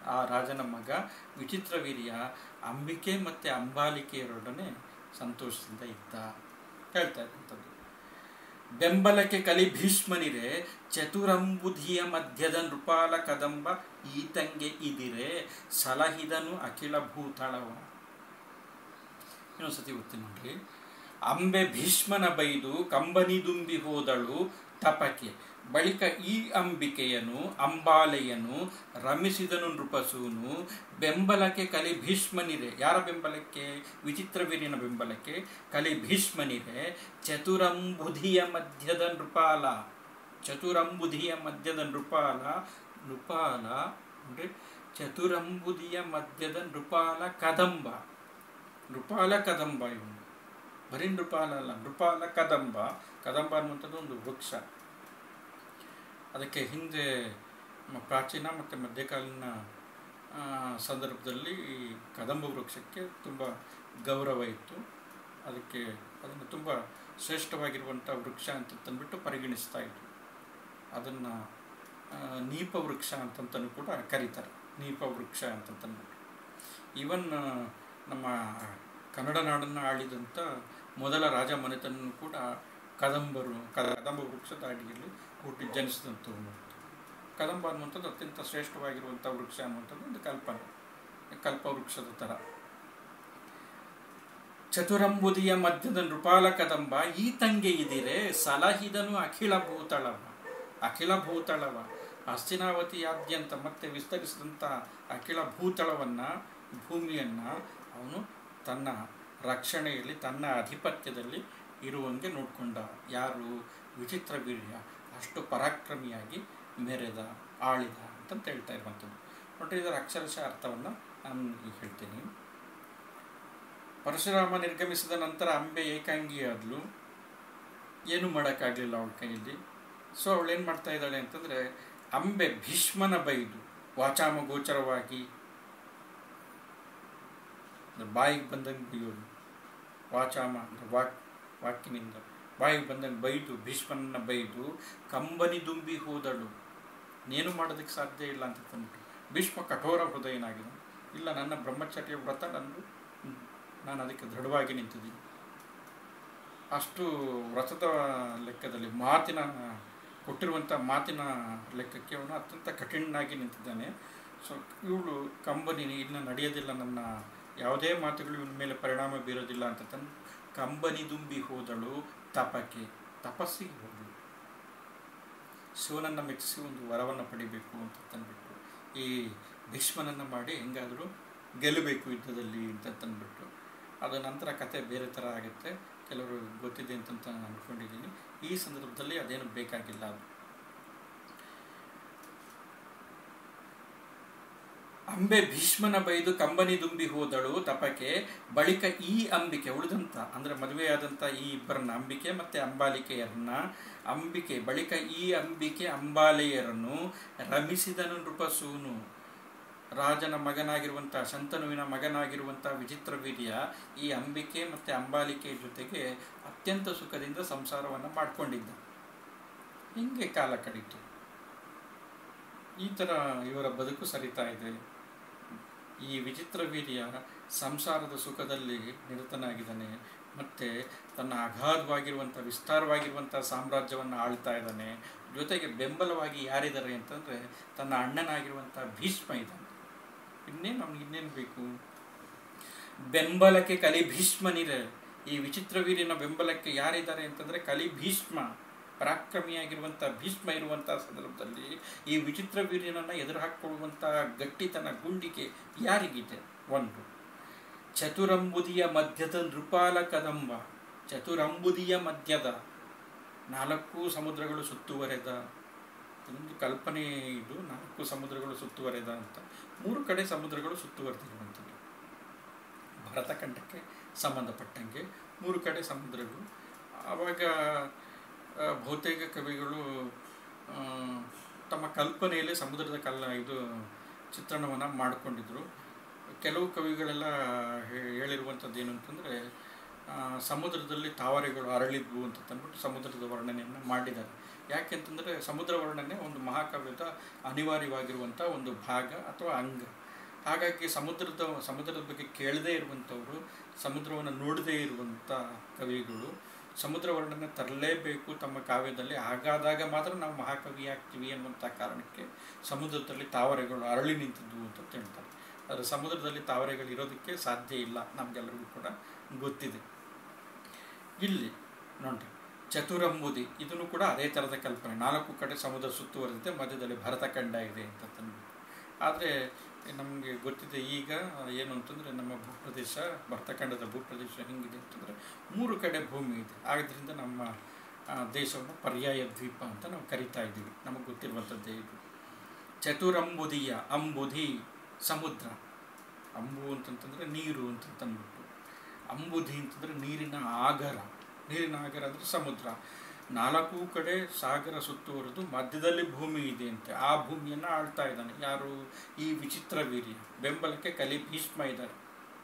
S1: ಆ ರಾಜನ ಮಗ ವಿಚಿತ್ರವೀರ್ಯ ಅಂಬಿಕೆ ಮತ್ತು ಅಂಬಾಲಿಕೆಯರೊಡನೆ ಸಂತೋಷದಿಂದ ಇದ್ದ ಹೇಳ್ತಾ ಇದ್ದಂಥದ್ದು ಬೆಂಬಲಕ್ಕೆ ಕಲಿ ಭೀಷ್ಮನಿರೆ ಚತುರಂಬುಧಿಯ ಮಧ್ಯದ ನೃಪಾಲ ಕದಂಬ ಈತಂಗೆ ಇದಿರೆ ಸಲಹಿದನು ಅಖಿಲ ಭೂತಳವ ಇನ್ನೊಂದ್ಸತಿ ಓದ್ತೀನಿ ನೋಡ್ರಿ ಅಂಬೆ ಭೀಷ್ಮನ ಬೈದು ಕಂಬನಿದುಂಬಿ ಹೋದಳು ತಪಕೆ ಬಳಿಕ ಈ ಅಂಬಿಕೆಯನು ಅಂಬಾಲೆಯನು ರಮಿಸಿದನು ನೃಪಸೂನು ಬೆಂಬಲಕ್ಕೆ ಕಲಿ ಭೀಷ್ಮನಿರೆ ಯಾರ ಬೆಂಬಲಕ್ಕೆ ವಿಚಿತ್ರವೀರ್ಯನ ಬೆಂಬಲಕ್ಕೆ ಕಲಿ ಭೀಷ್ಮನಿರೆ ಚತುರಂಬುಧಿಯ ಮಧ್ಯದ ನೃಪಾಲ ಚತುರಂಬುಧಿಯ ಮಧ್ಯದ ನೃಪಾಲ ನೃಪಾಲ ಅಂದರೆ ಚತುರಂಬುದಿಯ ಮಧ್ಯದ ನೃಪಾಲ ಕದಂಬ ನೃಪಾಲ ಕದಂಬ ಇವನು ಬರೀ ನೃಪಾಲ ಅಲ್ಲ ನೃಪಾಲ ಕದಂಬ ಕದಂಬ ಅನ್ನುವಂಥದ್ದು ಒಂದು ವೃಕ್ಷ ಅದಕ್ಕೆ ಹಿಂದೆ ನಮ್ಮ ಪ್ರಾಚೀನ ಮತ್ತು ಮಧ್ಯಕಾಲೀನ ಆ, ಸಂದರ್ಭದಲ್ಲಿ ಈ ಕದಂಬ ವೃಕ್ಷಕ್ಕೆ ತುಂಬ ಗೌರವ ಇತ್ತು ಅದಕ್ಕೆ ಅದನ್ನು ತುಂಬ ಶ್ರೇಷ್ಠವಾಗಿರುವಂಥ ವೃಕ್ಷ ಅಂತ ತಂದ್ಬಿಟ್ಟು ಪರಿಗಣಿಸ್ತಾ ಇದ್ರು ಅದನ್ನು ನೀಪ ವೃಕ್ಷ ಅಂತಂತನೂ ಕೂಡ ಕರೀತಾರೆ ನೀಪ ವೃಕ್ಷ ಅಂತಂತಂದ್ಬಿಟ್ಟು ಈವನ್ ನಮ್ಮ ಕನ್ನಡ ನಾಡನ್ನು ಆಳಿದಂಥ ಮೊದಲ ರಾಜ ಮನೆತನೂ ಕೂಡ ಕದಂಬರು ಕದಂಬ ವೃಕ್ಷದ ಅಡಿಯಲ್ಲಿ ಹುಟ್ಟಿ ಜನಿಸಿದಂಥವನು ಕದಂಬ ಅನ್ನುವಂಥದ್ದು ಅತ್ಯಂತ ಶ್ರೇಷ್ಠವಾಗಿರುವಂಥ ವೃಕ್ಷ ಅನ್ನುವಂಥದ್ದು ಒಂದು ಕಲ್ಪನೆ ಕಲ್ಪವೃಕ್ಷದ ಥರ ಚತುರಂಬುದಿಯ ಮಧ್ಯದ ನೃಪಾಲ ಕದಂಬ ಈ ತಂಗೆ ಇದಿರೆ ಸಲಹಿದನು ಅಖಿಲ ಭೂತಳವ ಅಖಿಲ ಭೂತಳವ ಹಸ್ತಿನಾವತಿಯಾದ್ಯಂತ ಮತ್ತೆ ವಿಸ್ತರಿಸಿದಂಥ ಅಖಿಲ ಭೂತಳವನ್ನು ಭೂಮಿಯನ್ನು ಅವನು ತನ್ನ ರಕ್ಷಣೆಯಲ್ಲಿ ತನ್ನ ಆಧಿಪತ್ಯದಲ್ಲಿ ಇರುವಂಗೆ ನೋಡಿಕೊಂಡ ಯಾರು ವಿಚಿತ್ರ ವೀರ್ಯ ಅಷ್ಟು ಪರಾಕ್ರಮಿಯಾಗಿ ಮೆರೆದ ಆಳಿದ ಅಂತಂತ ಹೇಳ್ತಾ ಇರುವಂಥದ್ದು ನೋಡ್ರಿ ಇದರ ಅಕ್ಷರಶಃ ಅರ್ಥವನ್ನು ನಾನು ಈಗ ಹೇಳ್ತೀನಿ ಪರಶುರಾಮ ನಿರ್ಗಮಿಸಿದ ನಂತರ ಅಂಬೆ ಏಕಾಂಗಿಯಾದ್ಲು ಏನು ಮಾಡೋಕ್ಕಾಗಲಿಲ್ಲ ಅವಳ ಕೈಯಲ್ಲಿ ಸೊ ಅವಳೇನು ಮಾಡ್ತಾ ಇದ್ದಾಳೆ ಅಂತಂದರೆ ಅಂಬೆ ಭೀಷ್ಮನ ಬೈದು ವಾಚಾಮ ಗೋಚರವಾಗಿ ಬಾಯಿಗೆ ಬಂದಂಗೆ ಬೈಯೋದು ವಾಚಾಮ ಅಂದ್ರೆ ವಾಕ್ ವಾಕಿನಿಂದ ಬಾಯಿಗೆ ಬಂದಂಗೆ ಬೈದು ಭೀಷ್ಮನನ್ನ ಬೈದು ಕಂಬನಿ ದುಂಬಿ ಹೋದಳು ನೀನು ಮಾಡೋದಕ್ಕೆ ಸಾಧ್ಯ ಇಲ್ಲ ಅಂತ ತಂದ್ಬಿಟ್ಟು ಭೀಷ್ಮ ಕಠೋರ ಹೃದಯನಾಗಿದೆ ಇಲ್ಲ ನನ್ನ ಬ್ರಹ್ಮಚರ್ಯ ವ್ರತ ನಂದು ನಾನು ಅದಕ್ಕೆ ದೃಢವಾಗಿ ನಿಂತಿದ್ದೀನಿ ಅಷ್ಟು ವ್ರತದ ಲೆಕ್ಕದಲ್ಲಿ ಮಾತಿನ ಕೊಟ್ಟಿರುವಂಥ ಮಾತಿನ ಲೆಕ್ಕಕ್ಕೆ ಅವನು ಅತ್ಯಂತ ಕಠಿಣನಾಗಿ ನಿಂತಿದ್ದಾನೆ ಸೊ ಇವಳು ಕಂಬನಿ ಇನ್ನು ನಡೆಯೋದಿಲ್ಲ ನನ್ನ ಯಾವುದೇ ಮಾತುಗಳು ಇವನ ಮೇಲೆ ಪರಿಣಾಮ ಬೀರೋದಿಲ್ಲ ಅಂತ ತಂದು ಕಂಬನಿ ದುಂಬಿ ಹೋದಳು ತಪಕ್ಕೆ ತಪಸ್ಸಿಗೆ ಹೋದಳು ಶಿವನನ್ನು ಮೆಚ್ಚಿಸಿ ಒಂದು ವರವನ್ನು ಪಡಿಬೇಕು ಅಂತ ತಂದ್ಬಿಟ್ಟು ಈ ಭೀಷ್ಮನನ್ನು ಮಾಡಿ ಹೆಂಗಾದರೂ ಗೆಲ್ಲಬೇಕು ಯುದ್ಧದಲ್ಲಿ ಅಂತ ತಂದ್ಬಿಟ್ಟು ಅದು ನಂತರ ಕತೆ ಬೇರೆ ಥರ ಆಗುತ್ತೆ ಕೆಲವರು ಗೊತ್ತಿದೆ ಅಂತಂತ ನಾನು ಅಂದ್ಕೊಂಡಿದ್ದೀನಿ ಈ ಸಂದರ್ಭದಲ್ಲಿ ಅದೇನು ಬೇಕಾಗಿಲ್ಲ ಅದು ಅಂಬೆ ಭೀಷ್ಮನ ಬೈದು ಕಂಬನಿ ದುಂಬಿ ಹೋದಳು ತಪಕ್ಕೆ ಬಳಿಕ ಈ ಅಂಬಿಕೆ ಉಳಿದಂಥ ಅಂದರೆ ಮದುವೆಯಾದಂಥ ಈ ಇಬ್ಬರನ್ನ ಅಂಬಿಕೆ ಮತ್ತು ಅಂಬಾಲಿಕೆಯರನ್ನ ಅಂಬಿಕೆ ಬಳಿಕ ಈ ಅಂಬಿಕೆ ಅಂಬಾಲೆಯರನ್ನು ರಮಿಸಿದನು ನೃಪಸೂನು ರಾಜನ ಮಗನಾಗಿರುವಂಥ ಶಂತನುವಿನ ಮಗನಾಗಿರುವಂಥ ವಿಚಿತ್ರವೀರ್ಯ ಈ ಅಂಬಿಕೆ ಮತ್ತು ಅಂಬಾಲಿಕೆ ಜೊತೆಗೆ ಅತ್ಯಂತ ಸುಖದಿಂದ ಸಂಸಾರವನ್ನು ಮಾಡಿಕೊಂಡಿದ್ದ ಹಿಂಗೆ ಕಾಲ ಕಳೀತು ಈ ಥರ ಇವರ ಬದುಕು ಸರಿತಾ ಇದೆ ಈ ವಿಚಿತ್ರ ವೀರ್ಯ ಸಂಸಾರದ ಸುಖದಲ್ಲಿ ನಿರತನಾಗಿದ್ದಾನೆ ಮತ್ತು ತನ್ನ ಅಗಾಧವಾಗಿರುವಂಥ ವಿಸ್ತಾರವಾಗಿರುವಂಥ ಸಾಮ್ರಾಜ್ಯವನ್ನು ಆಳ್ತಾ ಇದ್ದಾನೆ ಜೊತೆಗೆ ಬೆಂಬಲವಾಗಿ ಯಾರಿದ್ದಾರೆ ಅಂತಂದರೆ ತನ್ನ ಅಣ್ಣನಾಗಿರುವಂಥ ಭೀಷ್ಮ ಇದ್ದಾನೆ ಇನ್ನೇನು ಅವ್ನಿಗೆ ಇನ್ನೇನು ಬೇಕು ಬೆಂಬಲಕ್ಕೆ ಕಲಿ ಭೀಷ್ಮನಿರೆ ಈ ವಿಚಿತ್ರ ವೀರ್ಯನ ಬೆಂಬಲಕ್ಕೆ ಯಾರಿದ್ದಾರೆ ಅಂತಂದರೆ ಕಲಿ ಭೀಷ್ಮ ಪರಾಕ್ರಮಿಯಾಗಿರುವಂಥ ಭೀಷ್ಮ ಇರುವಂಥ ಸಂದರ್ಭದಲ್ಲಿ ಈ ವಿಚಿತ್ರ ವೀರ್ಯನನ್ನು ಎದುರು ಹಾಕಿಕೊಳ್ಳುವಂಥ ಗಟ್ಟಿತನ ಗುಂಡಿಕೆ ಯಾರಿಗಿದೆ ಒಂದು ಚತುರಂಬುದಿಯ ಮಧ್ಯದ ನೃಪಾಲ ಕದಂಬ ಚತುರಂಬುದಿಯ ಮಧ್ಯದ ನಾಲ್ಕು ಸಮುದ್ರಗಳು ಸುತ್ತುವರೆದ ಇದೊಂದು ಕಲ್ಪನೆ ಇದು ನಾಲ್ಕು ಸಮುದ್ರಗಳು ಸುತ್ತುವರೆದ ಅಂತ ಮೂರು ಕಡೆ ಸಮುದ್ರಗಳು ಸುತ್ತುವರೆದಿರುವಂಥದ್ದು ಭರತಖಂಡಕ್ಕೆ ಸಂಬಂಧಪಟ್ಟಂಗೆ ಮೂರು ಕಡೆ ಸಮುದ್ರಗಳು ಆವಾಗ ಆ, ಬಹುತೇಕ ಕವಿಗಳು ಆ, ತಮ್ಮ ಕಲ್ಪನೆಯಲ್ಲಿ ಸಮುದ್ರದ ಕಲ್ಲ ಇದು ಚಿತ್ರಣವನ್ನು ಮಾಡಿಕೊಂಡಿದ್ರು ಕೆಲವು ಕವಿಗಳೆಲ್ಲ ಹೇ- ಹೇಳಿರುವಂಥದ್ದು ಏನು ಅಂತಂದರೆ ಸಮುದ್ರದಲ್ಲಿ ತಾವರೆಗಳು ಅರಳಿದ್ವು ಅಂತ ತಂದ್ಬಿಟ್ಟು ಸಮುದ್ರದ ವರ್ಣನೆಯನ್ನು ಮಾಡಿದ್ದಾರೆ ಯಾಕೆಂತಂದರೆ ಸಮುದ್ರ ವರ್ಣನೆ ಒಂದು ಮಹಾಕಾವ್ಯದ ಅನಿವಾರ್ಯವಾಗಿರುವಂಥ ಒಂದು ಭಾಗ ಅಥವಾ ಅಂಗ ಹಾಗಾಗಿ ಸಮುದ್ರದ ಸಮುದ್ರದ ಬಗ್ಗೆ ಕೇಳದೇ ಇರುವಂಥವರು ಸಮುದ್ರವನ್ನು ನೋಡದೇ ಇರುವಂಥ ಕವಿಗಳು ಸಮುದ್ರ ವರ್ಣನೆ ತರಲೇಬೇಕು ತಮ್ಮ ಕಾವ್ಯದಲ್ಲಿ ಹಾಗಾದಾಗ ಮಾತ್ರ ನಾವು ಮಹಾಕವಿ ಆಗ್ತೀವಿ ಅನ್ನುವಂಥ ಕಾರಣಕ್ಕೆ ಸಮುದ್ರದಲ್ಲಿ ತಾವರೆಗಳು ಅರಳಿ ನಿಂತಿದ್ವು ಅಂತ ಹೇಳ್ತಾರೆ ಆದರೆ ಸಮುದ್ರದಲ್ಲಿ ತಾವರೆಗಳು ಇರೋದಕ್ಕೆ ಸಾಧ್ಯ ಇಲ್ಲ ನಮಗೆಲ್ಲರಿಗೂ ಕೂಡ ಗೊತ್ತಿದೆ ಇಲ್ಲಿ ನೋಡ್ರಿ ಚತುರಂಬುದಿ ಇದನ್ನು ಕೂಡ ಅದೇ ಥರದ ಕಲ್ಪನೆ ನಾಲ್ಕು ಕಡೆ ಸಮುದ್ರ ಸುತ್ತುವರೆದಿದೆ ಮಧ್ಯದಲ್ಲಿ ಭರತಖಂಡ ಇದೆ ಅಂತ ತಂದ್ಬಿಟ್ಟು ಆದರೆ ನಮಗೆ ಗೊತ್ತಿದೆ ಈಗ ಏನು ಅಂತಂದರೆ ನಮ್ಮ ಭೂಪ್ರದೇಶ ಭರತಖಂಡದ ಭೂಪ್ರದೇಶ ಹೆಂಗಿದೆ ಅಂತಂದರೆ ಮೂರು ಕಡೆ ಭೂಮಿ ಇದೆ ಆದ್ದರಿಂದ ನಮ್ಮ ಆ, ದೇಶವನ್ನು ಪರ್ಯಾಯ ದ್ವೀಪ ಅಂತ ನಾವು ಕರಿತಾ ಇದ್ದೀವಿ ನಮಗೆ ಗೊತ್ತಿರುವಂಥದ್ದೇ ಇದು ಚತುರಂಬುದಿಯ ಅಂಬುಧಿ ಸಮುದ್ರ ಅಂಬು ಅಂತಂತಂದರೆ ನೀರು ಅಂತಂತಂದ್ಬಿಟ್ಟು ಅಂಬುಧಿ ಅಂತಂದರೆ ನೀರಿನ ಆಗರ ನೀರಿನ ಆಗರ ಅಂದರೆ ಸಮುದ್ರ ನಾಲ್ಕು ಕಡೆ ಸಾಗರ ಸುತ್ತುವರೆದು ಮಧ್ಯದಲ್ಲಿ ಭೂಮಿ ಇದೆ ಅಂತೆ ಆ ಭೂಮಿಯನ್ನು ಆಳ್ತಾ ಇದ್ದಾನೆ ಯಾರು ಈ ವಿಚಿತ್ರ ವೀರ್ಯ ಬೆಂಬಲಕ್ಕೆ ಕಲಿ ಭೀಷ್ಮ ಇದ್ದಾರೆ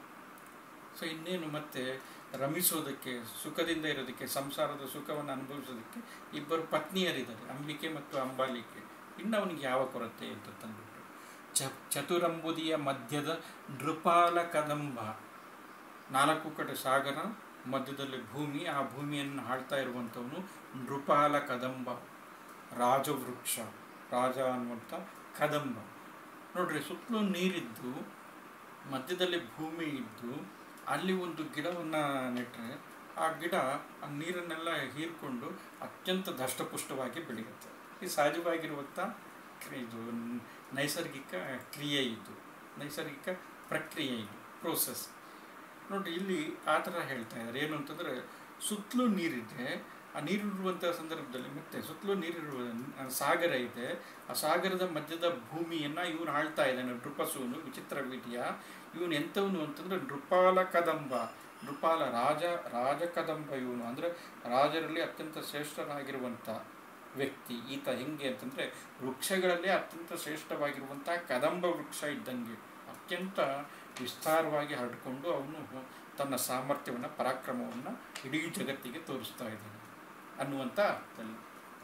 S1: ಸೊ ಇನ್ನೇನು ಮತ್ತೆ ರಮಿಸೋದಕ್ಕೆ ಸುಖದಿಂದ ಇರೋದಕ್ಕೆ ಸಂಸಾರದ ಸುಖವನ್ನು ಅನುಭವಿಸೋದಕ್ಕೆ ಇಬ್ಬರು ಪತ್ನಿಯರಿದ್ದಾರೆ ಅಂಬಿಕೆ ಮತ್ತು ಅಂಬಾಲಿಕೆ ಇನ್ನು ಅವನಿಗೆ ಯಾವ ಕೊರತೆ ಅಂತ ತಂದ್ಬಿಟ್ಟು ಚ ಚತುರಂಬುದಿಯ ಮಧ್ಯದ ನೃಪಾಲ ಕದಂಬ ನಾಲ್ಕು ಕಡೆ ಸಾಗರ ಮಧ್ಯದಲ್ಲಿ ಭೂಮಿ ಆ ಭೂಮಿಯನ್ನು ಆಳ್ತಾ ಇರುವಂಥವನು ನೃಪಾಲ ಕದಂಬ ರಾಜವೃಕ್ಷ ರಾಜ ಅನ್ನುವಂಥ ಕದಂಬ ನೋಡ್ರಿ ಸುತ್ತಲೂ ನೀರಿದ್ದು ಮಧ್ಯದಲ್ಲಿ ಭೂಮಿ ಇದ್ದು ಅಲ್ಲಿ ಒಂದು ಗಿಡವನ್ನು ನೆಟ್ಟರೆ ಆ ಗಿಡ ಆ ನೀರನ್ನೆಲ್ಲ ಹೀರ್ಕೊಂಡು ಅತ್ಯಂತ ದಷ್ಟಪುಷ್ಟವಾಗಿ ಬೆಳೆಯುತ್ತೆ ಇದು ಸಹಜವಾಗಿರುವಂಥ ಕ್ರಿ- ಇದು ನೈಸರ್ಗಿಕ ಕ್ರಿಯೆ ಇದು ನೈಸರ್ಗಿಕ ಪ್ರಕ್ರಿಯೆ ಇದು ಪ್ರೋಸೆಸ್ ನೋಡಿ ಇಲ್ಲಿ ಆ ಥರ ಹೇಳ್ತಾ ಇದ್ದಾರೆ ಏನು ಅಂತಂದರೆ ಸುತ್ತಲೂ ನೀರಿದೆ ಆ ನೀರಿರುವಂಥ ಸಂದರ್ಭದಲ್ಲಿ ಮತ್ತೆ ಸುತ್ತಲೂ ನೀರಿರುವ ಆ ಸಾಗರ ಇದೆ ಆ ಸಾಗರದ ಮಧ್ಯದ ಭೂಮಿಯನ್ನು ಇವನು ಆಳ್ತಾ ಇದ್ದಾನೆ ನೃಪಸೂನು ವಿಚಿತ್ರ ವೀರ್ಯ ಇವನು ಎಂಥವನು ಅಂತಂದರೆ ನೃಪಾಲ ಕದಂಬ ನೃಪಾಲ ರಾಜ ರಾಜ ಕದಂಬ ಇವನು ಅಂದರೆ ರಾಜರಲ್ಲಿ ಅತ್ಯಂತ ಶ್ರೇಷ್ಠರಾಗಿರುವಂಥ ವ್ಯಕ್ತಿ ಈತ ಹೆಂಗೆ ಅಂತಂದರೆ ವೃಕ್ಷಗಳಲ್ಲೇ ಅತ್ಯಂತ ಶ್ರೇಷ್ಠವಾಗಿರುವಂಥ ಕದಂಬ ವೃಕ್ಷ ಇದ್ದಂಗೆ ಅತ್ಯಂತ ವಿಸ್ತಾರವಾಗಿ ಹರಡಿಕೊಂಡು ಅವನು ತನ್ನ ಸಾಮರ್ಥ್ಯವನ್ನು ಪರಾಕ್ರಮವನ್ನು ಇಡೀ ಜಗತ್ತಿಗೆ ತೋರಿಸ್ತಾ ಇದ್ದಾನೆ ಅನ್ನುವಂಥ ಅರ್ಥದಲ್ಲಿ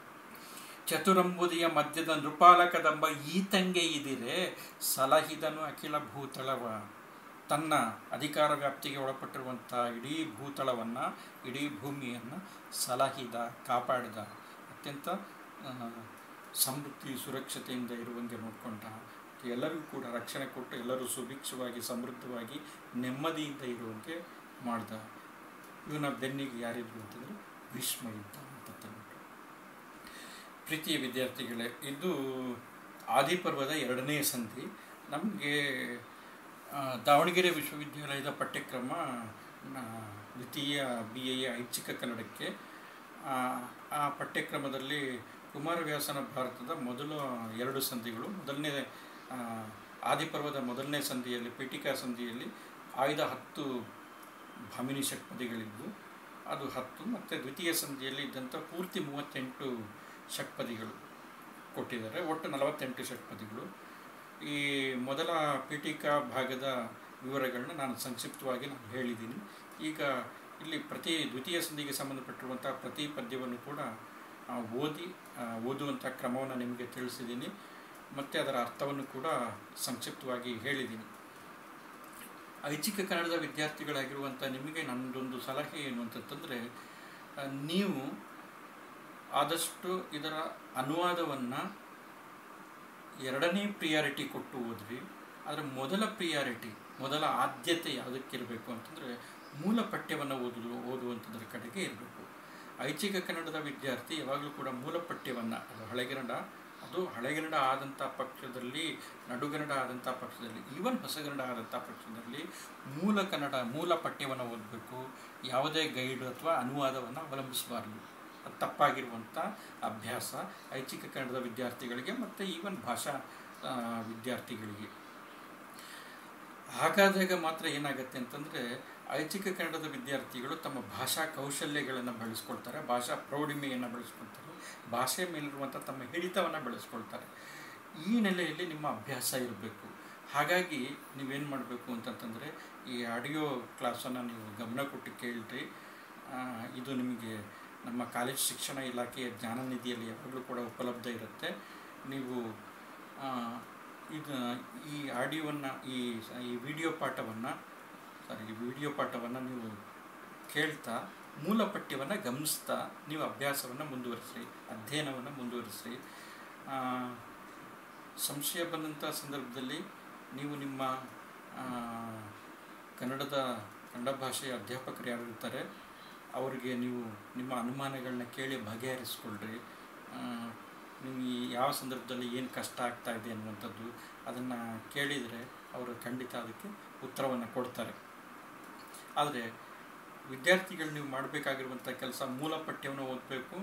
S1: ಚತುರಂಬುದಿಯ ಮಧ್ಯದ ನೃಪಾಲ ಕದಂಬ ಈತಂಗೆ ಇದಿರೆ ಸಲಹಿದನು ಅಖಿಲ ಭೂತಳವ ತನ್ನ ಅಧಿಕಾರ ವ್ಯಾಪ್ತಿಗೆ ಒಳಪಟ್ಟಿರುವಂಥ ಇಡೀ ಭೂತಳವನ್ನು ಇಡೀ ಭೂಮಿಯನ್ನು ಸಲಹಿದ ಕಾಪಾಡಿದ ಅತ್ಯಂತ ಆ, ಸಮೃದ್ಧಿ ಸುರಕ್ಷತೆಯಿಂದ ಇರುವಂಗೆ ನೋಡಿಕೊಂಡ ಎಲ್ಲರಿಗೂ ಕೂಡ ರಕ್ಷಣೆ ಕೊಟ್ಟು ಎಲ್ಲರೂ ಸುಭಿಕ್ಷವಾಗಿ ಸಮೃದ್ಧವಾಗಿ ನೆಮ್ಮದಿಯಿಂದ ಇರುವಂಗೆ ಮಾಡ್ದ ಇವನ ಬೆನ್ನಿಗೆ ಯಾರಿದ್ರು ಅಂತಂದರೆ ಭೀಷ್ಮ ಇದ್ದ ಅಂತ ತಂದ್ಬಿಟ್ಟು ಪ್ರೀತಿಯ ವಿದ್ಯಾರ್ಥಿಗಳೇ ಇದು ಆದಿಪರ್ವದ ಎರಡನೇ ಸಂಧಿ ನಮಗೆ ಆ, ದಾವಣಗೆರೆ ವಿಶ್ವವಿದ್ಯಾಲಯದ ಪಠ್ಯಕ್ರಮ ನ- ದ್ವಿತೀಯ ಬಿ ಎ ಐಚ್ಛಿಕ ಕನ್ನಡಕ್ಕೆ ಆ, ಆ ಪಠ್ಯಕ್ರಮದಲ್ಲಿ ಕುಮಾರವ್ಯಾಸನ ಭಾರತದ ಮೊದಲ ಎರಡು ಸಂಧಿಗಳು ಮೊದಲನೇ ಆ, ಆದಿಪರ್ವದ ಮೊದಲನೇ ಸಂಧಿಯಲ್ಲಿ ಪೀಠಿಕಾ ಸಂಧಿಯಲ್ಲಿ ಆಯ್ದ ಹತ್ತು ಭಾಮಿನಿ ಷಟ್ಪದಿಗಳಿದ್ವು ಅದು ಹತ್ತು ಮತ್ತು ದ್ವಿತೀಯ ಸಂಧಿಯಲ್ಲಿ ಇದ್ದಂಥ ಪೂರ್ತಿ ಮೂವತ್ತೆಂಟು ಷಟ್ಪದಿಗಳು ಕೊಟ್ಟಿದ್ದಾರೆ ಒಟ್ಟು ನಲವತ್ತೆಂಟು ಷಟ್ಪದಿಗಳು ಈ ಮೊದಲ ಪೀಠಿಕಾ ಭಾಗದ ವಿವರಗಳನ್ನ ನಾನು ಸಂಕ್ಷಿಪ್ತವಾಗಿ ನಾನು ಹೇಳಿದ್ದೀನಿ ಈಗ ಇಲ್ಲಿ ಪ್ರತಿ ದ್ವಿತೀಯ ಸಂಧಿಗೆ ಸಂಬಂಧಪಟ್ಟಿರುವಂಥ ಪ್ರತಿ ಪದ್ಯವನ್ನು ಕೂಡ ಆ, ಓದಿ ಆ, ಓದುವಂಥ ಕ್ರಮವನ್ನು ನಿಮಗೆ ತಿಳಿಸಿದ್ದೀನಿ ಮತ್ತು ಅದರ ಅರ್ಥವನ್ನು ಕೂಡ ಸಂಕ್ಷಿಪ್ತವಾಗಿ ಹೇಳಿದ್ದೀನಿ ಐಚ್ಛಿಕ ಕನ್ನಡದ ವಿದ್ಯಾರ್ಥಿಗಳಾಗಿರುವಂಥ ನಿಮಗೆ ನನ್ನದೊಂದು ಸಲಹೆ ಏನು ಅಂತಂತಂದರೆ ಆ, ನೀವು ಆದಷ್ಟು ಇದರ ಅನುವಾದವನ್ನು ಎರಡನೇ ಪ್ರಿಯಾರಿಟಿ ಕೊಟ್ಟು ಓದ್ರಿ ಆದರೆ ಮೊದಲ ಪ್ರಿಯಾರಿಟಿ ಮೊದಲ ಆದ್ಯತೆ ಯಾವುದಕ್ಕಿರಬೇಕು ಅಂತಂದರೆ ಮೂಲ ಪಠ್ಯವನ್ನು ಓದುವುದು ಓದುವಂಥದ್ರ ಕಡೆಗೆ ಇರಬೇಕು ಐಚ್ಛಿಕ ಕನ್ನಡದ ವಿದ್ಯಾರ್ಥಿ ಯಾವಾಗಲೂ ಕೂಡ ಮೂಲ ಪಠ್ಯವನ್ನು ಅದು ಹಳೆಗನ್ನಡ ಅದು ಹಳೆಗನ್ನಡ ಆದಂಥ ಪಕ್ಷದಲ್ಲಿ ನಡುಗನ್ನಡ ಆದಂಥ ಪಕ್ಷದಲ್ಲಿ ಈವನ್ ಹೊಸಗನ್ನಡ ಆದಂಥ ಪಕ್ಷದಲ್ಲಿ ಮೂಲ ಕನ್ನಡ ಮೂಲ ಪಠ್ಯವನ್ನು ಓದಬೇಕು ಯಾವುದೇ ಗೈಡ್ ಅಥವಾ ಅನುವಾದವನ್ನು ಅವಲಂಬಿಸಬಾರದು ಅದು ತಪ್ಪಾಗಿರುವಂಥ ಅಭ್ಯಾಸ ಐಚ್ಛಿಕ ಕನ್ನಡದ ವಿದ್ಯಾರ್ಥಿಗಳಿಗೆ ಮತ್ತು ಈವನ್ ಭಾಷಾ ಆ, ವಿದ್ಯಾರ್ಥಿಗಳಿಗೆ ಹಾಗಾದಾಗ ಮಾತ್ರ ಏನಾಗುತ್ತೆ ಅಂತಂದರೆ ಐಚ್ಛಿಕ ಕನ್ನಡದ ವಿದ್ಯಾರ್ಥಿಗಳು ತಮ್ಮ ಭಾಷಾ ಕೌಶಲ್ಯಗಳನ್ನು ಬೆಳೆಸ್ಕೊಳ್ತಾರೆ ಭಾಷಾ ಪ್ರೌಢಿಮೆಯನ್ನು ಬೆಳೆಸ್ಕೊಳ್ತಾರೆ ಭಾಷೆ ಮೇಲಿರುವಂಥ ತಮ್ಮ ಹಿಡಿತವನ್ನು ಬೆಳೆಸ್ಕೊಳ್ತಾರೆ ಈ ನೆಲೆಯಲ್ಲಿ ನಿಮ್ಮ ಅಭ್ಯಾಸ ಇರಬೇಕು ಹಾಗಾಗಿ ನೀವೇನು ಮಾಡಬೇಕು ಅಂತಂತಂದರೆ ಈ ಆಡಿಯೋ ಕ್ಲಾಸನ್ನು ನೀವು ಗಮನ ಕೊಟ್ಟು ಕೇಳ್ರಿ ಆ, ಇದು ನಿಮಗೆ ನಮ್ಮ ಕಾಲೇಜ್ ಶಿಕ್ಷಣ ಇಲಾಖೆಯ ಜ್ಞಾನ ನಿಧಿಯಲ್ಲಿ ಯಾವಾಗಲೂ ಕೂಡ ಉಪಲಬ್ಧ ಇರುತ್ತೆ ನೀವು ಆ, ಇದು ಈ ಆಡಿಯೋವನ್ನು ಈ ಸ- ಈ ವಿಡಿಯೋ ಪಾಠವನ್ನು ಸಾರಿ ಈ ವಿಡಿಯೋ ಪಾಠವನ್ನು ನೀವು ಕೇಳ್ತಾ ಮೂಲ ಪಠ್ಯವನ್ನು ಗಮನಿಸ್ತಾ ನೀವು ಅಭ್ಯಾಸವನ್ನು ಮುಂದುವರಿಸ್ರಿ ಅಧ್ಯಯನವನ್ನು ಮುಂದುವರಿಸ್ರಿ ಆ, ಸಂಶಯ ಬಂದಂಥ ಸಂದರ್ಭದಲ್ಲಿ ನೀವು ನಿಮ್ಮ ಆ, ಕನ್ನಡದ ಕನ್ನಡ ಭಾಷೆಯ ಅಧ್ಯಾಪಕರು ಯಾರು ಇರ್ತಾರೆ ಅವರಿಗೆ ನೀವು ನಿಮ್ಮ ಅನುಮಾನಗಳನ್ನ ಕೇಳಿ ಬಗೆಹರಿಸ್ಕೊಳ್ರಿ ಆ, ನೀವು ಈ ಯಾವ ಸಂದರ್ಭದಲ್ಲಿ ಏನು ಕಷ್ಟ ಆಗ್ತಾ ಇದೆ ಅನ್ನುವಂಥದ್ದು ಅದನ್ನು ಕೇಳಿದರೆ ಅವರು ಖಂಡಿತ ಅದಕ್ಕೆ ಉತ್ತರವನ್ನು ಕೊಡ್ತಾರೆ ಆದರೆ ವಿದ್ಯಾರ್ಥಿಗಳು ನೀವು ಮಾಡಬೇಕಾಗಿರುವಂಥ ಕೆಲಸ ಮೂಲ ಪಠ್ಯವನ್ನು ಓದಬೇಕು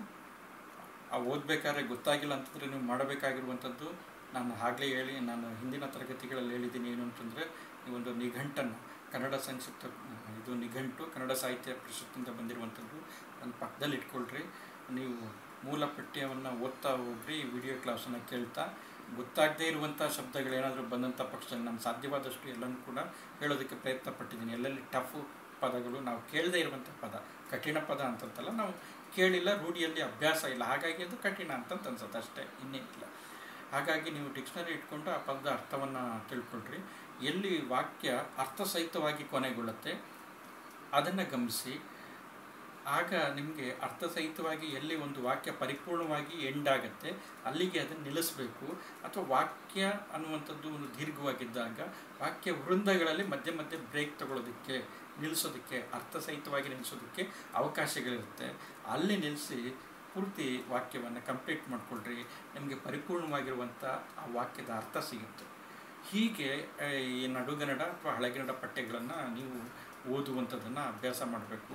S1: ಆ ಓದಬೇಕಾದ್ರೆ ಗೊತ್ತಾಗಿಲ್ಲ ಅಂತಂದರೆ ನೀವು ಮಾಡಬೇಕಾಗಿರುವಂಥದ್ದು ನಾನು ಆಗಲೇ ಹೇಳಿ ನಾನು ಹಿಂದಿನ ತರಗತಿಗಳಲ್ಲಿ ಹೇಳಿದ್ದೀನಿ ಏನು ಅಂತಂದರೆ ನೀವೊಂದು ನಿಘಂಟನ್ನು ಕನ್ನಡ ಸಂಕ್ಷಿಪ್ತ ಇದು ನಿಘಂಟು ಕನ್ನಡ ಸಾಹಿತ್ಯ ಪರಿಷತ್ತಿಂದ ಬಂದಿರುವಂಥದ್ದು ನನ್ನ ಪಕ್ಕದಲ್ಲಿ ಇಟ್ಕೊಳ್ರಿ ನೀವು ಮೂಲ ಪಠ್ಯವನ್ನು ಓದ್ತಾ ಹೋಗ್ರಿ ಈ ವಿಡಿಯೋ ಕ್ಲಾಸನ್ನು ಕೇಳ್ತಾ ಗೊತ್ತಾಗದೇ ಇರುವಂಥ ಶಬ್ದಗಳೇನಾದರೂ ಬಂದಂಥ ಪಕ್ಷದಲ್ಲಿ ನಾನು ಸಾಧ್ಯವಾದಷ್ಟು ಎಲ್ಲನೂ ಕೂಡ ಹೇಳೋದಕ್ಕೆ ಪ್ರಯತ್ನ ಪಟ್ಟಿದ್ದೀನಿ ಎಲ್ಲೆಲ್ಲಿ ಟಫು ಪದಗಳು ನಾವು ಕೇಳದೇ ಇರುವಂಥ ಪದ ಕಠಿಣ ಪದ ಅಂತಂತಲ್ಲ ನಾವು ಕೇಳಿಲ್ಲ ರೂಢಿಯಲ್ಲಿ ಅಭ್ಯಾಸ ಇಲ್ಲ ಹಾಗಾಗಿ ಅದು ಕಠಿಣ ಅಂತಂತ ಅನ್ಸುತ್ತೆ ಅಷ್ಟೇ ಇನ್ನೇನಿಲ್ಲ ಹಾಗಾಗಿ ನೀವು ಡಿಕ್ಷನರಿ ಇಟ್ಕೊಂಡು ಆ ಪದದ ಅರ್ಥವನ್ನು ತಿಳ್ಕೊಳ್ರಿ ಎಲ್ಲಿ ವಾಕ್ಯ ಅರ್ಥಸಹಿತವಾಗಿ ಕೊನೆಗೊಳ್ಳುತ್ತೆ ಅದನ್ನು ಗಮನಿಸಿ ಆಗ ನಿಮಗೆ ಅರ್ಥಸಹಿತವಾಗಿ ಎಲ್ಲಿ ಒಂದು ವಾಕ್ಯ ಪರಿಪೂರ್ಣವಾಗಿ ಎಂಡ್ ಆಗುತ್ತೆ ಅಲ್ಲಿಗೆ ಅದನ್ನು ನಿಲ್ಲಿಸಬೇಕು ಅಥವಾ ವಾಕ್ಯ ಅನ್ನುವಂಥದ್ದು ಒಂದು ದೀರ್ಘವಾಗಿದ್ದಾಗ ವಾಕ್ಯ ವೃಂದಗಳಲ್ಲಿ ಮಧ್ಯೆ ಮಧ್ಯೆ ಬ್ರೇಕ್ ತಗೊಳ್ಳೋದಕ್ಕೆ ನಿಲ್ಲಿಸೋದಕ್ಕೆ ಅರ್ಥಸಹಿತವಾಗಿ ನಿಲ್ಲಿಸೋದಕ್ಕೆ ಅವಕಾಶಗಳಿರುತ್ತೆ ಅಲ್ಲಿ ನಿಲ್ಲಿಸಿ ಪೂರ್ತಿ ವಾಕ್ಯವನ್ನು ಕಂಪ್ಲೀಟ್ ಮಾಡಿಕೊಳ್ರಿ ನಿಮಗೆ ಪರಿಪೂರ್ಣವಾಗಿರುವಂಥ ಆ ವಾಕ್ಯದ ಅರ್ಥ ಸಿಗುತ್ತೆ ಹೀಗೆ ಆ, ಈ ನಡುಗನ್ನಡ ಅಥವಾ ಹಳೆಗನ್ನಡ ಪಠ್ಯಗಳನ್ನು ನೀವು ಓದುವಂಥದ್ದನ್ನು ಅಭ್ಯಾಸ ಮಾಡಬೇಕು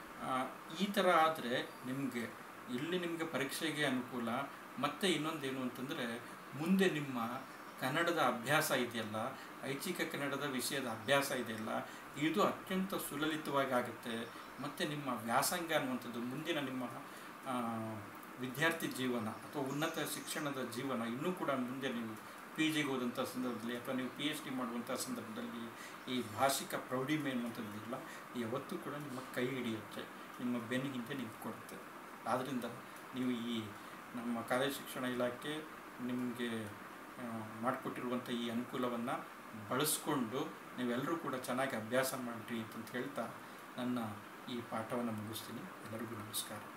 S1: ಈ ಥರ ಆದರೆ ನಿಮಗೆ ಇಲ್ಲಿ ನಿಮಗೆ ಪರೀಕ್ಷೆಗೆ ಅನುಕೂಲ ಮತ್ತು ಇನ್ನೊಂದೇನು ಅಂತಂದರೆ ಮುಂದೆ ನಿಮ್ಮ ಕನ್ನಡದ ಅಭ್ಯಾಸ ಇದೆಯಲ್ಲ ಐಚ್ಛಿಕ ಕನ್ನಡದ ವಿಷಯದ ಅಭ್ಯಾಸ ಇದೆಯಲ್ಲ ಇದು ಅತ್ಯಂತ ಸುಲಲಿತವಾಗಿ ಆಗುತ್ತೆ ಮತ್ತು ನಿಮ್ಮ ವ್ಯಾಸಂಗ ಅನ್ನುವಂಥದ್ದು ಮುಂದಿನ ನಿಮ್ಮ ಆ, ವಿದ್ಯಾರ್ಥಿ ಜೀವನ ಅಥವಾ ಉನ್ನತ ಶಿಕ್ಷಣದ ಜೀವನ ಇನ್ನೂ ಕೂಡ ಮುಂದೆ ನೀವು ಪಿ ಜಿಗೆ ಹೋದಂಥ ಸಂದರ್ಭದಲ್ಲಿ ಅಥವಾ ನೀವು ಪಿ ಎಚ್ ಡಿ ಮಾಡುವಂಥ ಸಂದರ್ಭದಲ್ಲಿ ಈ ಭಾಷಿಕ ಪ್ರೌಢಿಮೆ ಅನ್ನುವಂಥದ್ದಿಲ್ಲ ಯಾವತ್ತೂ ಕೂಡ ನಿಮ್ಮ ಕೈ ಹಿಡಿಯುತ್ತೆ ನಿಮ್ಮ ಬೆನ್ನ ಹಿಂದೆ ನಿಂತ್ಕೊಡುತ್ತೆ ಆದ್ದರಿಂದ ನೀವು ಈ ನಮ್ಮ ಕಾಲೇಜು ಶಿಕ್ಷಣ ಇಲಾಖೆ ನಿಮಗೆ ಮಾಡಿಕೊಟ್ಟಿರುವಂಥ ಈ ಅನುಕೂಲವನ್ನು ಬಳಸ್ಕೊಂಡು ನೀವೆಲ್ಲರೂ ಕೂಡ ಚೆನ್ನಾಗಿ ಅಭ್ಯಾಸ ಮಾಡಿರಿ ಅಂತ ಹೇಳ್ತಾ ನನ್ನ ಈ ಪಾಠವನ್ನು ಮುಗಿಸ್ತೀನಿ ಎಲ್ಲರಿಗೂ ನಮಸ್ಕಾರ